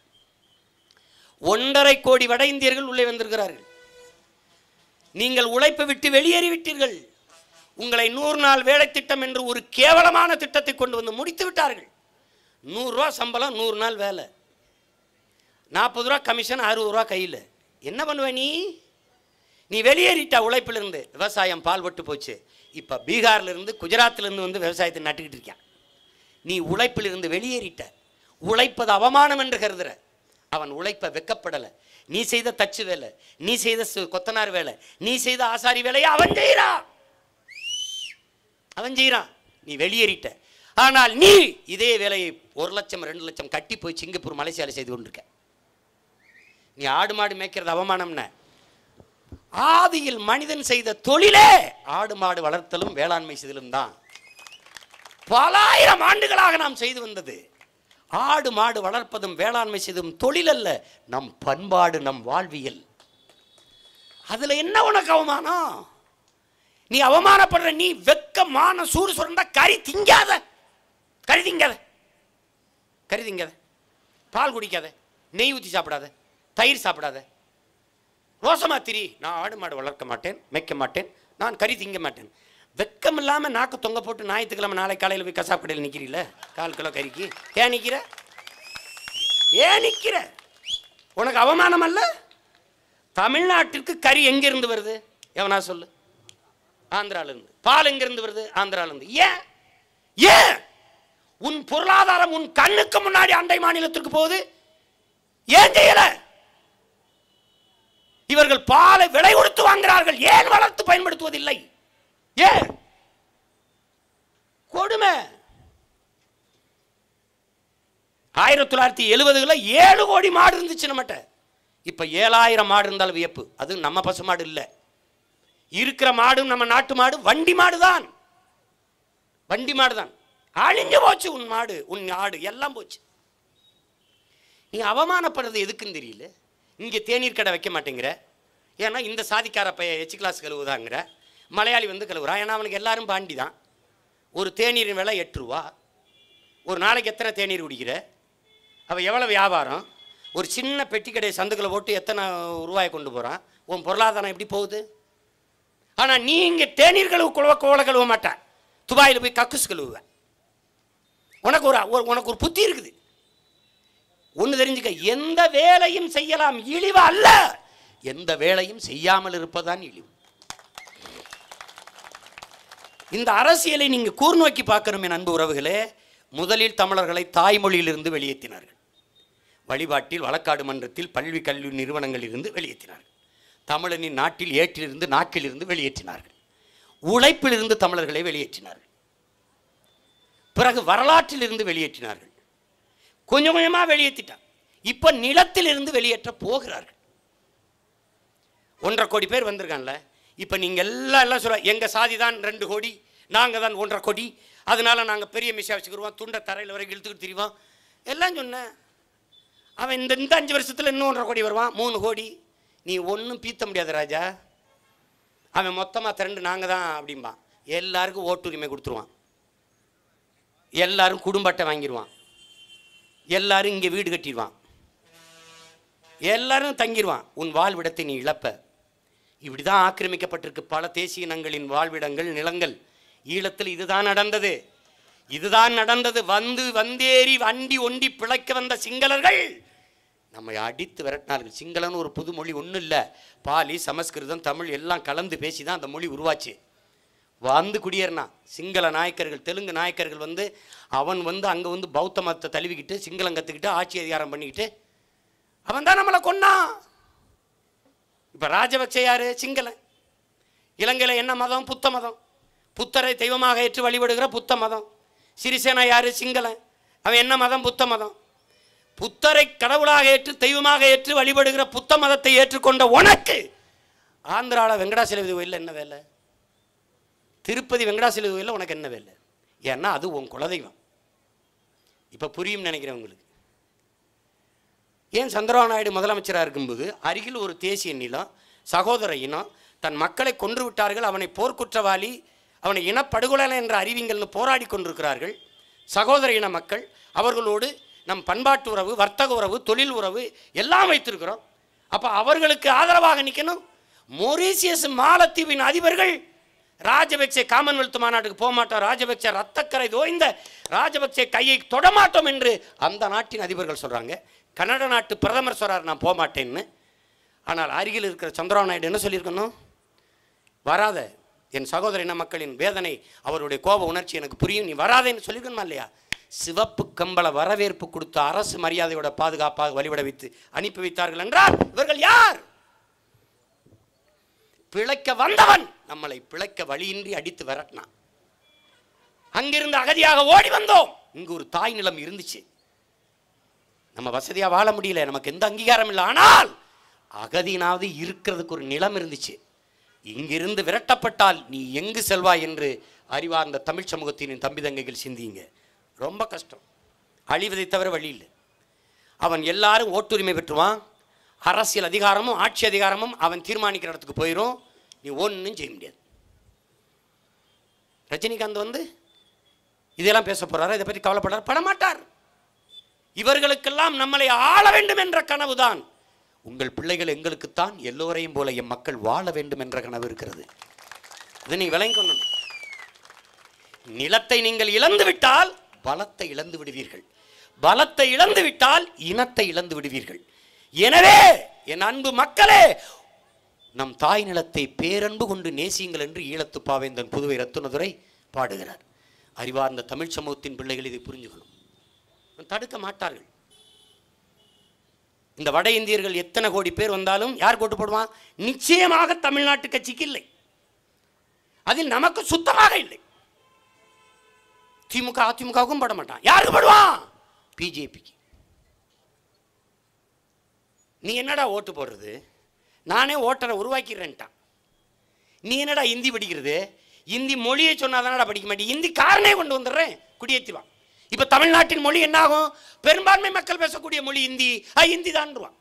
ஒன்றரை கோடி வட இந்தியர்கள் உள்ளே வந்திருக்கிறார்கள் நீங்கள் உழைப்பை விட்டு வெளியேறி விட்டீர்கள் உங்களை நூறு நாள் வேலை திட்டம் என்று ஒரு கேவலமான திட்டத்தை கொண்டு வந்து முடித்து விட்டார்கள் நூறுரூவா சம்பளம் நூறு நாள் வேலை நாற்பது ரூபா கமிஷன் அறுபது ரூபா கையில் என்ன பண்ணுவ நீ நீ வெளியேறிட்ட உழைப்பிலிருந்து விவசாயம் பால்பட்டு போச்சு இப்போ பீகார்லேருந்து குஜராத்லேருந்து வந்து விவசாயத்தை நட்டுக்கிட்டு இருக்கான் நீ உழைப்பிலிருந்து வெளியேறிட்ட உழைப்பது அவமானம் என்று கருதுற அவன் உழைப்ப வெக்கப்படலை நீ செய்த தச்சு வேலை நீ செய்த சு- கொத்தனார் வேலை நீ செய்த ஆசாரி வேலையை அவன் செய்கிறான் அவன் செய்கிறான் நீ வெளியேறிட்ட ஆனால் நீ இதே வேலையை ஒரு லட்சம் ரெண்டு லட்சம் கட்டி போய் சிங்கப்பூர் மலேசியாவில் செய்து கொண்டிருக்க நீ ஆடு மாடு மேய்க்கிறது அவமானம்ன ஆதியில் மனிதன் செய்த தொழிலே ஆடு மாடு வளர்த்தலும் வேளாண்மை செய்தலும் தான் பல ஆயிரம் ஆண்டுகளாக நாம் செய்து வந்தது ஆடு மாடு வளர்ப்பதும் வேளாண்மை செய்வதும் தொழில் அல்ல நம் பண்பாடு நம் வாழ்வியல் அதுல என்ன உனக்கு அவமானம் நீ அவமானப்படுற நீ வெக்கமான சூடு சுரண்டா கறி திங்காத கறி திங்காத கறி திங்காத பால் குடிக்காத நெய் ஊற்றி சாப்பிடாத தயிர் சாப்பிடாத ரோசமா திரி நான் ஆடு மாடு வளர்க்க மாட்டேன் மேய்க்க மாட்டேன் நான் கறி திங்க மாட்டேன் வெக்கம் இல்லாம நாக்கு தொங்க போட்டு ஞாயிற்றுக்கிழமை நாளை காலையில் போய் கசாப்பு கடையில் நிற்கிறீல்ல கால் கிலோ கறிக்கு ஏன் நிற்கிற ஏன் நிற்கிற உனக்கு அவமானம் அல்ல தமிழ்நாட்டிற்கு கறி எங்கிருந்து வருது எவனா சொல்லு ஆந்திரால இருந்து பால் எங்கிருந்து வருது ஆந்திரால இருந்து ஏன் ஏன் உன் பொருளாதாரம் உன் கண்ணுக்கு முன்னாடி அண்டை மாநிலத்திற்கு போகுது ஏன் செய்யல இவர்கள் பாலை விலை கொடுத்து வாங்குகிறார்கள் ஏன் வளர்த்து பயன்படுத்துவதில்லை ஏன் கொடுமை ஆயிரத்தி தொள்ளாயிரத்தி எழுபதுல ஏழு கோடி மாடு இருந்துச்சு நம்மகிட்ட இப்ப ஏழாயிரம் மாடு இருந்தாலும் வியப்பு அது நம்ம பசு மாடு இல்லை இருக்கிற மாடும் நம்ம நாட்டு மாடு வண்டி மாடு தான் வண்டி மாடு தான் அழிஞ்சு போச்சு உன் மாடு உன் ஆடு எல்லாம் போச்சு நீ அவமானப்படுறது எதுக்குன்னு தெரியல இங்கே தேநீர் கடை வைக்க மாட்டேங்கிற ஏன்னா இந்த சாதிக்கார பைய எச்சு கிளாஸ் கழுவுதாங்கிற மலையாளி வந்து கழுவுறான் ஏன்னா அவனுக்கு எல்லாரும் பாண்டி தான் ஒரு தேநீரின் விலை எட்டு ரூபா ஒரு நாளைக்கு எத்தனை தேநீர் குடிக்கிற அவள் எவ்வளோ வியாபாரம் ஒரு சின்ன பெட்டி கடையை சந்துக்களை போட்டு எத்தனை ரூபாயை கொண்டு போகிறான் உன் பொருளாதாரம் எப்படி போகுது ஆனால் நீ இங்கே தேநீர் கழுவு குழவ கோலை கழுவ மாட்டேன் துபாயில் போய் கக்குஸ் கழுவுவேன் உனக்கு ஒரு ஒரு- உனக்கு ஒரு புத்தி இருக்குது ஒன்று தெரிஞ்சுக்க எந்த வேலையும் செய்யலாம் இழிவு அல்ல எந்த வேலையும் செய்யாமல் இருப்பதுதான் இழிவு இந்த அரசியலை நீங்க கூர்நோக்கி பார்க்கணும் என் அன்பு உறவுகளே முதலில் தமிழர்களை தாய்மொழியிலிருந்து வெளியேற்றினார்கள் வழிபாட்டில் வழக்காடு மன்றத்தில் பல்வி கல்வி நிறுவனங்களிலிருந்து வெளியேற்றினார்கள் தமிழனின் நாட்டில் ஏற்றிலிருந்து நாக்கிலிருந்து வெளியேற்றினார்கள் உழைப்பிலிருந்து தமிழர்களை வெளியேற்றினார்கள் பிறகு வரலாற்றிலிருந்து வெளியேற்றினார்கள் கொஞ்சம் கொஞ்சமாக வெளியேற்றிட்டான் இப்போ நிலத்திலிருந்து வெளியேற்ற போகிறார்கள் ஒன்றரை கோடி பேர் வந்திருக்கான்ல இப்போ நீங்கள் எல்லாம் எல்லாம் சொல்ல எங்கள் சாதி தான் ரெண்டு கோடி நாங்கள் தான் ஒன்றரை கோடி அதனால நாங்கள் பெரிய மிஷா வச்சுக்கிடுவோம் துண்டை தரையில் வரைக்கும் இழுத்துக்கிட்டு திரிவோம் எல்லாம் சொன்னேன் அவன் இந்த இந்த அஞ்சு வருஷத்தில் இன்னும் ஒன்றரை கோடி வருவான் மூணு கோடி நீ ஒன்றும் பீத்த முடியாது ராஜா அவன் மொத்தமாக திரண்டு நாங்கள் தான் அப்படிம்பான் எல்லாருக்கும் ஓட்டுரிமை கொடுத்துருவான் எல்லாரும் குடும்ப அட்டை வாங்கிடுவான் எல்லாரும் இங்கே வீடு கட்டிடுவான் எல்லாரும் தங்கிடுவான் உன் வாழ்விடத்தை நீ இழப்ப இப்படி தான் ஆக்கிரமிக்கப்பட்டிருக்கு பல தேசிய இனங்களின் வாழ்விடங்கள் நிலங்கள் ஈழத்தில் இதுதான் நடந்தது இதுதான் நடந்தது வந்து வந்தேறி வண்டி ஒண்டி பிழைக்க வந்த சிங்களர்கள் நம்மை அடித்து விரட்டினார்கள் சிங்களன்னு ஒரு புது மொழி ஒன்றும் இல்லை பாலி சமஸ்கிருதம் தமிழ் எல்லாம் கலந்து பேசி தான் அந்த மொழி உருவாச்சு வந்து குடியேறினான் சிங்கள நாயக்கர்கள் தெலுங்கு நாயக்கர்கள் வந்து அவன் வந்து அங்கே வந்து பௌத்த மதத்தை தழுவிக்கிட்டு சிங்களம் கற்றுக்கிட்டு ஆட்சி அதிகாரம் பண்ணிக்கிட்டு அவன் தான் நம்மளை கொன்னான் இப்போ ராஜபக்சே யாரு சிங்களன் இலங்கையில் என்ன மதம் புத்த மதம் புத்தரை தெய்வமாக ஏற்று வழிபடுகிற புத்த மதம் சிறிசேனா யாரு சிங்களன் அவன் என்ன மதம் புத்த மதம் புத்தரை கடவுளாக ஏற்று தெய்வமாக ஏற்று வழிபடுகிற புத்த மதத்தை ஏற்றுக்கொண்ட உனக்கு ஆந்திராவில் வெங்கடாசலபதி கோயிலில் என்ன வேலை திருப்பதி வெங்கடாசலபதி கோயிலில் உனக்கு என்ன வேலை ஏன்னா அது உன் குலதெய்வம் இப்போ புரியும் நினைக்கிறேன் உங்களுக்கு ஏன் சந்திரபாபு நாயுடு முதலமைச்சராக இருக்கும்போது அருகில் ஒரு தேசிய நிலம் சகோதர இனம் தன் மக்களை கொன்று விட்டார்கள் அவனை போர்க்குற்றவாளி அவனை இனப்படுகொலை என்ற அறிவிங்கள்னு போராடி கொண்டிருக்கிறார்கள் சகோதர இன மக்கள் அவர்களோடு நம் பண்பாட்டு உறவு வர்த்தக உறவு தொழில் உறவு எல்லாம் வைத்திருக்கிறோம் அப்போ அவர்களுக்கு ஆதரவாக நிற்கணும் மொரீசியஸ் மாலத்தீவின் அதிபர்கள் ராஜபக்சே காமன்வெல்த் மாநாட்டுக்கு போக மாட்டோம் ராஜபக்சே ரத்தக்கரை தோய்ந்த ராஜபக்சே கையை தொடமாட்டோம் என்று அந்த நாட்டின் அதிபர்கள் சொல்றாங்க கனடா நாட்டு பிரதமர் சொல்றாரு நான் போக மாட்டேன்னு ஆனால் அருகில் இருக்கிற சந்திரபாபு நாயுடு என்ன சொல்லியிருக்கணும் வராத என் சகோதர இன மக்களின் வேதனை அவருடைய கோப உணர்ச்சி எனக்கு புரியும் நீ வராதேன்னு சொல்லியிருக்கணுமா இல்லையா சிவப்பு கம்பள வரவேற்பு கொடுத்த அரசு மரியாதையோட பாதுகாப்பாக வழிபட வைத்து அனுப்பி வைத்தார்கள் என்றால் இவர்கள் யார் பிழைக்க வந்தவன் நம்மளை பிழைக்க வழியின்றி அடித்து விரட்டினான் அங்கிருந்து அகதியாக ஓடி வந்தோம் இங்கு ஒரு தாய் நிலம் இருந்துச்சு நம்ம வசதியா வாழ முடியல நமக்கு எந்த அங்கீகாரம் இல்லை ஆனால் அகதினாவது இருக்கிறதுக்கு ஒரு நிலம் இருந்துச்சு இங்கிருந்து விரட்டப்பட்டால் நீ எங்கு செல்வாய் என்று அறிவார்ந்த தமிழ் சமூகத்தின் தம்பி தங்கைகள் சிந்திங்க ரொம்ப கஷ்டம் அழிவதை தவிர வழி இல்லை அவன் எல்லாரும் ஓட்டுரிமை பெற்றுவான் அரசியல் அதிகாரமும் ஆட்சி அதிகாரமும் அவன் தீர்மானிக்கிற இடத்துக்கு போயிடும் நீ ஒன்றும் செய்ய முடியாது ரஜினிகாந்த் வந்து இதெல்லாம் பேச போறாரு இதை பற்றி கவலைப்படுறாரு பட மாட்டார் இவர்களுக்கெல்லாம் நம்மளை ஆள வேண்டும் என்ற கனவுதான் உங்கள் பிள்ளைகள் எங்களுக்குத்தான் எல்லோரையும் போல எம் மக்கள் வாழ வேண்டும் என்ற கனவு இருக்கிறது இதை நீ விளங்கி கொள்ளணும் நிலத்தை நீங்கள் இழந்து விட்டால் பலத்தை இழந்து விடுவீர்கள் பலத்தை இழந்து விட்டால் இனத்தை இழந்து விடுவீர்கள் எனவே என் அன்பு மக்களே நம் தாய் நிலத்தை பேரன்பு கொண்டு நேசியுங்கள் என்று ஈழத்து பாவேந்தன் புதுவை ரத்துனதுரை பாடுகிறார் அறிவார்ந்த தமிழ் சமூகத்தின் பிள்ளைகள் இதை புரிஞ்சுக்கணும் தடுக்க மாட்டார்கள் இந்த வட இந்தியர்கள் எத்தனை கோடி பேர் வந்தாலும் யார் கோட்டு போடுவான் நிச்சயமாக தமிழ்நாட்டு கட்சிக்கு இல்லை அதில் நமக்கு சுத்தமாக இல்லை திமுக அதிமுகவுக்கும் போட மாட்டான் யாருக்கு போடுவான் பிஜேபிக்கு நீ என்னடா ஓட்டு போடுறது நானே ஓட்டரை உருவாக்கிறேன்ட்டான் நீ என்னடா ஹிந்தி படிக்கிறது ஹிந்தி மொழியை சொன்னாதானடா படிக்க மாட்டேன் ஹிந்தி காரனே கொண்டு வந்துடுறேன் குடியேற்றிவான் இப்ப தமிழ்நாட்டின் மொழி என்னாகும் பெரும்பான்மை மக்கள் பேசக்கூடிய மொழி இந்தி ஆ இந்தி தான்ருவான்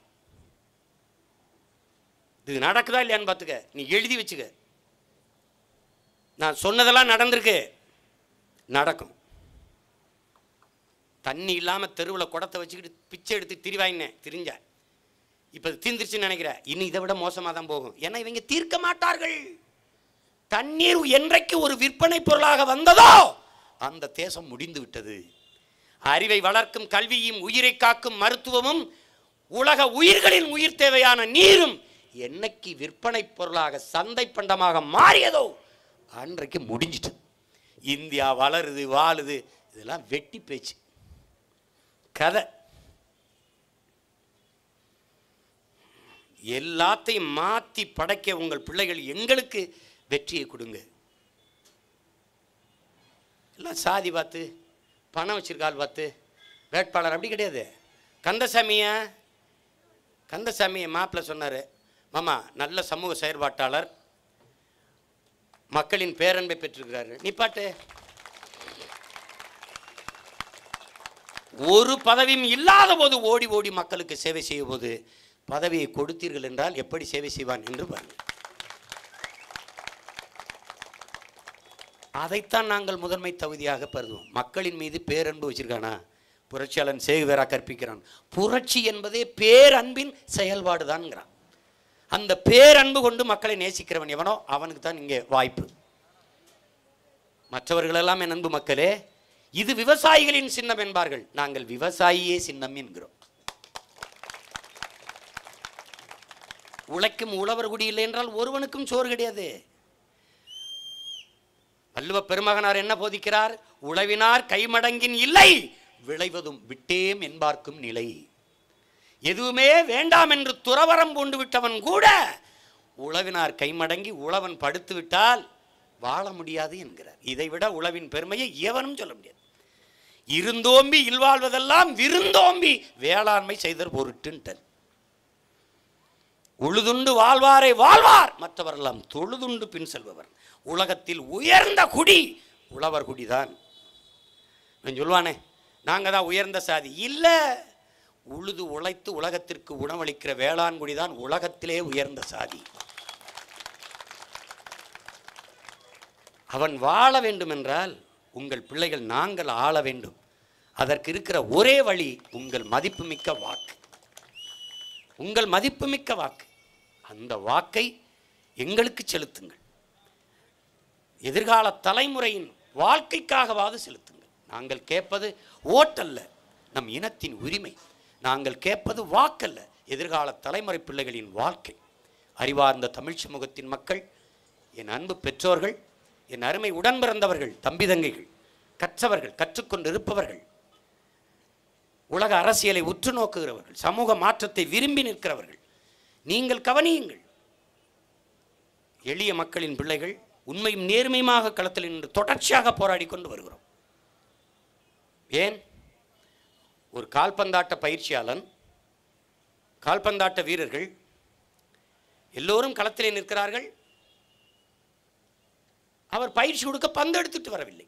இது நடக்குதா இல்லையான்னு பார்த்துக்க நீ எழுதி வச்சுக்க நான் சொன்னதெல்லாம் நடந்திருக்கு நடக்கும் தண்ணி இல்லாமல் தெருவில் குடத்தை வச்சுக்கிட்டு பிச்சை எடுத்து திரிவாயினேன் திரிஞ்சேன் இப்போ தீர்ந்துருச்சுன்னு நினைக்கிறேன் இன்னும் இதை விட மோசமாக தான் போகும் ஏன்னா இவங்க தீர்க்க மாட்டார்கள் தண்ணீர் என்றைக்கு ஒரு விற்பனை பொருளாக வந்ததோ அந்த தேசம் முடிந்து விட்டது அறிவை வளர்க்கும் கல்வியும் உயிரை காக்கும் மருத்துவமும் உலக உயிர்களின் உயிர் தேவையான நீரும் என்னைக்கு விற்பனை பொருளாக சந்தை பண்டமாக மாறியதோ அன்றைக்கு முடிஞ்சிட்டு இந்தியா வளருது வாழுது இதெல்லாம் வெட்டி பேச்சு கதை எல்லாத்தையும் மாற்றி படைக்க உங்கள் பிள்ளைகள் எங்களுக்கு வெற்றியை கொடுங்க எல்லாம் சாதி பார்த்து பணம் வச்சிருக்காள் பார்த்து வேட்பாளர் அப்படி கிடையாது கந்தசாமியா கந்தசாமி மாப்பிள்ள சொன்னார் மாமா நல்ல சமூக செயற்பாட்டாளர் மக்களின் பேரன்பை பெற்றிருக்கிறாரு நிப்பாட்டு ஒரு பதவியும் இல்லாத போது ஓடி ஓடி மக்களுக்கு சேவை செய்யும் போது பதவியை கொடுத்தீர்கள் என்றால் எப்படி சேவை செய்வான் என்று பாருங்கள் அதைத்தான் நாங்கள் முதன்மை தகுதியாக கருதுவோம் மக்களின் மீது பேரன்பு வச்சிருக்கானா புரட்சியாளன் சேகுவேரா கற்பிக்கிறான் புரட்சி என்பதே பேரன்பின் செயல்பாடு தான்ங்கிறான் அந்த பேரன்பு கொண்டு மக்களை நேசிக்கிறவன் எவனோ அவனுக்கு தான் இங்கே வாய்ப்பு மற்றவர்களெல்லாம் என் அன்பு மக்களே இது விவசாயிகளின் சின்னம் என்பார்கள் நாங்கள் விவசாயியே சின்னம் என்கிறோம் உழைக்கும் உழவர் குடி இல்லை என்றால் ஒருவனுக்கும் சோறு கிடையாது வள்ளுவ பெருமகனார் என்ன போதிக்கிறார் உழவினார் கைமடங்கின் இல்லை விளைவதும் விட்டேம் என்பார்க்கும் நிலை எதுவுமே வேண்டாம் என்று துறவரம் பூண்டு விட்டவன் கூட உழவினார் கைமடங்கி உழவன் படுத்து விட்டால் வாழ முடியாது என்கிறார் இதைவிட உழவின் பெருமையை எவனும் சொல்ல முடியாது இருந்தோம்பி இல்வாழ்வதெல்லாம் விருந்தோம்பி வேளாண்மை செய்தர் பொருட்டுன்டன் உழுதுண்டு வாழ்வாரை வாழ்வார் மற்றவரெல்லாம் தொழுதுண்டு பின் செல்பவர் உலகத்தில் உயர்ந்த குடி உழவர் குடிதான் இவன் சொல்லுவானே நாங்கள் தான் உயர்ந்த சாதி இல்லை உழுது உழைத்து உலகத்திற்கு உணவளிக்கிற வேளாண்குடி தான் உலகத்திலே உயர்ந்த சாதி அவன் வாழ வேண்டுமென்றால் உங்கள் பிள்ளைகள் நாங்கள் ஆள வேண்டும் அதற்கு இருக்கிற ஒரே வழி உங்கள் மதிப்புமிக்க வாக்கு உங்கள் மதிப்புமிக்க வாக்கு அந்த வாக்கை எங்களுக்கு செலுத்துங்கள் எதிர்கால தலைமுறையின் வாழ்க்கைக்காகவாது செலுத்துங்கள் நாங்கள் கேட்பது ஓட்டல்ல நம் இனத்தின் உரிமை நாங்கள் கேட்பது வாக்கல்ல எதிர்கால தலைமுறை பிள்ளைகளின் வாழ்க்கை அறிவார்ந்த தமிழ் சமூகத்தின் மக்கள் என் அன்பு பெற்றோர்கள் என் அருமை உடன் பிறந்தவர்கள் தம்பி தங்கைகள் கற்றவர்கள் கற்றுக்கொண்டு இருப்பவர்கள் உலக அரசியலை உற்று நோக்குகிறவர்கள் சமூக மாற்றத்தை விரும்பி நிற்கிறவர்கள் நீங்கள் கவனியுங்கள் எளிய மக்களின் பிள்ளைகள் உண்மையும் நேர்மையுமாக களத்தில் நின்று தொடர்ச்சியாக போராடி கொண்டு வருகிறோம் ஏன் ஒரு கால்பந்தாட்ட பயிற்சியாளன் கால்பந்தாட்ட வீரர்கள் எல்லோரும் களத்திலே நிற்கிறார்கள் அவர் பயிற்சி கொடுக்க பந்து எடுத்துட்டு வரவில்லை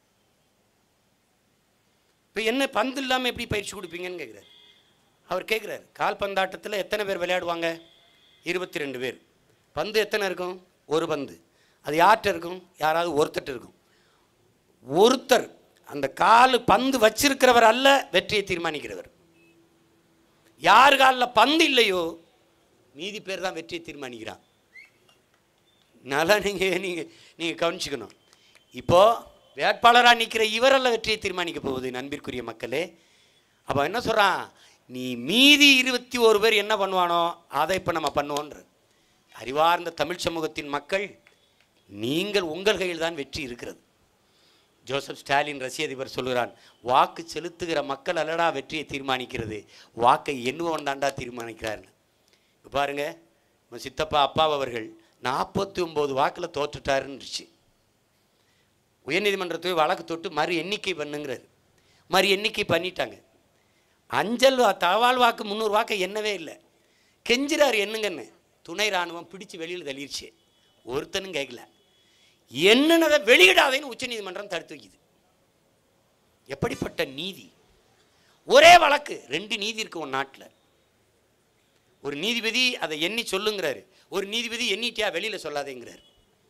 இப்போ என்ன பந்து இல்லாமல் எப்படி பயிற்சி கொடுப்பீங்கன்னு கேட்குறாரு அவர் கேட்குறாரு கால்பந்தாட்டத்தில் எத்தனை பேர் விளையாடுவாங்க இருபத்தி ரெண்டு பேர் பந்து எத்தனை இருக்கும் ஒரு பந்து அது யார்கிட்ட இருக்கும் யாராவது ஒருத்தர்ட்ட இருக்கும் ஒருத்தர் அந்த கால் பந்து வச்சிருக்கிறவர் அல்ல வெற்றியை தீர்மானிக்கிறவர் யார் காலில் பந்து இல்லையோ மீதி பேர் தான் வெற்றியை தீர்மானிக்கிறான் நல்லா நீங்கள் நீங்கள் நீங்கள் கவனிச்சுக்கணும் இப்போது வேட்பாளராக நிற்கிற இவரெல்லாம் வெற்றியை தீர்மானிக்க போகுது நண்பிற்குரிய மக்களே அப்போ என்ன சொல்கிறான் நீ மீதி இருபத்தி ஒரு பேர் என்ன பண்ணுவானோ அதை இப்போ நம்ம பண்ணுவோன்ற அறிவார்ந்த தமிழ் சமூகத்தின் மக்கள் நீங்கள் உங்கள் கையில் தான் வெற்றி இருக்கிறது ஜோசப் ஸ்டாலின் ரஷ்ய அதிபர் சொல்கிறான் வாக்கு செலுத்துகிற மக்கள் அல்லடா வெற்றியை தீர்மானிக்கிறது வாக்கை எண்ணுவன் தாண்டா தீர்மானிக்கிறார்னு இப்போ பாருங்க நம்ம சித்தப்பா அப்பா அவர்கள் நாற்பத்தி ஒம்பது வாக்கில் தோற்றுட்டாருன்னுச்சு உயர்நீதிமன்றத்தை வழக்கு தொட்டு மறு எண்ணிக்கை பண்ணுங்கிறாரு மறு எண்ணிக்கை பண்ணிட்டாங்க அஞ்சல் வா- தபால் வாக்கு முந்நூறு வாக்கை எண்ணவே இல்லை கெஞ்சிறாரு என்னங்கன்னு துணை ராணுவம் பிடிச்சு வெளியில் தள்ளிருச்சு ஒருத்தனும் கேட்கல என்னனதை வெளியிடாதேன்னு உச்சநீதிமன்றம் தடுத்து வைக்குது எப்படிப்பட்ட நீதி ஒரே வழக்கு ரெண்டு நீதி இருக்கு ஒரு நாட்டில் ஒரு நீதிபதி அதை எண்ணி சொல்லுங்கிறாரு ஒரு நீதிபதி எண்ணிட்டியா வெளியில சொல்லாதேங்கிறாரு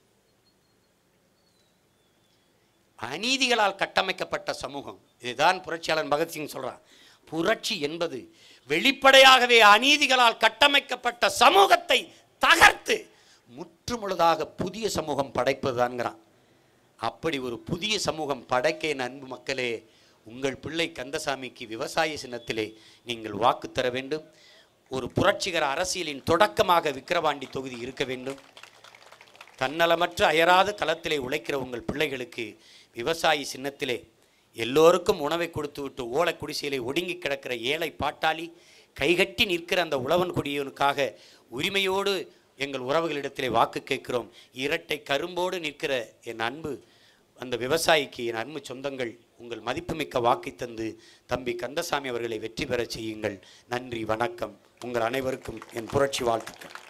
அநீதிகளால் கட்டமைக்கப்பட்ட சமூகம் இதுதான் புரட்சியாளர் பகத்சிங் சொல்றான் புரட்சி என்பது வெளிப்படையாகவே அநீதிகளால் கட்டமைக்கப்பட்ட சமூகத்தை தகர்த்து முற்றுமுழுதாக புதிய சமூகம் படைப்பதுதான்ங்கிறான் அப்படி ஒரு புதிய சமூகம் படைக்க என் அன்பு மக்களே உங்கள் பிள்ளை கந்தசாமிக்கு விவசாய சின்னத்திலே நீங்கள் வாக்கு தர வேண்டும் ஒரு புரட்சிகர அரசியலின் தொடக்கமாக விக்கிரவாண்டி தொகுதி இருக்க வேண்டும் தன்னலமற்ற அயராத களத்திலே உழைக்கிற உங்கள் பிள்ளைகளுக்கு விவசாயி சின்னத்திலே எல்லோருக்கும் உணவை கொடுத்துவிட்டு ஓலை குடிசையிலே ஒடுங்கி கிடக்கிற ஏழை பாட்டாளி கைகட்டி நிற்கிற அந்த உழவன் குடியவனுக்காக உரிமையோடு எங்கள் உறவுகளிடத்திலே வாக்கு கேட்கிறோம் இரட்டை கரும்போடு நிற்கிற என் அன்பு அந்த விவசாயிக்கு என் அன்பு சொந்தங்கள் உங்கள் மதிப்புமிக்க வாக்கை தந்து தம்பி கந்தசாமி அவர்களை வெற்றி பெறச் செய்யுங்கள் நன்றி வணக்கம் உங்கள் அனைவருக்கும் என் புரட்சி வாழ்த்துக்கள்